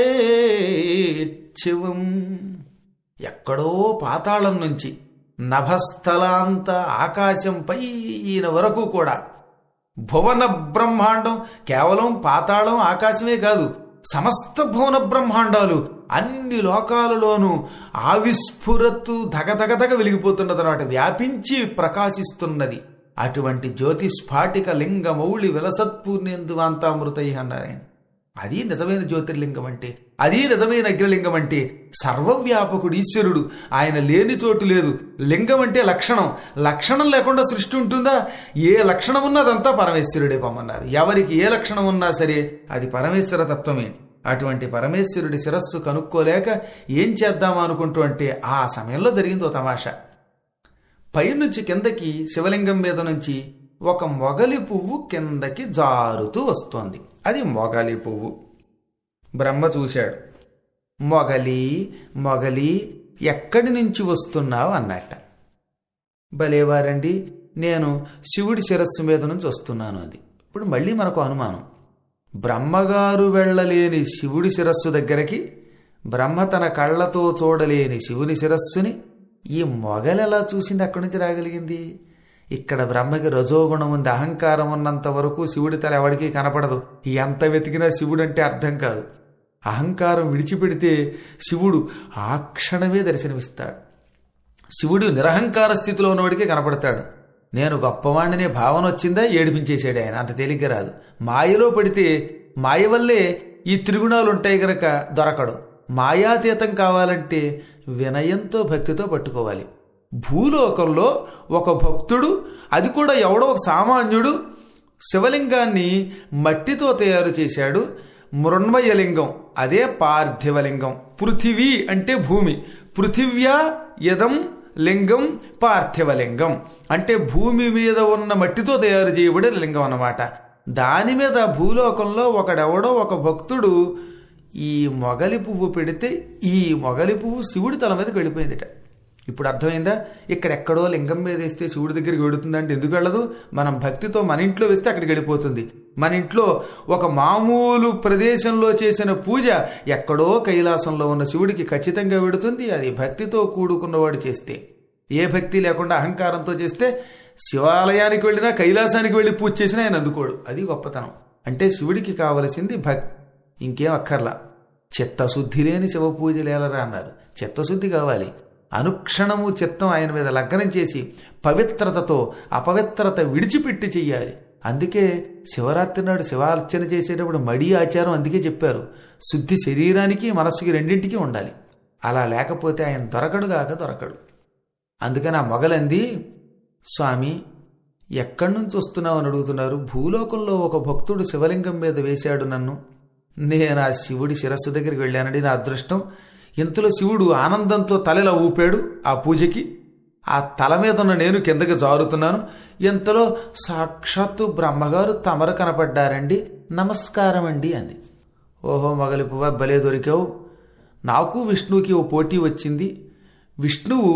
శివం ఎక్కడో పాతాళం నుంచి నభస్థలాంత ఆకాశం పైన వరకు కూడా భువన బ్రహ్మాండం కేవలం పాతాళం ఆకాశమే కాదు సమస్త భువన బ్రహ్మాండాలు అన్ని లోకాలలోనూ ఆవిస్ఫురత్తు ధగధగధగ వెలిగిపోతున్నది అనమాట వ్యాపించి ప్రకాశిస్తున్నది అటువంటి జ్యోతిస్ఫాటిక లింగమౌళి విలసత్పూర్ణేందువాంతామృతై అన్నారు ఆయన అది నిజమైన జ్యోతిర్లింగం అంటే అది నిజమైన అగ్రలింగం అంటే సర్వవ్యాపకుడు ఈశ్వరుడు ఆయన లేని చోటు లేదు లింగం అంటే లక్షణం లక్షణం లేకుండా సృష్టి ఉంటుందా ఏ లక్షణం ఉన్నా అదంతా పరమేశ్వరుడే పొమ్మన్నారు ఎవరికి ఏ లక్షణం ఉన్నా సరే అది పరమేశ్వర తత్వమే అటువంటి పరమేశ్వరుడి శిరస్సు కనుక్కోలేక ఏం చేద్దాం అనుకుంటూ అంటే ఆ సమయంలో జరిగింది ఓ తమాషా పైనుంచి కిందకి శివలింగం మీద నుంచి ఒక మొగలి పువ్వు కిందకి జారుతూ వస్తోంది అది మొగలి పువ్వు బ్రహ్మ చూశాడు మొగలి మొగలి ఎక్కడి నుంచి వస్తున్నావు అన్నట్ట భలేవారండి నేను శివుడి శిరస్సు మీద నుంచి వస్తున్నాను అది ఇప్పుడు మళ్ళీ మనకు అనుమానం బ్రహ్మగారు వెళ్ళలేని శివుడి శిరస్సు దగ్గరికి బ్రహ్మ తన కళ్ళతో చూడలేని శివుని శిరస్సుని ఈ మొగలెలా చూసింది అక్కడి నుంచి రాగలిగింది ఇక్కడ బ్రహ్మకి రజోగుణం ఉంది అహంకారం ఉన్నంత వరకు శివుడి తల ఎవడికి కనపడదు ఎంత వెతికినా శివుడు అంటే అర్థం కాదు అహంకారం విడిచిపెడితే శివుడు ఆ క్షణమే దర్శనమిస్తాడు శివుడు నిరహంకార స్థితిలో ఉన్నవాడికే కనపడతాడు నేను గొప్పవాణ్ణనే భావన వచ్చిందా ఏడిపించేశాడు ఆయన అంత తేలిగ్గా రాదు మాయలో పడితే మాయ వల్లే ఈ త్రిగుణాలు ఉంటాయి గనక దొరకడు మాయాతీతం కావాలంటే వినయంతో భక్తితో పట్టుకోవాలి భూలోకంలో ఒక భక్తుడు అది కూడా ఎవడో ఒక సామాన్యుడు శివలింగాన్ని మట్టితో తయారు చేశాడు మృణ్మయలింగం అదే పార్థివలింగం పృథివీ అంటే భూమి పృథివ్యా యదం లింగం పార్థివలింగం అంటే భూమి మీద ఉన్న మట్టితో తయారు చేయబడిన లింగం అన్నమాట దాని మీద భూలోకంలో ఒకడెవడో ఒక భక్తుడు ఈ మొగలి పువ్వు పెడితే ఈ మొగలి పువ్వు శివుడి తల మీదకి వెళ్ళిపోయిందిట ఇప్పుడు అర్థమైందా ఇక్కడెక్కడో లింగం మీద వేస్తే శివుడి దగ్గరికి వెడుతుందంటే ఎందుకు వెళ్ళదు మనం భక్తితో మన ఇంట్లో వేస్తే అక్కడికి వెళ్ళిపోతుంది మన ఇంట్లో ఒక మామూలు ప్రదేశంలో చేసిన పూజ ఎక్కడో కైలాసంలో ఉన్న శివుడికి ఖచ్చితంగా వెడుతుంది అది భక్తితో కూడుకున్నవాడు చేస్తే ఏ భక్తి లేకుండా అహంకారంతో చేస్తే శివాలయానికి వెళ్ళినా కైలాసానికి వెళ్ళి పూజ చేసినా ఆయన అందుకోడు అది గొప్పతనం అంటే శివుడికి కావలసింది భక్ ఇంకేం అక్కర్లా చిత్తశుద్ధి లేని శివ పూజలు ఎలరా అన్నారు చిత్తశుద్ధి కావాలి అనుక్షణము చిత్తం ఆయన మీద లగ్నం చేసి పవిత్రతతో అపవిత్రత విడిచిపెట్టి చెయ్యాలి అందుకే శివరాత్రి నాడు శివార్చన చేసేటప్పుడు మడి ఆచారం అందుకే చెప్పారు శుద్ధి శరీరానికి మనస్సుకి రెండింటికి ఉండాలి అలా లేకపోతే ఆయన దొరకడు కాక దొరకడు అందుకని ఆ మొగలంది స్వామి ఎక్కడి నుంచి వస్తున్నావు అని అడుగుతున్నారు భూలోకంలో ఒక భక్తుడు శివలింగం మీద వేశాడు నన్ను నేను ఆ శివుడి శిరస్సు దగ్గరికి వెళ్ళానండి నా అదృష్టం ఇంతలో శివుడు ఆనందంతో తలెలా ఊపాడు ఆ పూజకి ఆ తల మీద ఉన్న నేను కిందకి జారుతున్నాను ఇంతలో సాక్షాత్తు బ్రహ్మగారు తమరు కనపడ్డారండి నమస్కారం అండి అంది ఓహో మొగలి పువ్వ భలే దొరికావు నాకు విష్ణువుకి ఓ పోటీ వచ్చింది విష్ణువు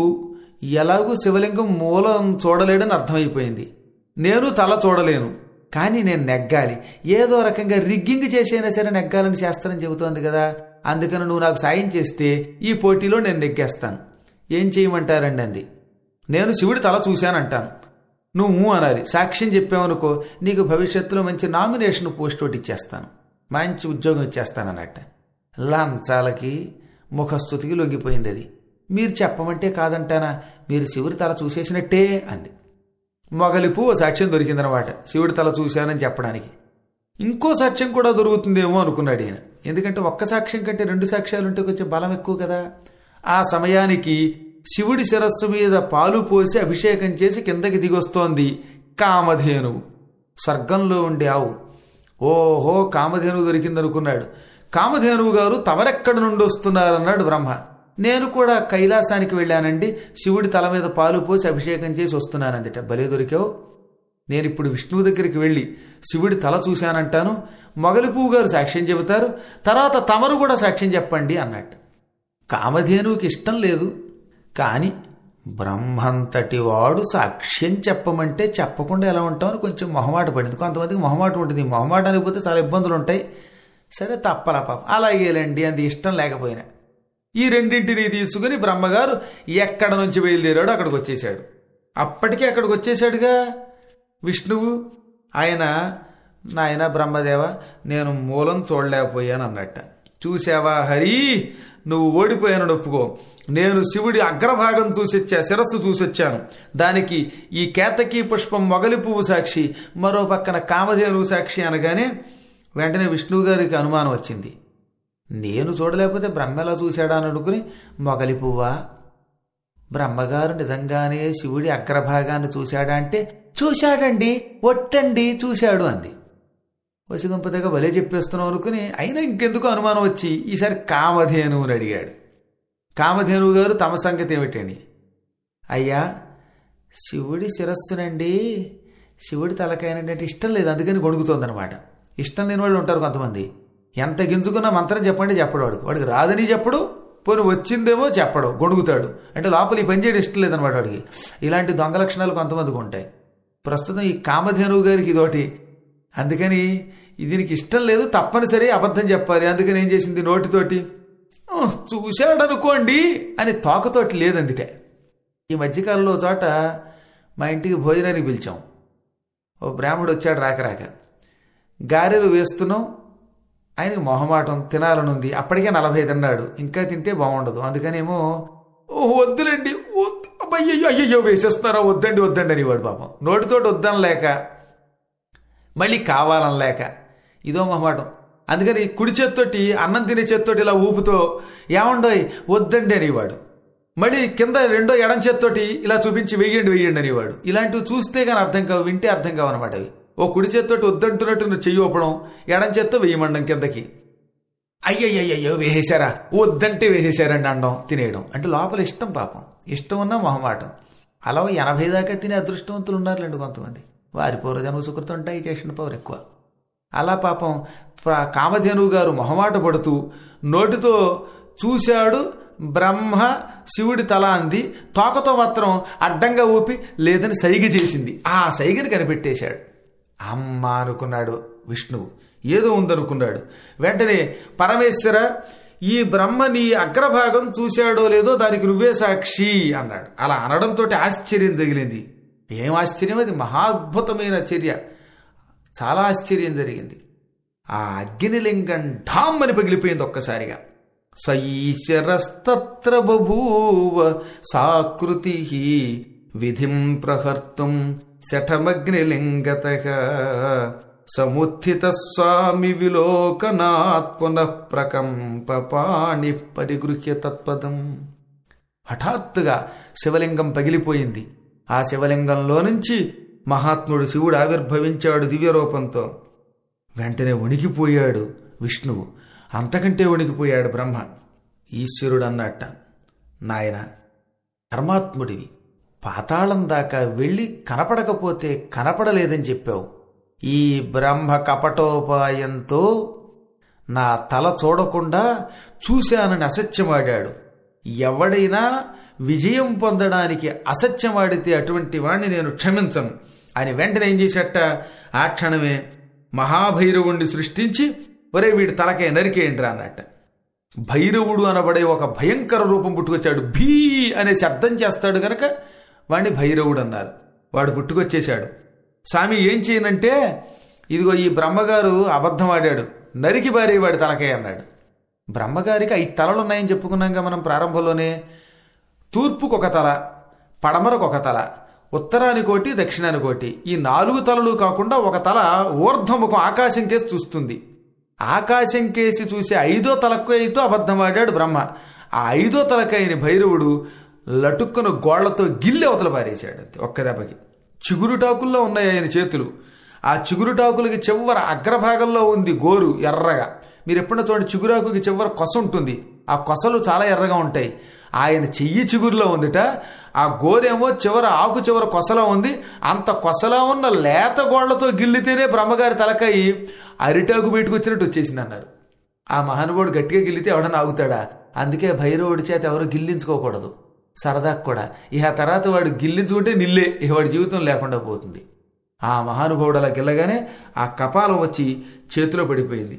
ఎలాగూ శివలింగం మూలం చూడలేడని అర్థమైపోయింది నేను తల చూడలేను కానీ నేను నెగ్గాలి ఏదో రకంగా రిగ్గింగ్ చేసైనా సరే నెగ్గాలని చేస్తానని చెబుతోంది కదా అందుకని నువ్వు నాకు సాయం చేస్తే ఈ పోటీలో నేను నెగ్గేస్తాను ఏం చేయమంటారండి అంది నేను శివుడి తల చూశానంటాను నువ్వు అనాలి సాక్ష్యం చెప్పావనుకో నీకు భవిష్యత్తులో మంచి నామినేషన్ పోస్ట్ ఒకటి ఇచ్చేస్తాను మంచి ఉద్యోగం ఇచ్చేస్తానన్నట్ట లంచాలకి ముఖస్థుతికి లొంగిపోయింది అది మీరు చెప్పమంటే కాదంటానా మీరు శివుడి తల చూసేసినట్టే అంది మొగలి పువ్వు సాక్ష్యం దొరికిందనమాట శివుడి తల చూశానని చెప్పడానికి ఇంకో సాక్ష్యం కూడా దొరుకుతుందేమో అనుకున్నాడు ఈయన ఎందుకంటే ఒక్క సాక్ష్యం కంటే రెండు సాక్ష్యాలు ఉంటే కొంచెం బలం ఎక్కువ కదా ఆ సమయానికి శివుడి శిరస్సు మీద పాలు పోసి అభిషేకం చేసి కిందకి దిగొస్తోంది కామధేనువు స్వర్గంలో ఉండే ఆవు ఓహో కామధేనువు దొరికిందనుకున్నాడు కామధేనువు గారు తమరెక్కడి నుండి వస్తున్నారన్నాడు బ్రహ్మ నేను కూడా కైలాసానికి వెళ్ళానండి శివుడి తల మీద పాలు పోసి అభిషేకం చేసి వస్తున్నానందిట భలే దొరికావు నేను ఇప్పుడు విష్ణువు దగ్గరికి వెళ్ళి శివుడి తల చూశానంటాను మొగలి పువ్వు గారు సాక్ష్యం చెబుతారు తర్వాత తమరు కూడా సాక్ష్యం చెప్పండి అన్నట్టు కామధేనువుకి ఇష్టం లేదు కానీ బ్రహ్మంతటి వాడు సాక్ష్యం చెప్పమంటే చెప్పకుండా ఎలా ఉంటామని కొంచెం మొహమాట పడింది కొంతమందికి మొహమాట ఉంటుంది మొహమాటానికి పోతే చాలా ఇబ్బందులు ఉంటాయి సరే తప్పలా పాపం అలాగేలేండి అంత ఇష్టం లేకపోయినా ఈ రెండింటిని తీసుకుని బ్రహ్మగారు ఎక్కడ నుంచి బయలుదేరాడో అక్కడికి వచ్చేసాడు అప్పటికే అక్కడికి వచ్చేసాడుగా విష్ణువు ఆయన నాయన బ్రహ్మదేవ నేను మూలం చూడలేకపోయాను అన్నట్ట చూసావా హరి నువ్వు ఓడిపోయాను ఒప్పుకో నేను శివుడి అగ్రభాగం చూసొచ్చా శిరస్సు చూసొచ్చాను దానికి ఈ కేతకీ పుష్పం మొగలి పువ్వు సాక్షి మరో పక్కన కామధేనువు సాక్షి అనగానే వెంటనే విష్ణువు గారికి అనుమానం వచ్చింది నేను చూడలేకపోతే బ్రహ్మ ఎలా చూశాడా అని అనుకుని మొగలి పువ్వా బ్రహ్మగారు నిజంగానే శివుడి అగ్రభాగాన్ని చూశాడా అంటే చూశాడండి ఒట్టండి చూశాడు అంది వసిగంపదగా భలే చెప్పేస్తున్నావు అనుకుని అయినా ఇంకెందుకు అనుమానం వచ్చి ఈసారి కామధేనువుని అడిగాడు కామధేనువు గారు తమ సంగతి ఏమిటని అయ్యా శివుడి శిరస్సునండి శివుడి తలకాయనండి అంటే ఇష్టం లేదు అందుకని గొడుగుతోందనమాట ఇష్టం లేని వాళ్ళు ఉంటారు కొంతమంది ఎంత గింజుకున్నా మంత్రం చెప్పండి చెప్పడు వాడికి వాడికి రాదని చెప్పడు పోనీ వచ్చిందేమో చెప్పడు గొడుగుతాడు అంటే లోపల ఈ పని చేయడం ఇష్టం లేదనమాట వాడికి ఇలాంటి దొంగ లక్షణాలు కొంతమందికి ఉంటాయి ప్రస్తుతం ఈ కామధేనువు గారికి ఇదోటి అందుకని దీనికి ఇష్టం లేదు తప్పనిసరి అబద్ధం చెప్పాలి అందుకని ఏం చేసింది నోటితోటి "ఓ, చూశాడనుకోండి అని తోకతోటి లేదందిటే ఈ మధ్యకాలంలో ఓ చోట మా ఇంటికి భోజనానికి పిలిచాం ఓ బ్రాహ్మడు వచ్చాడు రాక రాక గారెలు వేస్తున్నాం ఆయనకి మొహమాటం తినాలనుంది అప్పటికే నలభై తిన్నాడు ఇంకా తింటే బాగుండదు అందుకనేమో "ఓ, వద్దులేండి వద్దు అయ్యో అయ్యయ్యో వేసేస్తున్నారా వద్దండి వద్దండి అనేవాడు పాపం నోటితోటి వద్దనలేక మళ్ళీ కావాలనలేక ఇదో మొహమాటం అందుకని కుడి చేత్తోటి అన్నం తినే చేత్తోటి ఇలా ఊపుతో ఏమండోయ్ వద్దండి అనేవాడు మళ్ళీ కింద రెండో ఎడం చేత్తోటి ఇలా చూపించి వెయ్యండి వెయ్యండి అనేవాడు ఇలాంటివి చూస్తే కానీ అర్థం కావు వింటే అర్థం కావు అనమాట అవి ఓ కుడి చేత్తోటి వద్దంటున్నట్టు నువ్వు చెయ్యి ఊపడం ఎడం చేత్తో వెయ్యమండం కిందకి అయ్యయ్యయ్యో వేసేశారా వద్దంటే వేసేశారండి అండం తినేయడం అంటే లోపల ఇష్టం పాపం ఇష్టం ఉన్నా మొహమాటం అలా ఓ ఎనభై దాకా తినే అదృష్టవంతులు ఉన్నారులేండి కొంతమంది వారి పూర్వజన్మ సుకృతం ఉంటాయి చేసిన పవర్ ఎక్కువ అలా పాపం ప్ర- కామధేనువు గారు మొహమాట పడుతూ నోటితో చూశాడు బ్రహ్మ శివుడి తల అంది తోకతో మాత్రం అడ్డంగా ఊపి లేదని సైగ చేసింది ఆ సైగని కనిపెట్టేశాడు అమ్మ అనుకున్నాడు విష్ణువు ఏదో ఉందనుకున్నాడు వెంటనే పరమేశ్వర ఈ బ్రహ్మ నీ అగ్రభాగం చూశాడో లేదో దానికి నువ్వే సాక్షి అన్నాడు అలా అనడంతో ఆశ్చర్యం తగిలింది ఏం ఆశ్చర్యం అది మహాద్భుతమైన చర్య చాలా ఆశ్చర్యం జరిగింది ఆ అగ్నిలింగం ఢామ్ అని పగిలిపోయింది ఒక్కసారిగా సైశరస్తత్ర బభూవ సాకృతి విధిం ప్రహర్తుం శఠమగ్నిలింగత సముత్థిత స్వామి విలోకనాత్ పునః ప్రకంప పాణి పరిగృహ్య తత్పదం హఠాత్తుగా శివలింగం పగిలిపోయింది ఆ శివలింగంలో నుంచి మహాత్ముడు శివుడు ఆవిర్భవించాడు దివ్యరూపంతో వెంటనే వణికిపోయాడు విష్ణువు అంతకంటే వణికిపోయాడు బ్రహ్మ ఈశ్వరుడు అన్నట్ట నాయన ధర్మాత్ముడివి పాతాళం దాకా వెళ్ళి కనపడకపోతే కనపడలేదని చెప్పావు ఈ బ్రహ్మ కపటోపాయంతో నా తల చూడకుండా చూశానని అసత్యమాడాడు ఎవడైనా విజయం పొందడానికి అసత్యమాడితే అటువంటి వాణ్ణి నేను క్షమించను అని వెంటనే ఏం చేశాట ఆ క్షణమే మహాభైరవుణ్ణి సృష్టించి ఒరే వీడి తలకే నరికేయండిరా అన్నట్ట భైరవుడు అనబడే ఒక భయంకర రూపం పుట్టుకొచ్చాడు భీ అనే శబ్దం చేస్తాడు గనక వాడిని భైరవుడు అన్నారు వాడు పుట్టుకొచ్చేశాడు స్వామి ఏం చేయనంటే ఇదిగో ఈ బ్రహ్మగారు అబద్ధం ఆడాడు నరికి బారి వాడి తలకాయ అన్నాడు బ్రహ్మగారికి ఐదు తలలు ఉన్నాయని చెప్పుకున్నాక మనం ప్రారంభంలోనే తూర్పుకు ఒక తల పడమరకు ఒక తల ఉత్తరానికి ఒకటి దక్షిణానికి ఒకటి ఈ నాలుగు తలలు కాకుండా ఒక తల ఊర్ధ్వముఖం ఆకాశం కేసి చూస్తుంది ఆకాశం కేసి చూసే ఐదో తలకాయతో అబద్ధమాడాడు బ్రహ్మ ఆ ఐదో తలకాయని భైరవుడు లటుక్కును గోళ్లతో గిల్లి అవతల పారేశాడు అంతే ఒక్క దెబ్బకి చిగురుటాకుల్లో ఉన్నాయి ఆయన చేతులు ఆ చిగురుటాకులకి చివర అగ్రభాగంలో ఉంది గోరు ఎర్రగా మీరు ఎప్పుడైనా చూడండి చిగురాకుకి చివర కొస ఉంటుంది ఆ కొసలు చాలా ఎర్రగా ఉంటాయి ఆయన చెయ్యి చిగురులో ఉందిట ఆ గోరేమో చివర ఆకు చివర కొసలో ఉంది అంత కొసలో ఉన్న లేత గోళ్లతో గిల్లితేనే బ్రహ్మగారి తలకాయి అరిటాకు బయటకు వచ్చినట్టు వచ్చేసింది అన్నారు ఆ మహానుభావుడు గట్టిగా గిల్లితే ఎవడన్నా ఆగుతాడా అందుకే భైరవుడి చేత ఎవరు గిల్లించుకోకూడదు సరదాకు కూడా ఇక ఆ తర్వాత వాడు గిల్లించుకుంటే నిల్లే ఇక వాడి జీవితం లేకుండా పోతుంది ఆ మహానుభావుడు అలా గిల్లగానే ఆ కపాలం వచ్చి చేతిలో పడిపోయింది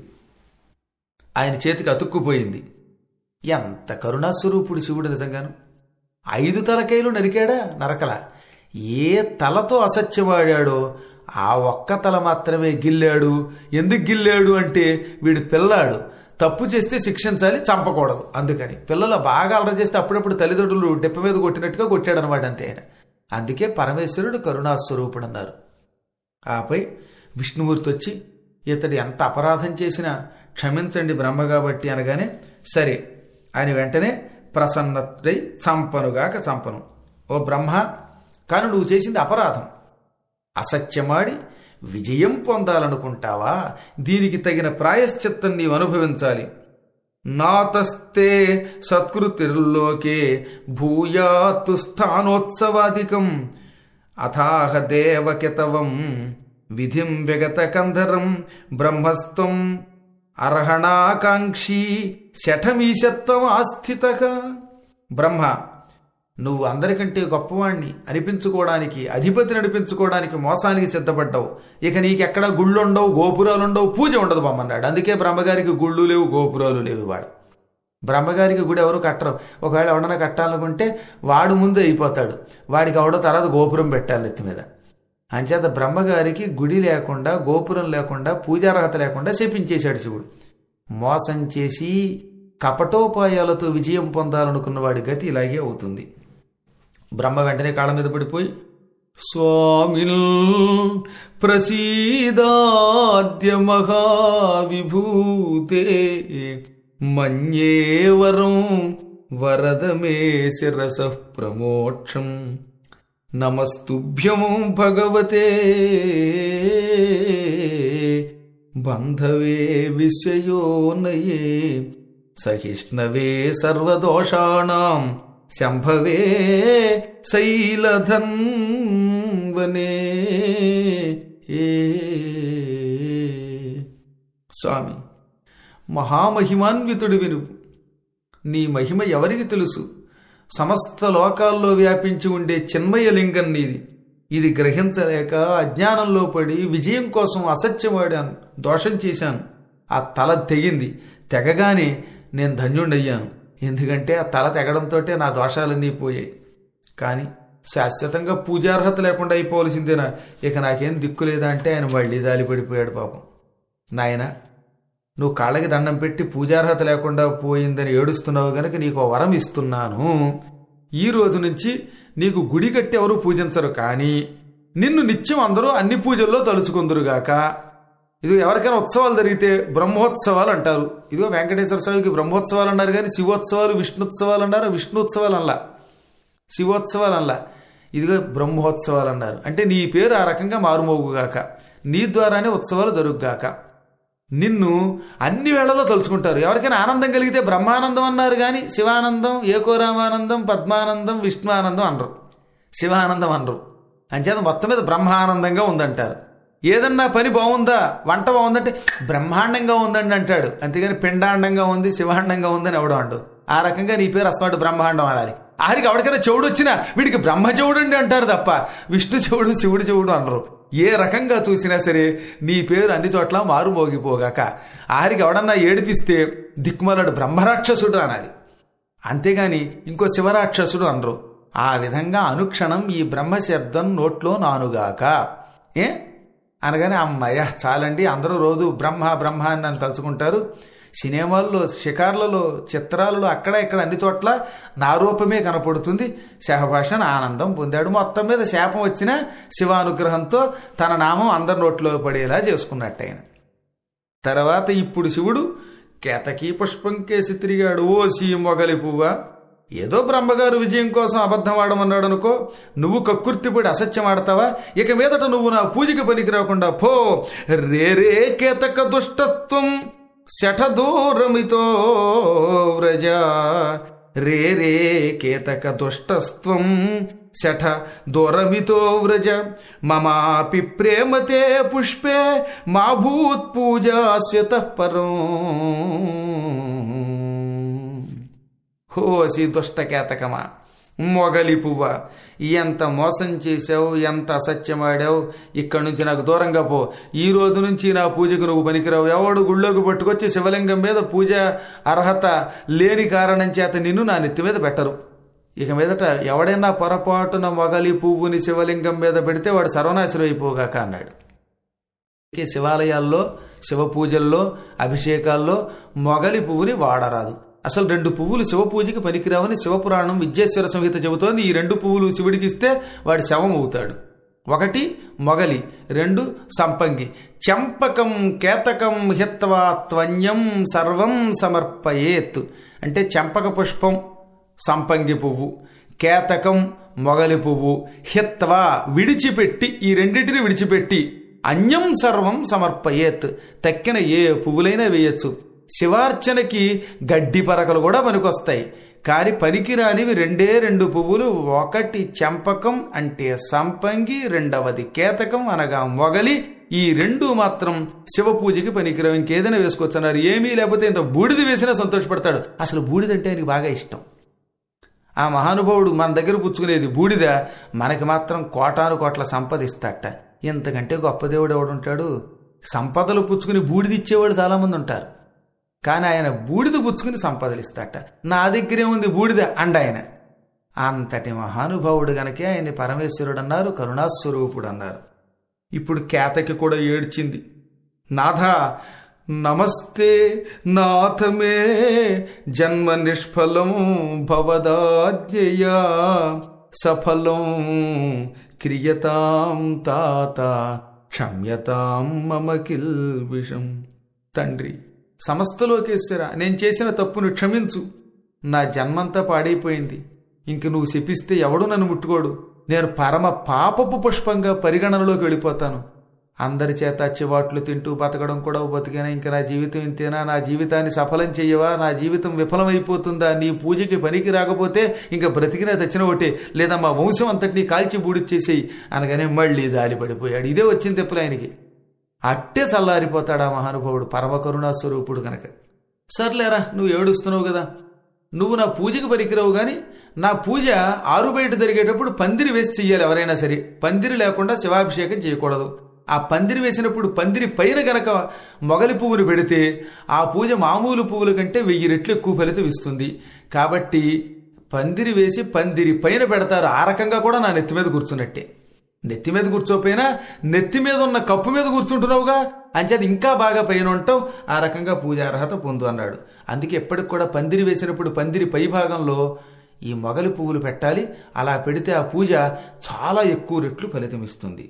ఆయన చేతికి అతుక్కుపోయింది ఎంత కరుణాస్వరూపుడు శివుడు నిజంగాను ఐదు తలకాయలు నరికాడా నరకల ఏ తలతో అసత్యవాడాడో ఆ ఒక్క తల మాత్రమే గిల్లాడు ఎందుకు గిల్లాడు అంటే వీడు పిల్లాడు తప్పు చేస్తే శిక్షించాలి చంపకూడదు అందుకని పిల్లలు బాగా అలర చేస్తే అప్పుడప్పుడు తల్లిదండ్రులు డెప్ప మీద కొట్టినట్టుగా కొట్టాడు అనమాట అంతే ఆయన అందుకే పరమేశ్వరుడు కరుణాస్వరూపుడు అన్నారు ఆపై విష్ణుమూర్తి వచ్చి ఇతడు ఎంత అపరాధం చేసినా క్షమించండి బ్రహ్మ కాబట్టి అనగానే సరే ఆయన వెంటనే ప్రసన్నతై చంపనుగాక చంపను ఓ బ్రహ్మ కాను నువ్వు చేసింది అపరాధం అసత్యమాడి విజయం పొందాలనుకుంటావా దీనికి తగిన ప్రాయశ్చిత్తం నీవు అనుభవించాలి నాతస్తే సత్కృతిర్లోకే భూయాత్తు స్థానోత్సవాదికం అథాహ దేవకితవం విధిం విగత కంధరం బ్రహ్మస్తం అర్హణాకాంక్షీ శఠమీశత్వం ఆస్థిత బ్రహ్మ నువ్వు అందరికంటే గొప్పవాణ్ణి అనిపించుకోవడానికి అధిపతిని అనిపించుకోవడానికి మోసానికి సిద్ధపడ్డావు ఇక నీకెక్కడ గుళ్ళుండవు గోపురాలు ఉండవు పూజ ఉండదు బొమ్మన్నాడు అందుకే బ్రహ్మగారికి గుళ్ళు లేవు గోపురాలు లేవు వాడు బ్రహ్మగారికి గుడి ఎవరు కట్టరు ఒకవేళ ఎవడన్నా కట్టాలనుకుంటే వాడు ముందు అయిపోతాడు వాడికి ఎవడో తర్వాత గోపురం పెట్టాలి నెత్తి మీద అంచేత బ్రహ్మగారికి గుడి లేకుండా గోపురం లేకుండా పూజార్హత లేకుండా శపించేశాడు శివుడు మోసం చేసి కపటోపాయాలతో విజయం పొందాలనుకున్న వాడి గతి ఇలాగే అవుతుంది బ్రహ్మ వెంటనే కాళ్ళ మీద పడిపోయి స్వామిల్ ప్రసీదాద్య మహావిభూతే మన్యేవరం వరదమే శిరస ప్రమోక్షం నమస్తుభ్యం భగవతే బంధవే విషయోనయే సహిష్ణవే సర్వదోషాణం శంభవే శైలధన్వనే ఏ స్వామి మహామహిమాన్వితుడివి నువ్వు నీ మహిమ ఎవరికి తెలుసు సమస్త లోకాల్లో వ్యాపించి ఉండే చిన్మయ లింగం నీది ఇది గ్రహించలేక అజ్ఞానంలో పడి విజయం కోసం అసత్యమాడాను దోషం చేశాను ఆ తల తెగింది తెగగానే నేను ధన్యుడయ్యాను ఎందుకంటే ఆ తల తెగడంతో నా దోషాలన్నీ పోయాయి కానీ శాశ్వతంగా పూజార్హత లేకుండా అయిపోవలసిందేనా ఇక నాకేం దిక్కు లేదా అంటే ఆయన మళ్ళీ జాలిపడిపోయాడు పాపం నాయన నువ్వు కాళ్ళకి దండం పెట్టి పూజార్హత లేకుండా పోయిందని ఏడుస్తున్నావు గనుక నీకు ఓ వరం ఇస్తున్నాను ఈ రోజు నుంచి నీకు గుడి కట్టి ఎవరు పూజించరు కానీ నిన్ను నిత్యం అందరూ అన్ని పూజల్లో తలుచుకుందరుగాక ఇది ఎవరికైనా ఉత్సవాలు జరిగితే బ్రహ్మోత్సవాలు అంటారు ఇదిగో వెంకటేశ్వర స్వామికి బ్రహ్మోత్సవాలు అన్నారు కానీ శివోత్సవాలు విష్ణుత్సవాలు అన్నారు విష్ణుత్సవాలు అనలా శివోత్సవాలు అనలా ఇదిగో బ్రహ్మోత్సవాలు అన్నారు అంటే నీ పేరు ఆ రకంగా మారుమోగుగాక నీ ద్వారానే ఉత్సవాలు జరుగుగాక నిన్ను అన్ని వేళల్లో తలుచుకుంటారు ఎవరికైనా ఆనందం కలిగితే బ్రహ్మానందం అన్నారు కానీ శివానందం ఏకోరామానందం పద్మానందం విష్ణువానందం అనరు శివానందం అనరు అంచేత మొత్తం మీద బ్రహ్మానందంగా ఉందంటారు ఏదన్నా పని బాగుందా వంట బాగుందంటే బ్రహ్మాండంగా ఉందండి అంటాడు అంతేగాని పిండాండంగా ఉంది శివాండంగా ఉందని ఎవడో అండు ఆ రకంగా నీ పేరు వస్తాడు బ్రహ్మాండం అనాలి ఆరికి ఎవరికైనా చెవుడు వచ్చినా వీడికి బ్రహ్మ చెవుడు అంటారు తప్ప విష్ణు చెవుడు శివుడు చెవుడు అనరు ఏ రకంగా చూసినా సరే నీ పేరు అన్ని చోట్ల మారుమోగిపోగాక ఆరికి ఎవడన్నా ఏడిపిస్తే దిక్కుమలాడు బ్రహ్మరాక్షసుడు అనాలి అంతేగాని ఇంకో శివరాక్షసుడు అనరు ఆ విధంగా అనుక్షణం ఈ బ్రహ్మ శబ్దం నోట్లో నానుగాక ఏ అనగానే అమ్మయ్య చాలండి అందరూ రోజు బ్రహ్మ బ్రహ్మ అని నన్ను తలుచుకుంటారు సినిమాల్లో షికార్లలో చిత్రాలలో అక్కడ ఇక్కడ అన్ని చోట్ల నా రూపమే కనపడుతుంది శహభాషణ ఆనందం పొందాడు మొత్తం మీద శాపం వచ్చిన శివానుగ్రహంతో తన నామం అందరి నోట్లో పడేలా చేసుకున్నట్టు ఆయన తర్వాత ఇప్పుడు శివుడు కేతకీ పుష్పం కేసి తిరిగాడు ఓ సీ మొగలి పువ్వ ఏదో బ్రహ్మగారు విజయం కోసం అబద్ధం ఆడమన్నాడు అనుకో నువ్వు కక్కుర్తిపడి అసత్యం ఆడతావా ఇక మీదట నువ్వు నా పూజకి పనికి రాకుండా పో రేరే కేతక దుష్టత్వం శఠదూరమితో వ్రజ రే రే కేతక దుష్టస్త్వం శఠ దూరమితో వ్రజ మమాపి ప్రేమతే పుష్పే మా భూత్ పూజాస్యత పరం హోసి దుష్టకేతకమా మొగలి పువ్వ ఎంత మోసం చేశావు ఎంత అసత్యమాడావు ఇక్కడి నుంచి నాకు దూరంగా పో ఈ రోజు నుంచి నా పూజకు నువ్వు పనికిరావు ఎవడు గుళ్ళోకి పట్టుకొచ్చి శివలింగం మీద పూజ అర్హత లేని కారణం చేత నిన్ను నా నెత్తి మీద పెట్టరు ఇక మీదట ఎవడైనా పొరపాటున మొగలి పువ్వుని శివలింగం మీద పెడితే వాడు సర్వనాశనం అయిపోగాక అన్నాడు శివాలయాల్లో శివ పూజల్లో అభిషేకాల్లో మొగలి పువ్వుని వాడరాదు అసలు రెండు పువ్వులు శివ పూజకి పనికిరావని శివపురాణం విద్యేశ్వర సంహిత చెబుతోంది ఈ రెండు పువ్వులు శివుడికి ఇస్తే వాడి శవం అవుతాడు ఒకటి మొగలి రెండు సంపంగి చెంపకం కేతకం హిత్వా త్వన్యం సర్వం సమర్పయేత్ అంటే చెంపక పుష్పం సంపంగి పువ్వు కేతకం మొగలి పువ్వు హిత్వా విడిచిపెట్టి ఈ రెండింటిని విడిచిపెట్టి అన్యం సర్వం సమర్పయేత్ తక్కిన ఏ పువ్వులైనా వేయచ్చు శివార్చనకి గడ్డి పరకలు కూడా పనికొస్తాయి కాని పనికిరానివి రెండే రెండు పువ్వులు ఒకటి చెంపకం అంటే సంపంగి రెండవది కేతకం అనగా మొగలి ఈ రెండు మాత్రం శివ పూజకి పనికిరావు ఇంకేదైనా వేసుకొచ్చన్నారు ఏమీ లేకపోతే ఇంత బూడిద వేసినా సంతోషపడతాడు అసలు బూడిదంటే ఆయనకి బాగా ఇష్టం ఆ మహానుభావుడు మన దగ్గర పుచ్చుకునేది బూడిద మనకి మాత్రం కోటాను కోట్ల సంపద ఇస్తాట ఇంతకంటే గొప్ప దేవుడు ఎవడుంటాడు సంపదలు పుచ్చుకుని బూడిద ఇచ్చేవాడు చాలామంది ఉంటారు కానీ ఆయన బూడిద పుచ్చుకుని సంపదలు ఇస్తాట నా దగ్గరే ఉంది బూడిద అండ ఆయన అంతటి మహానుభావుడు గనకే ఆయన పరమేశ్వరుడు అన్నారు కరుణాస్వరూపుడు అన్నారు ఇప్పుడు కేతకి కూడా ఏడ్చింది నాథ నమస్తే నాథమే జన్మ నిష్ఫలం భవదాజ్ఞయా సఫలం క్రియతాం తాత క్షమ్యతాం మమ కిల్ విషం తండ్రి సమస్తలోకేశ్వర నేను చేసిన తప్పును క్షమించు నా జన్మంతా పాడైపోయింది ఇంక నువ్వు శపిస్తే ఎవడు నన్ను ముట్టుకోడు నేను పరమ పాపపు పుష్పంగా పరిగణనలోకి వెళ్ళిపోతాను అందరి చేత చివాట్లు తింటూ బతకడం కూడా బతికేనా ఇంకా నా జీవితం ఇంతేనా నా జీవితాన్ని సఫలం చెయ్యవా నా జీవితం విఫలమైపోతుందా నీ పూజకి పనికి రాకపోతే ఇంకా బ్రతికినా చచ్చిన ఒకటే లేదా మా వంశం అంతటినీ కాల్చి బూడిచ్చేసేయి అనగానే మళ్ళీ జాలి పడిపోయాడు ఇదే వచ్చింది తెప్పులు ఆయనకి అట్టే చల్లారిపోతాడు ఆ మహానుభావుడు పరమ కరుణా స్వరూపుడు కనుక సర్లేరా నువ్వు ఏడుస్తున్నావు కదా నువ్వు నా పూజకి పనికిరావు కానీ నా పూజ ఆరు బయట జరిగేటప్పుడు పందిరి వేసి చెయ్యాలి ఎవరైనా సరే పందిరి లేకుండా శివాభిషేకం చేయకూడదు ఆ పందిరి వేసినప్పుడు పందిరి పైన గనక మొగలి పువ్వులు పెడితే ఆ పూజ మామూలు పువ్వుల కంటే వెయ్యి రెట్లు ఎక్కువ ఫలితం ఇస్తుంది కాబట్టి పందిరి వేసి పందిరి పైన పెడతారు ఆ రకంగా కూడా నా నెత్తి మీద కూర్చున్నట్టే నెత్తి మీద కూర్చోపోయినా నెత్తి మీద ఉన్న కప్పు మీద కూర్చుంటున్నావుగా అంచేది ఇంకా బాగా పైన ఉంటావు ఆ రకంగా పూజ అర్హత పొందు అన్నాడు అందుకే ఎప్పటికి కూడా పందిరి వేసినప్పుడు పందిరి పై భాగంలో ఈ మొగలి పువ్వులు పెట్టాలి అలా పెడితే ఆ పూజ చాలా ఎక్కువ రెట్లు ఫలితం ఇస్తుంది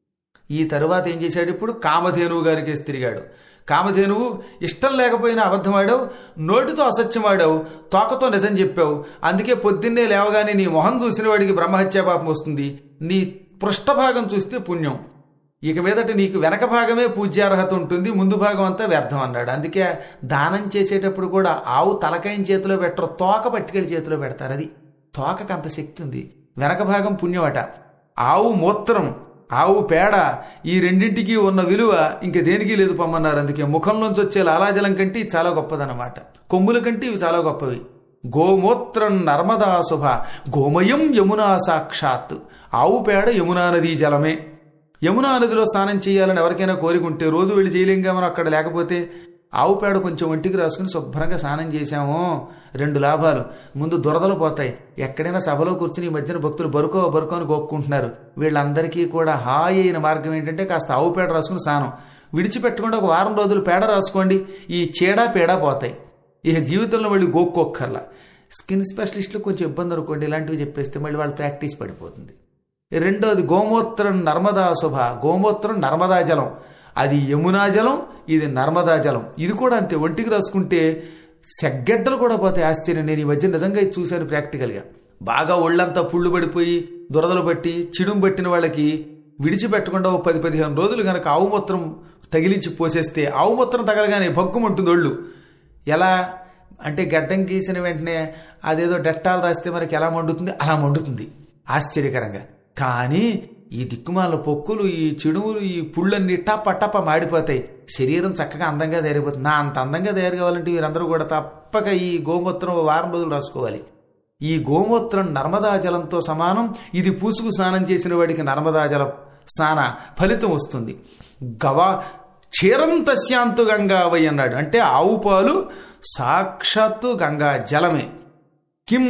ఈ తరువాత ఏం చేశాడు ఇప్పుడు కామధేనువు గారికి తిరిగాడు కామధేనువు ఇష్టం లేకపోయినా అబద్ధమాడావు నోటితో అసత్యమాడావు తోకతో నిజం చెప్పావు అందుకే పొద్దున్నే లేవగానే నీ మొహం చూసిన వాడికి బ్రహ్మహత్యా పాపం వస్తుంది నీ పృష్ఠభాగం చూస్తే పుణ్యం ఇక మీదట నీకు వెనక భాగమే పూజ్యార్హత ఉంటుంది ముందు భాగం అంతా వ్యర్థం అన్నాడు అందుకే దానం చేసేటప్పుడు కూడా ఆవు తలకాయం చేతిలో పెట్టరు తోక పట్టుకెళ్ళి చేతిలో పెడతారు అది తోకకు అంత శక్తి ఉంది వెనక భాగం పుణ్యమట ఆవు మూత్రం ఆవు పేడ ఈ రెండింటికి ఉన్న విలువ ఇంక దేనికి లేదు పొమ్మన్నారు అందుకే ముఖంలోంచి వచ్చే లాలాజలం కంటే ఇది చాలా గొప్పదన్నమాట కొమ్ముల కంటే ఇవి చాలా గొప్పవి గోమూత్రం నర్మదా శుభ గోమయం యమునా సాక్షాత్ ఆవు పేడ యమునా నదీ జలమే యమునా నదిలో స్నానం చేయాలని ఎవరికైనా కోరికుంటే రోజు వెళ్ళి చేయలేంగా మనం అక్కడ లేకపోతే ఆవు పేడ కొంచెం ఒంటికి రాసుకుని శుభ్రంగా స్నానం చేశాము రెండు లాభాలు ముందు దురదలు పోతాయి ఎక్కడైనా సభలో కూర్చుని ఈ మధ్యన భక్తులు బరుకో బరుకో అని గోక్కుంటున్నారు వీళ్ళందరికీ కూడా హాయి అయిన మార్గం ఏంటంటే కాస్త ఆవు పేడ రాసుకుని స్నానం విడిచిపెట్టకుండా ఒక వారం రోజులు పేడ రాసుకోండి ఈ చీడ పేడ పోతాయి ఇక జీవితంలో మళ్ళీ గోక్కోక్కర్లా స్కిన్ స్పెషలిస్టులు కొంచెం ఇబ్బంది అనుకోండి ఇలాంటివి చెప్పేస్తే మళ్ళీ వాళ్ళ ప్రాక్టీస్ పడిపోతుంది రెండోది గోమూత్రం నర్మదా శుభ గోమూత్రం నర్మదా జలం అది యమునా జలం ఇది నర్మదా జలం ఇది కూడా అంతే ఒంటికి రాసుకుంటే సెగ్గెడ్డలు కూడా పోతాయి ఆశ్చర్యం నేను ఈ మధ్య నిజంగా ఇది చూశాను ప్రాక్టికల్గా బాగా ఒళ్ళంతా పుళ్ళు పడిపోయి దురదలు పట్టి చిడుం పట్టిన వాళ్ళకి విడిచిపెట్టకుండా ఓ పది పదిహేను రోజులు కనుక ఆవు మూత్రం తగిలించి పోసేస్తే ఆవు మూత్రం తగలగానే భగ్గుమంటుంది ఒళ్ళు ఎలా అంటే గడ్డం గీసిన వెంటనే అదేదో డెట్టాలు రాస్తే మనకి ఎలా మండుతుంది అలా మండుతుంది ఆశ్చర్యకరంగా కానీ ఈ దిక్కుమాల పొక్కులు ఈ చెడువులు ఈ పుళ్ళన్నీ టప్ప టప్ప మాడిపోతాయి శరీరం చక్కగా అందంగా తయారైపోతుంది నా అంత అందంగా తయారు కావాలంటే వీరందరూ కూడా తప్పక ఈ గోమూత్రం ఓ వారం రోజులు రాసుకోవాలి ఈ గోమూత్రం నర్మదా జలంతో సమానం ఇది పూసుకు స్నానం చేసిన వాడికి నర్మదా జల స్నాన ఫలితం వస్తుంది గవా క్షీరం తస్యాంతు గంగావై అన్నాడు అంటే ఆవు పాలు సాక్షాత్తు గంగా జలమే కిం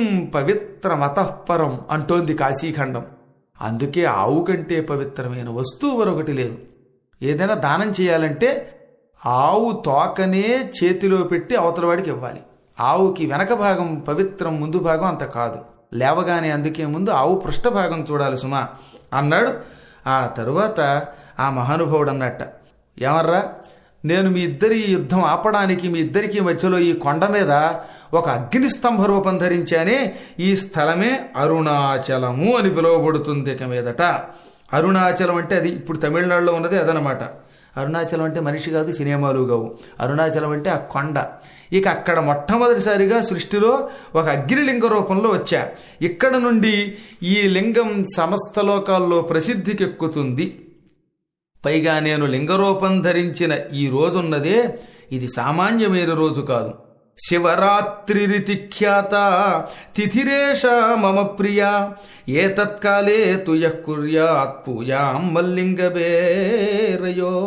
పవిత్రమతఃపరం అంటోంది కాశీఖండం అందుకే ఆవు కంటే పవిత్రమైన వస్తువు మరొకటి లేదు ఏదైనా దానం చేయాలంటే ఆవు తోకనే చేతిలో పెట్టి అవతల వాడికి ఇవ్వాలి ఆవుకి వెనక భాగం పవిత్రం ముందు భాగం అంత కాదు లేవగానే అందుకే ముందు ఆవు పృష్ఠభాగం చూడాలి సుమా అన్నాడు ఆ తరువాత ఆ మహానుభావుడు అన్నట్ట ఏమర్రా నేను మీ ఇద్దరి యుద్ధం ఆపడానికి మీ ఇద్దరికి మధ్యలో ఈ కొండ మీద ఒక అగ్నిస్తంభ రూపం ధరించానే ఈ స్థలమే అరుణాచలము అని పిలువబడుతుంది ఇక మీదట అరుణాచలం అంటే అది ఇప్పుడు తమిళనాడులో ఉన్నది అదనమాట అరుణాచలం అంటే మనిషి కాదు సినిమాలు కావు అరుణాచలం అంటే ఆ కొండ ఇక అక్కడ మొట్టమొదటిసారిగా సృష్టిలో ఒక అగ్నిలింగ రూపంలో వచ్చా ఇక్కడ నుండి ఈ లింగం సమస్త లోకాల్లో ప్రసిద్ధికెక్కుతుంది పైగా నేను లింగరూపం ధరించిన ఈ రోజున్నదే ఇది సామాన్యమైన రోజు కాదు శివరాత్రిరితి ఖ్యాత తిథిరేష మమ ప్రియ ఏ తత్కాలే తు యః కుర్యాత్ పూజాం మల్లింగబేరయో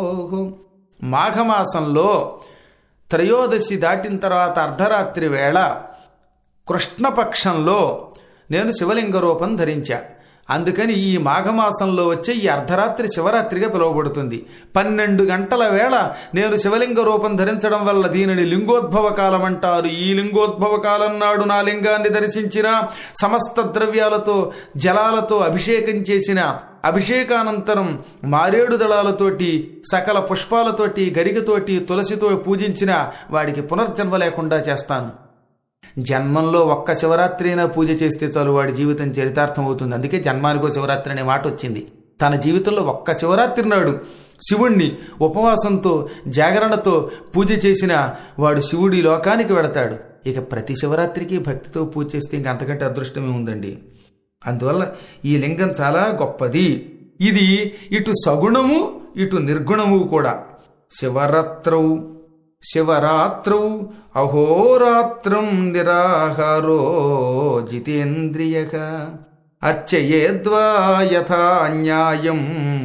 మాఘమాసంలో త్రయోదశి దాటిన తర్వాత అర్ధరాత్రి వేళ కృష్ణపక్షంలో నేను శివలింగ రూపం ధరించా అందుకని ఈ మాఘమాసంలో వచ్చే ఈ అర్ధరాత్రి శివరాత్రిగా పిలువబడుతుంది పన్నెండు గంటల వేళ నేను శివలింగ రూపం ధరించడం వల్ల దీనిని లింగోద్భవ కాలం అంటారు ఈ లింగోద్భవ కాలం నాడు నా లింగాన్ని దర్శించిన సమస్త ద్రవ్యాలతో జలాలతో అభిషేకం చేసిన అభిషేకానంతరం మారేడు దళాలతోటి సకల పుష్పాలతోటి గరికతోటి తులసితో పూజించిన వాడికి పునర్జన్మ లేకుండా చేస్తాను జన్మంలో ఒక్క శివరాత్రి అయినా పూజ చేస్తే చాలు వాడి జీవితం చరితార్థం అవుతుంది అందుకే జన్మానికో శివరాత్రి అనే మాట వచ్చింది తన జీవితంలో ఒక్క శివరాత్రి నాడు శివుణ్ణి ఉపవాసంతో జాగరణతో పూజ చేసిన వాడు శివుడి లోకానికి వెడతాడు ఇక ప్రతి శివరాత్రికి భక్తితో పూజ చేస్తే ఇంక అంతకంటే అదృష్టమే ఉందండి అందువల్ల ఈ లింగం చాలా గొప్పది ఇది ఇటు సగుణము ఇటు నిర్గుణము కూడా శివరాత్రౌ శివరాత్రౌ అహోరాత్రం నిరాహారో జితేంద్రియ అర్చయేద్వా యథా న్యాయం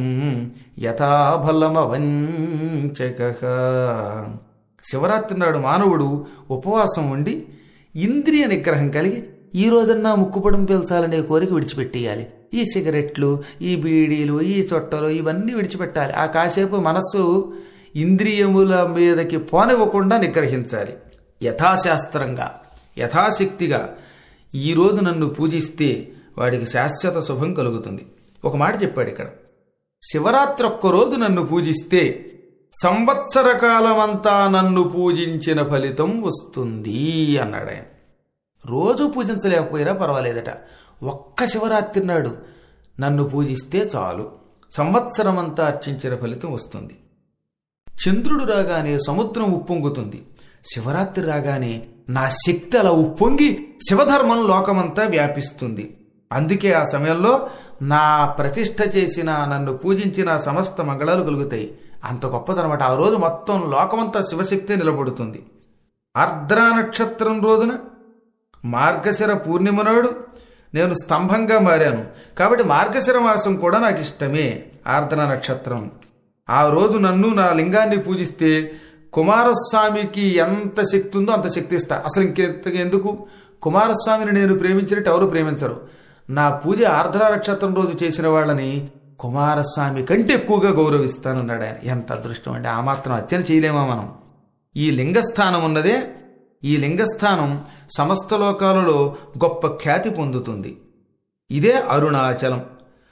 యథా బలమవంచక శివరాత్రి నాడు మానవుడు ఉపవాసం ఉండి ఇంద్రియ నిగ్రహం కలిగి ఈ రోజన్నా ముక్కుపడం పీల్చాలనే కోరిక విడిచిపెట్టేయాలి ఈ సిగరెట్లు ఈ బీడీలు ఈ చొట్టలు ఇవన్నీ విడిచిపెట్టాలి ఆ కాసేపు మనస్సు ఇంద్రియముల మీదకి పోనివ్వకుండా నిగ్రహించాలి యథాశాస్త్రంగా యథాశక్తిగా ఈరోజు నన్ను పూజిస్తే వాడికి శాశ్వత శుభం కలుగుతుంది ఒక మాట చెప్పాడు ఇక్కడ శివరాత్రి ఒక్కరోజు నన్ను పూజిస్తే సంవత్సర కాలమంతా నన్ను పూజించిన ఫలితం వస్తుంది అన్నాడు ఆయన రోజు పూజించలేకపోయినా పర్వాలేదట ఒక్క శివరాత్రి నాడు నన్ను పూజిస్తే చాలు సంవత్సరం అంతా అర్చించిన ఫలితం వస్తుంది చంద్రుడు రాగానే సముద్రం ఉప్పొంగుతుంది శివరాత్రి రాగానే నా శక్తి అలా ఉప్పొంగి శివధర్మం లోకమంతా వ్యాపిస్తుంది అందుకే ఆ సమయంలో నా ప్రతిష్ఠ చేసిన నన్ను పూజించిన సమస్త మంగళాలు కలుగుతాయి అంత గొప్పదనమాట ఆ రోజు మొత్తం లోకమంతా శివశక్తి నిలబడుతుంది ఆర్ద్రా నక్షత్రం రోజున మార్గశిర పూర్ణిమ నాడు నేను స్తంభంగా మారాను కాబట్టి మార్గశిర మాసం కూడా నాకు ఇష్టమే ఆర్ద్ర నక్షత్రం ఆ రోజు నన్ను నా లింగాన్ని పూజిస్తే కుమారస్వామికి ఎంత శక్తి ఉందో అంత శక్తి ఇస్తా అసలు ఇంకెంత ఎందుకు కుమారస్వామిని నేను ప్రేమించినట్టు ఎవరు ప్రేమించరు నా పూజ ఆర్ద్ర నక్షత్రం రోజు చేసిన వాళ్ళని కుమారస్వామి కంటే ఎక్కువగా గౌరవిస్తానన్నాడు ఆయన ఎంత అదృష్టం అంటే ఆ మాత్రం అర్చన చేయలేమా మనం ఈ లింగస్థానం ఉన్నదే ఈ లింగస్థానం సమస్త లోకాలలో గొప్ప ఖ్యాతి పొందుతుంది ఇదే అరుణాచలం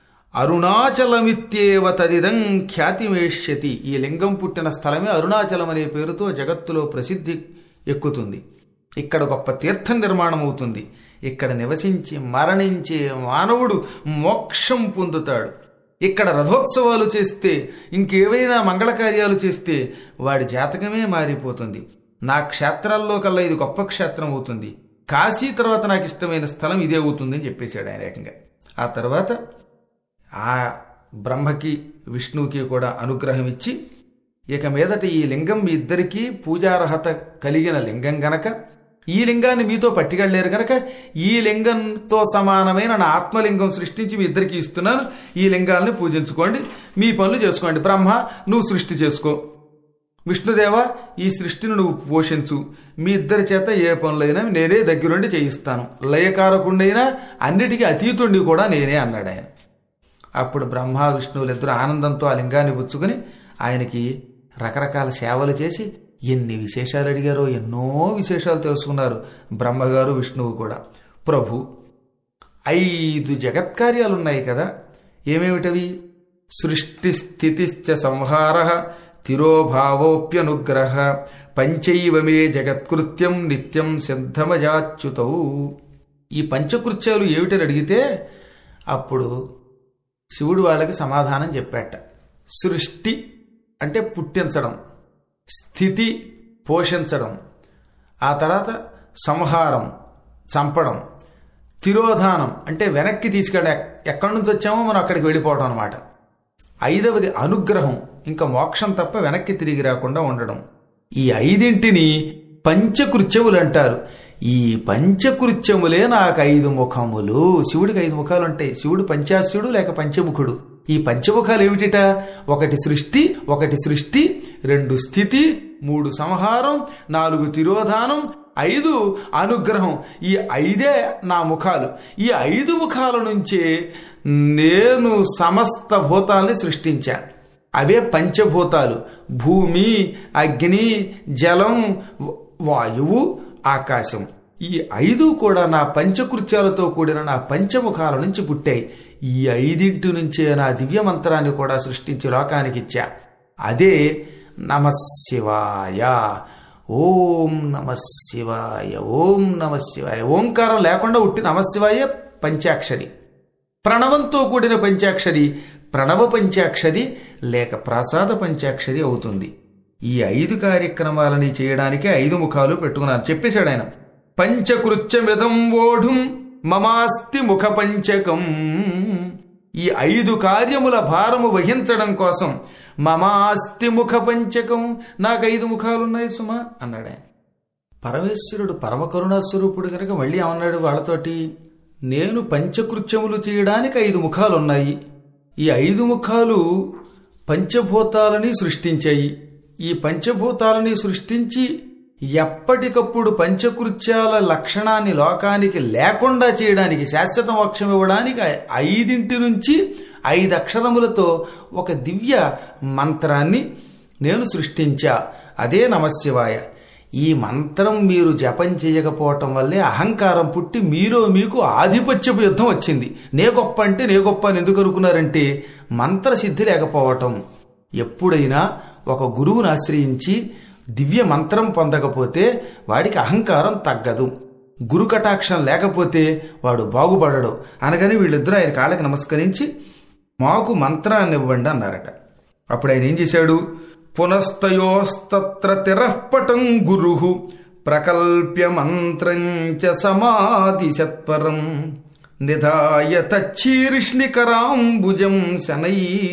అరుణాచలమిత్యేవ తదిదం ఖ్యాతిమేష్యతి ఈ లింగం పుట్టిన స్థలమే అరుణాచలం అనే పేరుతో జగత్తులో ప్రసిద్ధి ఎక్కుతుంది ఇక్కడ గొప్ప తీర్థం నిర్మాణం అవుతుంది ఇక్కడ నివసించి మరణించే మానవుడు మోక్షం పొందుతాడు ఇక్కడ రథోత్సవాలు చేస్తే ఇంకేవైనా మంగళకార్యాలు చేస్తే వాడి జాతకమే మారిపోతుంది నా క్షేత్రాల్లో కల్లా ఇది గొప్ప క్షేత్రం అవుతుంది కాశీ తర్వాత నాకు ఇష్టమైన స్థలం ఇదే అవుతుంది అని చెప్పేశాడు ఆయన ఏకంగా ఆ తర్వాత ఆ బ్రహ్మకి విష్ణువుకి కూడా అనుగ్రహం ఇచ్చి ఇక మీదట ఈ లింగం మీ ఇద్దరికీ పూజార్హత కలిగిన లింగం గనక ఈ లింగాన్ని మీతో పట్టుకెళ్ళలేరు గనక ఈ లింగంతో సమానమైన నా ఆత్మలింగం సృష్టించి మీ ఇద్దరికి ఇస్తున్నాను ఈ లింగాల్ని పూజించుకోండి మీ పనులు చేసుకోండి బ్రహ్మ నువ్వు సృష్టి చేసుకో విష్ణుదేవ ఈ సృష్టిని నువ్వు పోషించు మీ ఇద్దరి చేత ఏ పనులైనా నేనే దగ్గరుండి చేయిస్తాను లయకారకుండైనా అన్నిటికీ అతీతుండి కూడా నేనే అన్నాడు ఆయన అప్పుడు బ్రహ్మ విష్ణువులిద్దరూ ఆనందంతో ఆ లింగాన్ని పుచ్చుకొని ఆయనకి రకరకాల సేవలు చేసి ఎన్ని విశేషాలు అడిగారో ఎన్నో విశేషాలు తెలుసుకున్నారు బ్రహ్మగారు విష్ణువు కూడా ప్రభు ఐదు జగత్కార్యాలు ఉన్నాయి కదా ఏమేమిటవి సృష్టి స్థితిశ్చ సంహార తిరోభావోప్యనుగ్రహ పంచైవమే జగత్కృత్యం నిత్యం సిద్ధమజాచ్యుతౌ ఈ పంచకృత్యాలు ఏమిటని అడిగితే అప్పుడు శివుడు వాళ్ళకి సమాధానం చెప్పాట సృష్టి అంటే పుట్టించడం స్థితి పోషించడం ఆ తర్వాత సంహారం చంపడం తిరోధానం అంటే వెనక్కి తీసుకెళ్ళ ఎక్కడి నుంచి వచ్చామో మనం అక్కడికి వెళ్ళిపోవడం అనమాట ఐదవది అనుగ్రహం ఇంకా మోక్షం తప్ప వెనక్కి తిరిగి రాకుండా ఉండడం ఈ ఐదింటిని పంచకృత్యములు అంటారు ఈ పంచకృత్యములే నాకు ఐదు ముఖములు శివుడికి ఐదు ముఖాలు ఉంటాయి శివుడు పంచాస్యుడు లేక పంచముఖుడు ఈ పంచముఖాలు ఏమిటిట ఒకటి సృష్టి ఒకటి సృష్టి రెండు స్థితి మూడు సంహారం నాలుగు తిరోధానం ఐదు అనుగ్రహం ఈ ఐదే నా ముఖాలు ఈ ఐదు ముఖాల నుంచే నేను సమస్త భూతాల్ని సృష్టించా అవే పంచభూతాలు భూమి అగ్ని జలం వాయువు ఆకాశం ఈ ఐదు కూడా నా పంచకృత్యాలతో కూడిన నా పంచముఖాల నుంచి పుట్టాయి ఈ ఐదింటి నుంచే నా దివ్య మంత్రాన్ని కూడా సృష్టించి లోకానికి ఇచ్చా అదే నమశివాయ ఓం నమ శివాయ ఓం నమ శివాయ ఓంకారం లేకుండా ఉట్టి నమశివాయ పంచాక్షరి ప్రణవంతో కూడిన పంచాక్షరి ప్రణవ పంచాక్షరి లేక ప్రసాద పంచాక్షరి అవుతుంది ఈ ఐదు కార్యక్రమాలని చేయడానికి ఐదు ముఖాలు పెట్టుకున్నాను చెప్పేశాడు ఆయన పంచకృత్యమిదం ఓఢుం మమాస్తి ముఖ పంచకం ఈ ఐదు కార్యముల భారము వహించడం కోసం మమాస్తి ముఖ పంచకం నాకు ఐదు ముఖాలున్నాయి సుమా అన్నాడు ఆయన పరమేశ్వరుడు పరమ కరుణాస్వరూపుడు కనుక మళ్ళీ ఏమన్నాడు వాళ్ళతోటి నేను పంచకృత్యములు చేయడానికి ఐదు ముఖాలున్నాయి ఈ ఐదు ముఖాలు పంచభూతాలని సృష్టించాయి ఈ పంచభూతాలని సృష్టించి ఎప్పటికప్పుడు పంచకృత్యాల లక్షణాన్ని లోకానికి లేకుండా చేయడానికి శాశ్వత మోక్షం ఇవ్వడానికి ఐదింటి నుంచి ఐదు అక్షరములతో ఒక దివ్య మంత్రాన్ని నేను సృష్టించా అదే నమశివాయ ఈ మంత్రం మీరు జపం చేయకపోవటం వల్లే అహంకారం పుట్టి మీలో మీకు ఆధిపత్యపు యుద్ధం వచ్చింది నే గొప్ప అంటే నే గొప్ప అని ఎందుకు అనుకున్నారంటే మంత్రసిద్ధి లేకపోవటం ఎప్పుడైనా ఒక గురువుని ఆశ్రయించి దివ్య మంత్రం పొందకపోతే వాడికి అహంకారం తగ్గదు గురు కటాక్షం లేకపోతే వాడు బాగుపడడు అనగానే వీళ్ళిద్దరూ ఆయన కాళ్ళకి నమస్కరించి మాకు మంత్రాన్ని ఇవ్వండి అన్నారట అప్పుడు ఆయన ఏం చేశాడు పునస్తయోస్తత్ర తిరఃపటం గురు ప్రకల్ప్య మంత్రం చ సమాధి సత్వరం నిధాయ తచ్చీర్ష్ణికరాంబుజం శనై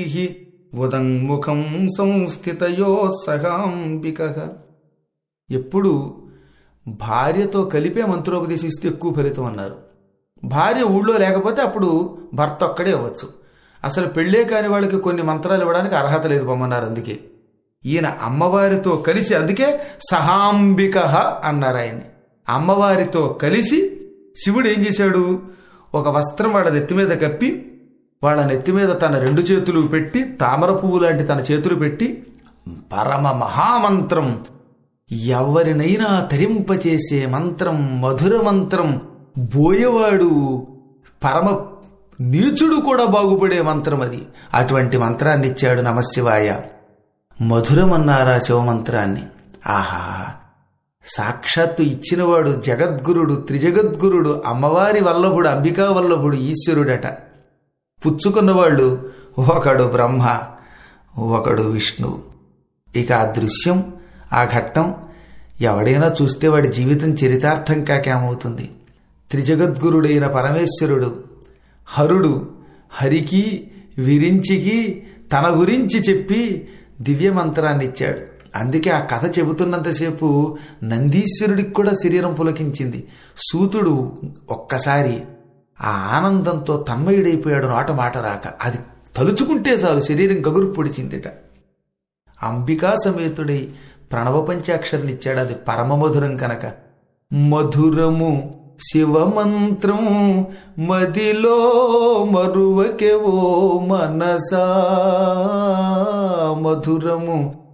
ఉదంముఖం సంస్థితయో సహాంబిక ఎప్పుడు భార్యతో కలిపే మంత్రోపదేశిస్తే ఎక్కువ ఫలితం అన్నారు భార్య ఊళ్ళో లేకపోతే అప్పుడు భర్త ఒక్కడే అవ్వచ్చు అసలు పెళ్ళే కాని వాళ్ళకి కొన్ని మంత్రాలు ఇవ్వడానికి అర్హత లేదు పొమ్మన్నారు అందుకే ఈయన అమ్మవారితో కలిసి అందుకే సహాంబిక అన్నారు ఆయన్ని అమ్మవారితో కలిసి శివుడు ఏం చేశాడు ఒక వస్త్రం వాళ్ళ నెత్తి మీద కప్పి వాళ్ళ నెత్తి మీద తన రెండు చేతులు పెట్టి తామర పువ్వు లాంటి తన చేతులు పెట్టి పరమ మహామంత్రం ఎవరినైనా తరింపచేసే మంత్రం మధుర మంత్రం బోయవాడు పరమ నీచుడు కూడా బాగుపడే మంత్రం అది అటువంటి మంత్రాన్ని ఇచ్చాడు నమశివాయ మధురమన్నారా శివమంత్రాన్ని ఆహా సాక్షాత్తు ఇచ్చినవాడు జగద్గురుడు త్రిజగద్గురుడు అమ్మవారి వల్లభుడు అంబికా వల్లభుడు ఈశ్వరుడట పుచ్చుకున్నవాళ్ళు ఒకడు బ్రహ్మ ఒకడు విష్ణువు ఇక ఆ దృశ్యం ఆ ఘట్టం ఎవడైనా చూస్తే వాడి జీవితం చరితార్థం కాకేమవుతుంది త్రిజగద్గురుడైన పరమేశ్వరుడు హరుడు హరికి విరించికి తన గురించి చెప్పి దివ్య మంత్రాన్ని ఇచ్చాడు అందుకే ఆ కథ చెబుతున్నంతసేపు నందీశ్వరుడికి కూడా శరీరం పులకించింది సూతుడు ఒక్కసారి ఆ ఆనందంతో తన్మయుడైపోయాడు నోట మాట రాక అది తలుచుకుంటే చాలు శరీరం గగురు పొడిచిందిట అంబికా సమేతుడై ప్రణవ పంచాక్షరిని ఇచ్చాడు అది పరమమధురం కనుక మధురము శివమంత్రం మదిలో మరువకెవో మనసా మధురము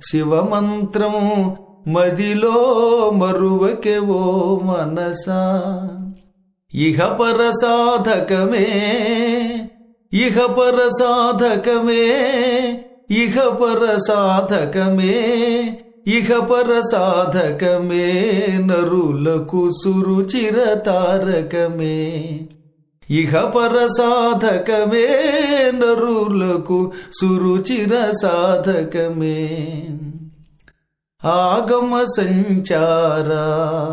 శివమంత్రం మదిలో మరువకే ఓ మనసా ఇహ పర సాధకమే ఇహ పర సాధకమే ఇహ పర సాధకమే ఇహ పర సాధకమే నరులకు సురుచిర తారకమే ఇహ పర సాధకమే నరులకు సురుచిర సాధకమే ఆగమ సంచారా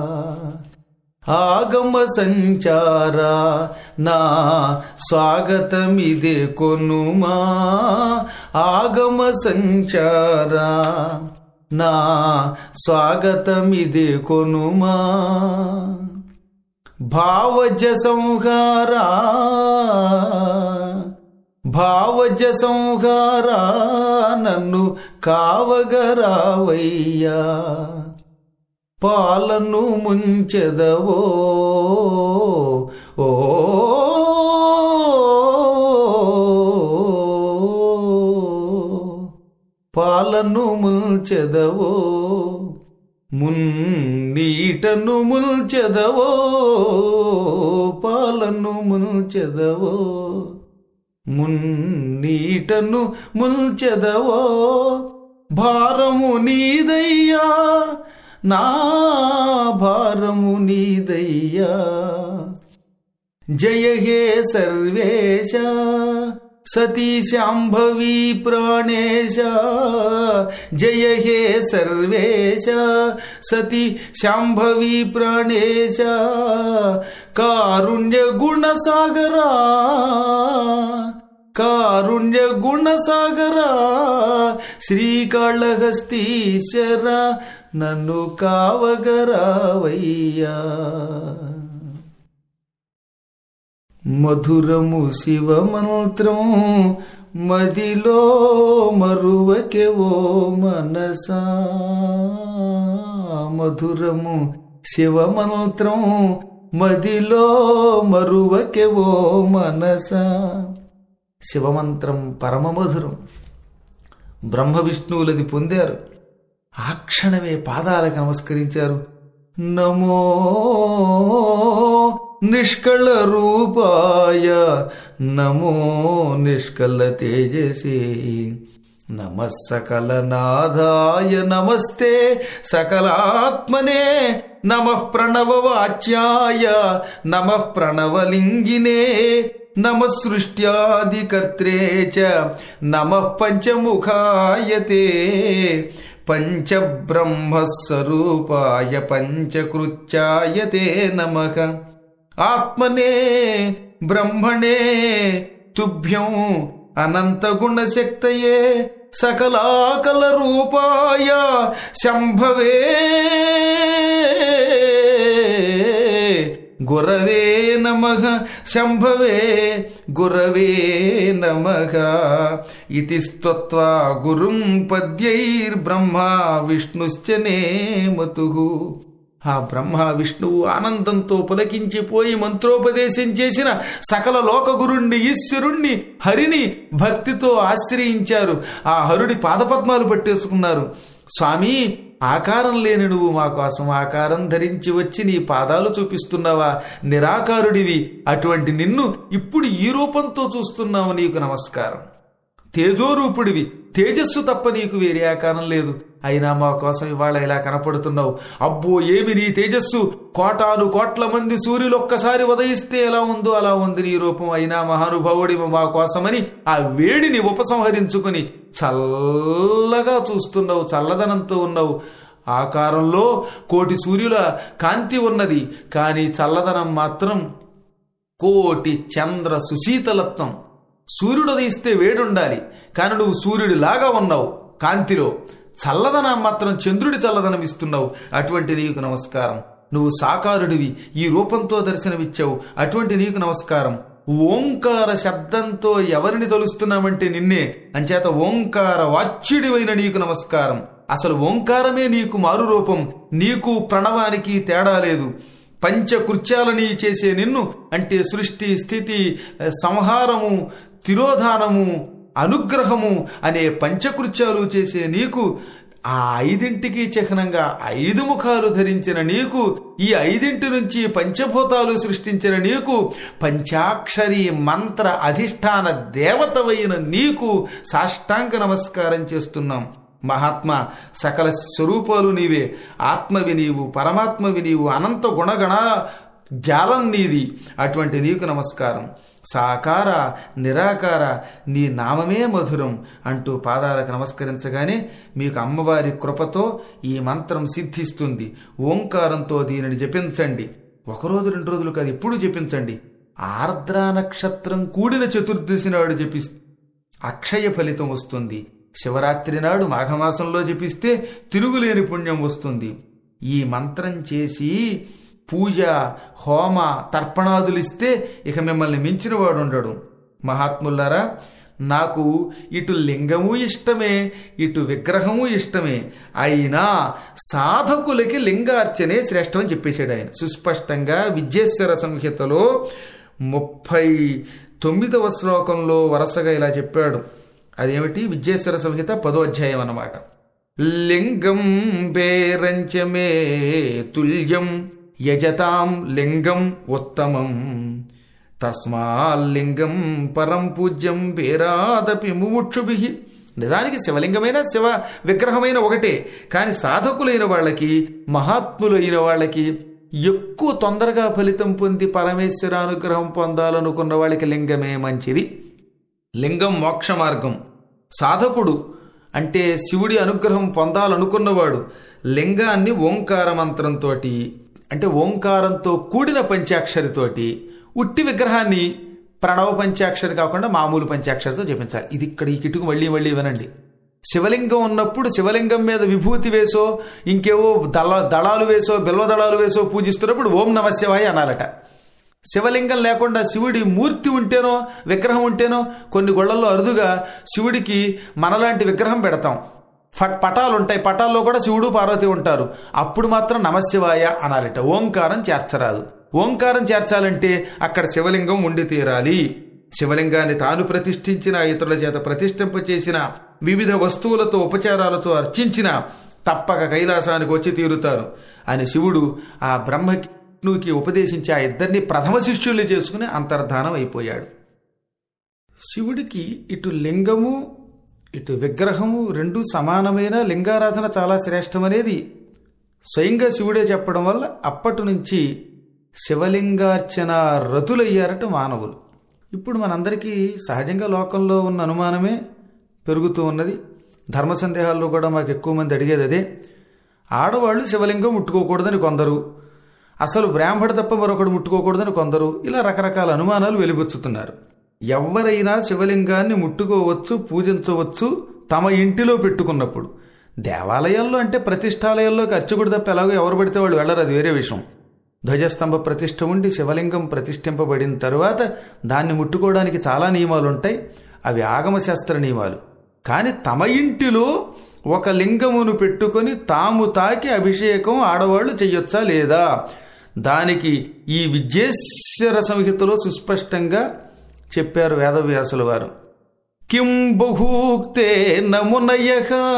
ఆగమ సంచారా నా స్వాగతమిదే కొనుమా ఆగమ సంచారా నా స్వాగతమిదే కొనుమా భావజ సంహారా భావజ సంహారా నన్ను కావగరావయ్యా పాలను ముంచెదవో ఓ పాలను ముంచెదవో మున్నీటను ముల్చెదవో పాలను ముల్చెదవో మున్నీటను ముల్చెదవో భారము నీదయ్యా నా భారము నీదయ్యా జయ హే సర్వేశ సతీ శాంభవీ ప్రాణేశ జయ హే సర్వేశ సతీ శాంభవీ ప్రాణేశ కారుణ్య గుణసాగరా కారుణ్య గుణసాగరా శ్రీకాళహస్తీశ్వర నన్ను కావగరావయ్యా మధురము శివమంత్రం మదిలో మరువకే ఓ మనసా మధురము శివమంత్రం మదిలో మరువకే ఓ మనసా శివమంత్రం పరమమధురం బ్రహ్మ విష్ణువులది పొందారు ఆ క్షణమే పాదాలకు నమస్కరించారు నమో నిష్కళ రూపాయ నమో నిష్కళ తేజసి నమ సకల నాథాయ నమస్తే సకలాత్మనే నమ ప్రణవ వాచ్యాయ నమ ప్రణవలింగినే నమ సృష్ట్యాదికర్త్రే చ నమ పంచముఖాయతే పంచబ్రహ్మస్వరూపాయ పంచకృత్యాయతే నమ ఆత్మనే బ్రహ్మణే తుభ్యం అనంతగుణశక్తయే సకలాకల రూపాయ శంభవే గురవే నమ శంభవే గురవే నమ ఇది స్తత్వా గురుం పద్యైర్బ్రహ్మా విష్ణుశ్చ నేమతు ఆ బ్రహ్మ విష్ణువు ఆనందంతో పులకించిపోయి మంత్రోపదేశం చేసిన సకల లోకగురుణ్ణి ఈశ్వరుణ్ణి హరిని భక్తితో ఆశ్రయించారు ఆ హరుడి పాదపద్మాలు పట్టేసుకున్నారు స్వామి ఆకారం లేని నువ్వు మా కోసం ఆకారం ధరించి వచ్చి నీ పాదాలు చూపిస్తున్నావా నిరాకారుడివి అటువంటి నిన్ను ఇప్పుడు ఈ రూపంతో చూస్తున్నావు నీకు నమస్కారం తేజోరూపుడివి తేజస్సు తప్ప నీకు వేరే ఆకారం లేదు అయినా మా కోసం ఇవాళ ఇలా కనపడుతున్నావు అబ్బో ఏమి నీ తేజస్సు కోటాను కోట్ల మంది సూర్యులు ఒక్కసారి ఉదయిస్తే ఎలా ఉందో అలా ఉంది నీ రూపం అయినా మహానుభావుడి మా కోసమని ఆ వేడిని ఉపసంహరించుకుని చల్లగా చూస్తున్నావు చల్లదనంతో ఉన్నావు ఆకారంలో కోటి సూర్యుల కాంతి ఉన్నది కానీ చల్లదనం మాత్రం కోటి చంద్ర సుశీతలత్వం సూర్యుడు ఉదయిస్తే వేడుండాలి కానీ నువ్వు సూర్యుడిలాగా ఉన్నావు కాంతిలో చల్లదనం మాత్రం చంద్రుడి చల్లదనం ఇస్తున్నావు అటువంటి నీకు నమస్కారం నువ్వు సాకారుడివి ఈ రూపంతో దర్శనమిచ్చావు అటువంటి నీకు నమస్కారం ఓంకార శబ్దంతో ఎవరిని తలుస్తున్నామంటే నిన్నే అంచేత ఓంకార వాచ్యుడివైన నీకు నమస్కారం అసలు ఓంకారమే నీకు మారు రూపం నీకు ప్రణవానికి తేడా లేదు పంచకృత్యాలని చేసే నిన్ను అంటే సృష్టి స్థితి సంహారము తిరోధానము అనుగ్రహము అనే పంచకృత్యాలు చేసే నీకు ఆ ఐదింటికి చిహ్నంగా ఐదు ముఖాలు ధరించిన నీకు ఈ ఐదింటి నుంచి పంచభూతాలు సృష్టించిన నీకు పంచాక్షరి మంత్ర అధిష్టాన దేవతవైన నీకు సాష్టాంగ నమస్కారం చేస్తున్నాం మహాత్మ సకల స్వరూపాలు నీవే ఆత్మవి నీవు పరమాత్మవి నీవు అనంత గుణగణ జాలం నీది అటువంటి నీకు నమస్కారం సాకార నిరాకార నీ నామమే మధురం అంటూ పాదాలకు నమస్కరించగానే మీకు అమ్మవారి కృపతో ఈ మంత్రం సిద్ధిస్తుంది ఓంకారంతో దీనిని జపించండి ఒకరోజు రెండు రోజులు కాదు ఎప్పుడు జపించండి ఆర్ద్రా నక్షత్రం కూడిన చతుర్దశి నాడు జపి అక్షయ ఫలితం వస్తుంది శివరాత్రి నాడు మాఘమాసంలో జపిస్తే తిరుగులేని పుణ్యం వస్తుంది ఈ మంత్రం చేసి పూజ హోమ తర్పణాదులు ఇస్తే ఇక మిమ్మల్ని మించిన వాడు ఉండడు మహాత్ములారా నాకు ఇటు లింగము ఇష్టమే ఇటు విగ్రహము ఇష్టమే అయినా సాధకులకి లింగార్చనే శ్రేష్టం అని చెప్పేశాడు ఆయన సుస్పష్టంగా విద్యేశ్వర సంహితలో ముప్పై తొమ్మిదవ శ్లోకంలో వరుసగా ఇలా చెప్పాడు అదేమిటి విద్యేశ్వర సంహిత పదో అధ్యాయం అన్నమాట లింగం పేరంచమే తుల్యం యజతాం లింగం ఉత్తమం తస్మాల్లింగం పరం పూజ్యం పేరాదపి ముముక్షుభి నిజానికి శివలింగమైన శివ విగ్రహమైన ఒకటే కానీ సాధకులైన వాళ్ళకి మహాత్ములైన వాళ్ళకి ఎక్కువ తొందరగా ఫలితం పొంది పరమేశ్వర అనుగ్రహం పొందాలనుకున్న వాళ్ళకి లింగమే మంచిది లింగం మోక్ష మార్గం సాధకుడు అంటే శివుడి అనుగ్రహం పొందాలనుకున్నవాడు లింగాన్ని ఓంకార మంత్రంతో అంటే ఓంకారంతో కూడిన పంచాక్షరితోటి ఉట్టి విగ్రహాన్ని ప్రణవ పంచాక్షరి కాకుండా మామూలు పంచాక్షరితో జపించాలి ఇది ఇక్కడ ఈ కిటుకు మళ్ళీ మళ్ళీ వినండి శివలింగం ఉన్నప్పుడు శివలింగం మీద విభూతి వేసో ఇంకేవో దళ దళాలు వేసో బిల్వ దళాలు వేసో పూజిస్తున్నప్పుడు ఓం నమ శివాయ అనాలట శివలింగం లేకుండా శివుడి మూర్తి ఉంటేనో విగ్రహం ఉంటేనో కొన్ని గొళ్ళల్లో అరుదుగా శివుడికి మనలాంటి విగ్రహం పెడతాం ఫట్ పటాలు ఉంటాయి పటాల్లో కూడా శివుడు పార్వతి ఉంటారు అప్పుడు మాత్రం నమశివాయ అనాలట ఓంకారం చేర్చరాదు ఓంకారం చేర్చాలంటే అక్కడ శివలింగం ఉండి తీరాలి శివలింగాన్ని తాను ప్రతిష్ఠించిన ఇతరుల చేత ప్రతిష్ఠింప చేసిన వివిధ వస్తువులతో ఉపచారాలతో అర్చించిన తప్పక కైలాసానికి వచ్చి తీరుతారు అని శివుడు ఆ బ్రహ్మకి ఉపదేశించి ఆ ఇద్దరిని ప్రథమ శిష్యుల్ని చేసుకుని అంతర్ధానం అయిపోయాడు శివుడికి ఇటు లింగము ఇటు విగ్రహము రెండు సమానమైన లింగారాధన చాలా శ్రేష్టమనేది స్వయంగా శివుడే చెప్పడం వల్ల అప్పటి నుంచి శివలింగార్చన రతులయ్యారట మానవులు ఇప్పుడు మనందరికీ సహజంగా లోకంలో ఉన్న అనుమానమే పెరుగుతూ ఉన్నది ధర్మ సందేహాల్లో కూడా మాకు ఎక్కువ మంది అడిగేది అదే ఆడవాళ్ళు శివలింగం ముట్టుకోకూడదని కొందరు అసలు బ్రాహ్మడు తప్ప మరొకడు ముట్టుకోకూడదని కొందరు ఇలా రకరకాల అనుమానాలు వెలిబుచ్చుతున్నారు ఎవరైనా శివలింగాన్ని ముట్టుకోవచ్చు పూజించవచ్చు తమ ఇంటిలో పెట్టుకున్నప్పుడు దేవాలయాల్లో అంటే ప్రతిష్టాలయాల్లోకి అర్చకుడు తప్ప ఎలాగో ఎవరు పడితే వాళ్ళు వెళ్ళరు అది వేరే విషయం ధ్వజస్తంభ ప్రతిష్ఠ ఉండి శివలింగం ప్రతిష్ఠింపబడిన తరువాత దాన్ని ముట్టుకోవడానికి చాలా నియమాలు ఉంటాయి అవి ఆగమశాస్త్ర నియమాలు కానీ తమ ఇంటిలో ఒక లింగమును పెట్టుకొని తాము తాకి అభిషేకం ఆడవాళ్లు చెయ్యొచ్చా లేదా దానికి ఈ విద్యేశ్వర సంహితలో సుస్పష్టంగా చెప్పారు వేదవ్యాసుల వారు కిం బహూక్తే నమునయ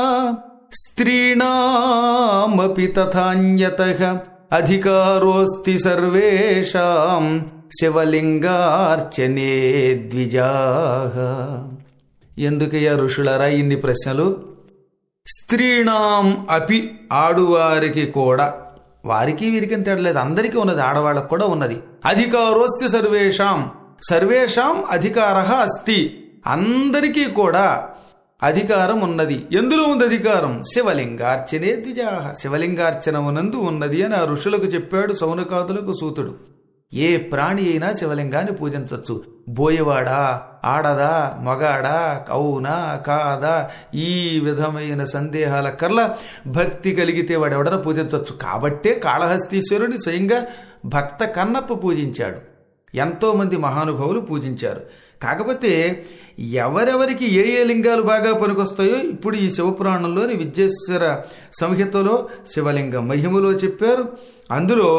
స్త్రీణామపి తథాన్యత అధికారోస్తి సర్వేషాం శివలింగార్చనే ద్విజాహ ఎందుకయ్యా ఋషులరా ఇన్ని ప్రశ్నలు స్త్రీణాం అపి ఆడువారికి కూడా వారికి వీరికి తేడలేదు అందరికీ ఉన్నది ఆడవాళ్ళకు కూడా ఉన్నది అధికారోస్తి సర్వేషాం సర్వేషాం అధికార అస్తి అందరికీ కూడా అధికారం ఉన్నది ఎందులో ఉంది అధికారం శివలింగార్చనే ద్విజాహ శివలింగార్చనమునందు ఉన్నది అని ఆ ఋషులకు చెప్పాడు సౌనకాదులకు సూతుడు ఏ ప్రాణి అయినా శివలింగాన్ని పూజించవచ్చు బోయవాడా ఆడదా మగాడా కౌనా కాదా ఈ విధమైన సందేహాల కల్లా భక్తి కలిగితే వాడెవడన పూజించవచ్చు కాబట్టే కాళహస్తీశ్వరుని స్వయంగా భక్త కన్నప్ప పూజించాడు ఎంతోమంది మహానుభావులు పూజించారు కాకపోతే ఎవరెవరికి ఏ ఏ లింగాలు బాగా పనికొస్తాయో ఇప్పుడు ఈ శివపురాణంలోని విద్యేశ్వర సంహితలో శివలింగం మహిమలో చెప్పారు అందులో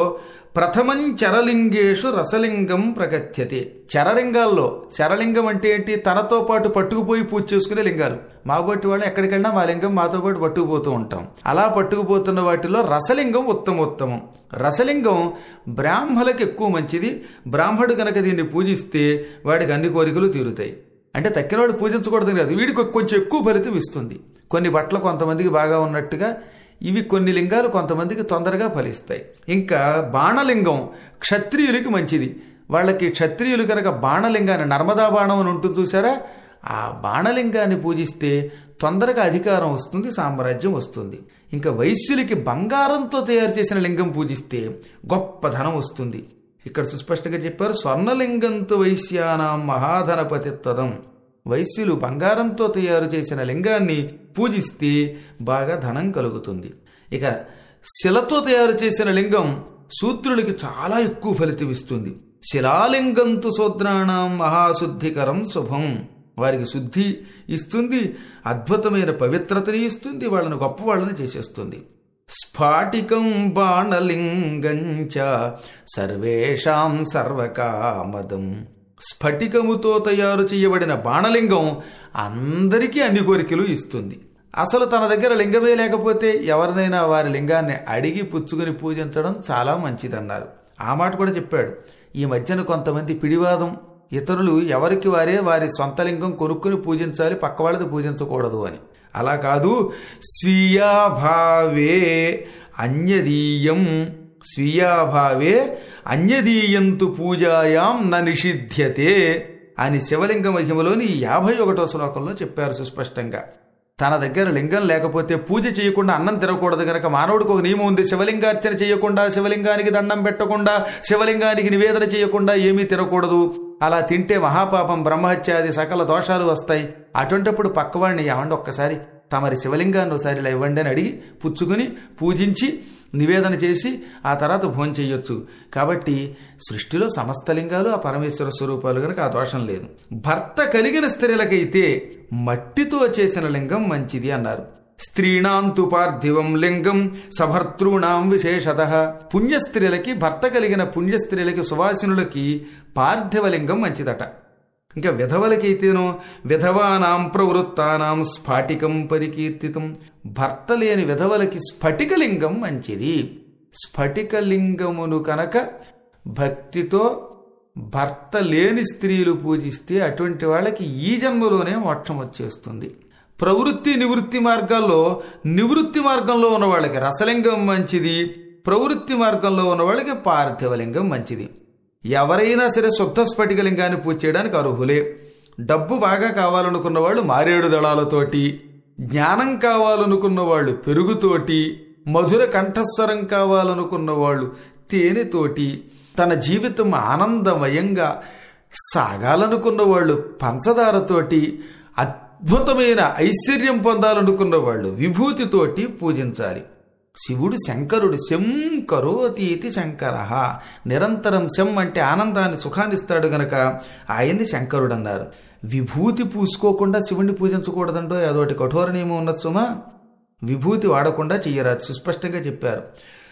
ప్రథమం చరలింగేషు రసలింగం ప్రగత్యతే చరలింగాల్లో చరలింగం అంటే ఏంటి తనతో పాటు పట్టుకుపోయి పూజ చేసుకునే లింగాలు మాబట్టి వాళ్ళు ఎక్కడికి వెళ్ళినా మా లింగం మాతో పాటు పట్టుకుపోతూ ఉంటాం అలా పట్టుకుపోతున్న వాటిలో రసలింగం ఉత్తమోత్తమం రసలింగం బ్రాహ్మలకు ఎక్కువ మంచిది బ్రాహ్మడు కనుక దీన్ని పూజిస్తే వాడికి అన్ని కోరికలు తీరుతాయి అంటే తక్కినవాడు పూజించకూడదు కాదు వీడికి కొంచెం ఎక్కువ ఫలితం ఇస్తుంది కొన్ని బట్టలు కొంతమందికి బాగా ఉన్నట్టుగా ఇవి కొన్ని లింగాలు కొంతమందికి తొందరగా ఫలిస్తాయి ఇంకా బాణలింగం క్షత్రియులకి మంచిది వాళ్ళకి క్షత్రియులు కనుక బాణలింగాన్ని నర్మదా బాణం అని ఉంటుంది చూసారా ఆ బాణలింగాన్ని పూజిస్తే తొందరగా అధికారం వస్తుంది సామ్రాజ్యం వస్తుంది ఇంకా వైశ్యులకి బంగారంతో తయారు చేసిన లింగం పూజిస్తే గొప్ప ధనం వస్తుంది ఇక్కడ సుస్పష్టంగా చెప్పారు స్వర్ణలింగంతో వైశ్యానాం మహాధనపతి తదం వైశ్యులు బంగారంతో తయారు చేసిన లింగాన్ని పూజిస్తే బాగా ధనం కలుగుతుంది ఇక శిలతో తయారు చేసిన లింగం శూద్రులకి చాలా ఎక్కువ ఫలితం ఇస్తుంది శిలాలింగంతు శూద్రాణం మహాశుద్ధికరం శుభం వారికి శుద్ధి ఇస్తుంది అద్భుతమైన పవిత్రతని ఇస్తుంది వాళ్ళని గొప్ప వాళ్ళని చేసేస్తుంది స్ఫాటికం బాణలింగంచ సర్వేషాం సర్వకామదం స్ఫటికముతో తయారు చేయబడిన బాణలింగం అందరికీ అన్ని కోరికలు ఇస్తుంది అసలు తన దగ్గర లింగమే లేకపోతే ఎవరినైనా వారి లింగాన్ని అడిగి పుచ్చుకుని పూజించడం చాలా మంచిదన్నారు ఆ మాట కూడా చెప్పాడు ఈ మధ్యన కొంతమంది పిడివాదం ఇతరులు ఎవరికి వారే వారి సొంత లింగం కొనుక్కుని పూజించాలి పక్క వాళ్ళది పూజించకూడదు అని అలా కాదు స్వీయాభావే అన్యదీయం స్వీయాభావే అన్యదీయంతు పూజాయాం న నిషిధ్యతే అని శివలింగ మహిమలోని యాభై ఒకటో శ్లోకంలో చెప్పారు సుస్పష్టంగా తన దగ్గర లింగం లేకపోతే పూజ చేయకుండా అన్నం తినకూడదు గనక మానవుడికి ఒక నియమం ఉంది శివలింగార్చన చేయకుండా శివలింగానికి దండం పెట్టకుండా శివలింగానికి నివేదన చేయకుండా ఏమీ తినకూడదు అలా తింటే మహాపాపం బ్రహ్మహత్యాది సకల దోషాలు వస్తాయి అటువంటిప్పుడు పక్కవాడిని ఏమండి ఒక్కసారి తమరి శివలింగాన్ని ఒకసారి ఇలా ఇవ్వండి అని అడిగి పుచ్చుకుని పూజించి నివేదన చేసి ఆ తర్వాత భోజనం చేయొచ్చు కాబట్టి సృష్టిలో సమస్త లింగాలు ఆ పరమేశ్వర స్వరూపాలు కనుక ఆ దోషం లేదు భర్త కలిగిన స్త్రీలకైతే మట్టితో చేసిన లింగం మంచిది అన్నారు స్త్రీణాంతు పార్థివం లింగం సభర్తృణాం విశేషత పుణ్యస్త్రీలకి భర్త కలిగిన పుణ్యస్త్రీలకి సువాసినులకి పార్థివలింగం మంచిదట ఇంకా విధవలకైతేనో విధవానాం ప్రవృత్తానాం స్ఫాటికం పరికీర్తితం భర్త లేని విధవలకి స్ఫటికలింగం మంచిది స్ఫటికలింగమును కనుక భక్తితో భర్త లేని స్త్రీలు పూజిస్తే అటువంటి వాళ్ళకి ఈ జన్మలోనే మోక్షం వచ్చేస్తుంది ప్రవృత్తి నివృత్తి మార్గాల్లో నివృత్తి మార్గంలో ఉన్న వాళ్ళకి రసలింగం మంచిది ప్రవృత్తి మార్గంలో ఉన్న వాళ్ళకి పార్థివలింగం మంచిది ఎవరైనా సరే శుద్ధ స్ఫటికలింగాన్ని పూజ చేయడానికి అర్హులే డబ్బు బాగా కావాలనుకున్న వాళ్ళు మారేడు దళాలతోటి జ్ఞానం కావాలనుకున్న వాళ్ళు పెరుగుతోటి మధుర కంఠస్వరం కావాలనుకున్న వాళ్ళు తేనెతోటి తన జీవితం ఆనందమయంగా సాగాలనుకున్న వాళ్ళు పంచదారతోటి అద్భుతమైన ఐశ్వర్యం పొందాలనుకున్న వాళ్ళు విభూతితోటి పూజించాలి శివుడు శంకరుడు శం కరోతీతి శంకర నిరంతరం శం అంటే ఆనందాన్ని సుఖాన్నిస్తాడు గనక ఆయన్ని శంకరుడు అన్నారు విభూతి పూసుకోకుండా శివుణ్ణి పూజించకూడదంటో అదొకటి కఠోర నియమం ఉన్నది సుమా విభూతి వాడకుండా చెయ్యరాదు సుస్పష్టంగా చెప్పారు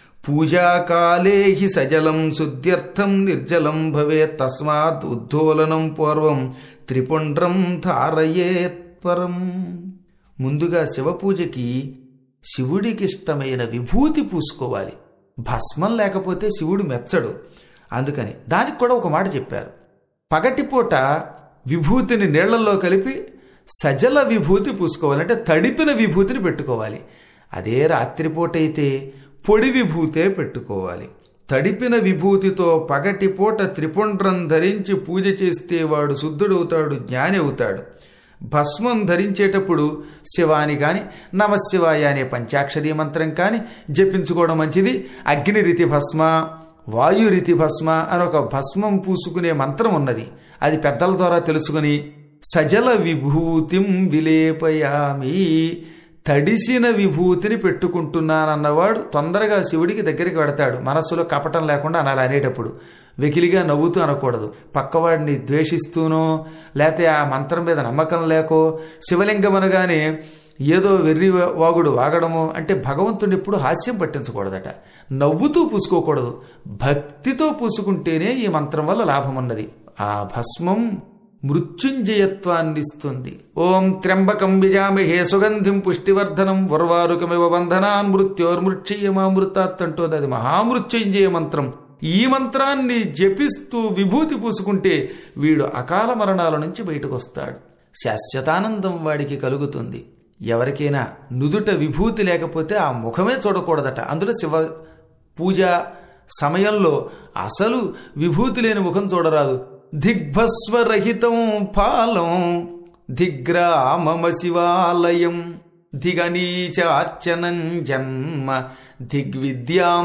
పూజాకాలే హి సజలం శుద్ధ్యర్థం నిర్జలం భవేత్ తస్మాత్ ఉద్ధోలనం పూర్వం త్రిపుండ్రం ధారయేత్ పరం ముందుగా శివపూజకి శివుడికి ఇష్టమైన విభూతి పూసుకోవాలి భస్మం లేకపోతే శివుడు మెచ్చడు అందుకని దానికి కూడా ఒక మాట చెప్పారు పగటిపూట విభూతిని నీళ్లలో కలిపి సజల విభూతి పూసుకోవాలంటే తడిపిన విభూతిని పెట్టుకోవాలి అదే రాత్రిపూట అయితే పొడి విభూతే పెట్టుకోవాలి తడిపిన విభూతితో పగటిపూట త్రిపుండ్రం ధరించి పూజ చేస్తే వాడు శుద్ధుడవుతాడు జ్ఞాని అవుతాడు భస్మం ధరించేటప్పుడు శివాని కాని నమశివాయ అనే పంచాక్షరీ మంత్రం కాని జపించుకోవడం మంచిది అగ్ని రీతి భస్మ వాయు రీతి భస్మ అని ఒక భస్మం పూసుకునే మంత్రం ఉన్నది అది పెద్దల ద్వారా తెలుసుకుని సజల విభూతిం విలేపయామి తడిసిన విభూతిని పెట్టుకుంటున్నానన్నవాడు తొందరగా శివుడికి దగ్గరికి వెడతాడు మనస్సులో కపటం లేకుండా అనాలి అనేటప్పుడు వెకిలిగా నవ్వుతూ అనకూడదు పక్కవాడిని ద్వేషిస్తూనో లేకపోతే ఆ మంత్రం మీద నమ్మకం లేకో శివలింగం అనగానే ఏదో వెర్రి వాగుడు వాగడము అంటే భగవంతుడిని ఎప్పుడు హాస్యం పట్టించకూడదట నవ్వుతూ పూసుకోకూడదు భక్తితో పూసుకుంటేనే ఈ మంత్రం వల్ల లాభం ఉన్నది ఆ భస్మం మృత్యుంజయత్వాన్ని ఇస్తుంది ఓం త్ర్యంబకం విజామహే సుగంధిం పుష్టివర్ధనం వర్వారుకమివ బంధనాన్ మృత్యోర్మృక్షయమామృతాత్ అంటోంది అది మహామృత్యుంజయ మంత్రం ఈ మంత్రాన్ని జపిస్తూ విభూతి పూసుకుంటే వీడు అకాల మరణాల నుంచి బయటకు వస్తాడు శాశ్వతానందం వాడికి కలుగుతుంది ఎవరికైనా నుదుట విభూతి లేకపోతే ఆ ముఖమే చూడకూడదట అందులో శివ పూజ సమయంలో అసలు విభూతి లేని ముఖం చూడరాదు దిగ్భస్వరహితం పాలం దిగ్రామమ శివాలయం దిగనీచార్చనం జన్మ దిగ్విద్యాం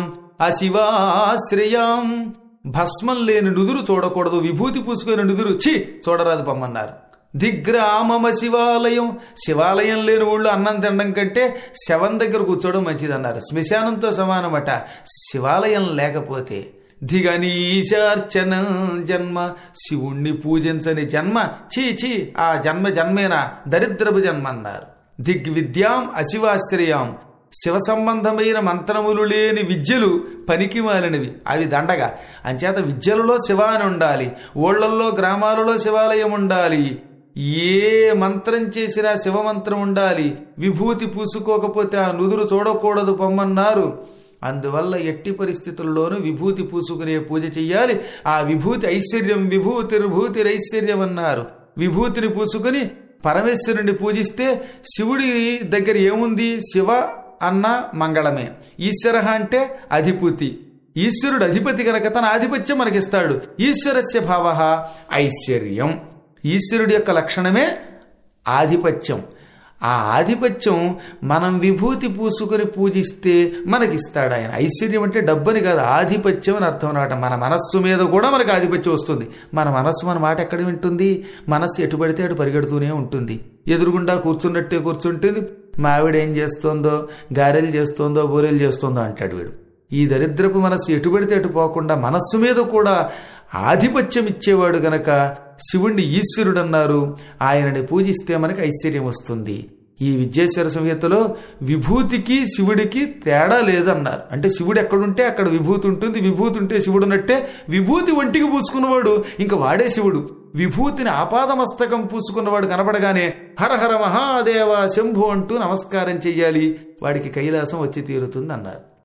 అశివాశ్రయాం భస్మం లేని నుదురు చూడకూడదు విభూతి పూసుకుని నుదురు చి చూడరాదు పమ్మన్నారు దిగ్రామమ శివాలయం శివాలయం లేని ఊళ్ళో అన్నం తినడం కంటే శవం దగ్గర కూర్చోవడం మంచిదన్నారు శ్మశానంతో సమానమట శివాలయం లేకపోతే దిగనీశార్చన జన్మ శివుణ్ణి పూజించని జన్మ చీ చీ ఆ జన్మ జన్మేనా దరిద్రపు జన్మ అన్నారు దిగ్విద్యాం అశివాశ్రయాం శివ సంబంధమైన మంత్రములు లేని విద్యలు పనికి మాలినవి అవి దండగా అంచేత విద్యలలో శివ అని ఉండాలి ఊళ్ళల్లో గ్రామాలలో శివాలయం ఉండాలి ఏ మంత్రం చేసినా శివమంత్రం ఉండాలి విభూతి పూసుకోకపోతే ఆ నుదురు చూడకూడదు పొమ్మన్నారు అందువల్ల ఎట్టి పరిస్థితుల్లోనూ విభూతి పూసుకునే పూజ చెయ్యాలి ఆ విభూతి ఐశ్వర్యం విభూతిర్భూతి ఐశ్వర్యం అన్నారు విభూతిని పూసుకుని పరమేశ్వరుని పూజిస్తే శివుడి దగ్గర ఏముంది శివ అన్న మంగళమే ఈశ్వర అంటే అధిపతి ఈశ్వరుడు అధిపతి కనుక తన ఆధిపత్యం మనకిస్తాడు ఈశ్వరస్య భావ ఐశ్వర్యం ఈశ్వరుడి యొక్క లక్షణమే ఆధిపత్యం ఆ ఆధిపత్యం మనం విభూతి పూసుకొని పూజిస్తే మనకిస్తాడు ఆయన ఐశ్వర్యం అంటే డబ్బని కాదు ఆధిపత్యం అని అర్థం అనమాట మన మనస్సు మీద కూడా మనకు ఆధిపత్యం వస్తుంది మన మనస్సు మన మాట ఎక్కడ వింటుంది మనస్సు ఎటు పడితే అటు పరిగెడుతూనే ఉంటుంది ఎదురుగుండా కూర్చున్నట్టే కూర్చుంటుంది మా ఆవిడ ఏం చేస్తోందో గారెలు చేస్తోందో బూరెలు చేస్తోందో అంటాడు వీడు ఈ దరిద్రపు మనస్సు ఎటు పడితే అటు పోకుండా మనస్సు మీద కూడా ఆధిపత్యం ఇచ్చేవాడు గనక శివుణ్ణి ఈశ్వరుడు అన్నారు ఆయనని పూజిస్తే మనకి ఐశ్వర్యం వస్తుంది ఈ విద్యేశ్వర సంహితలో విభూతికి శివుడికి తేడా లేదన్నారు అంటే శివుడు ఎక్కడుంటే అక్కడ విభూతి ఉంటుంది విభూతి ఉంటే శివుడు ఉన్నట్టే విభూతి ఒంటికి పూసుకున్నవాడు ఇంకా వాడే శివుడు విభూతిని ఆపాదమస్తకం పూసుకున్నవాడు కనబడగానే హరహర మహాదేవ శంభు అంటూ నమస్కారం చెయ్యాలి వాడికి కైలాసం వచ్చి తీరుతుంది అన్నారు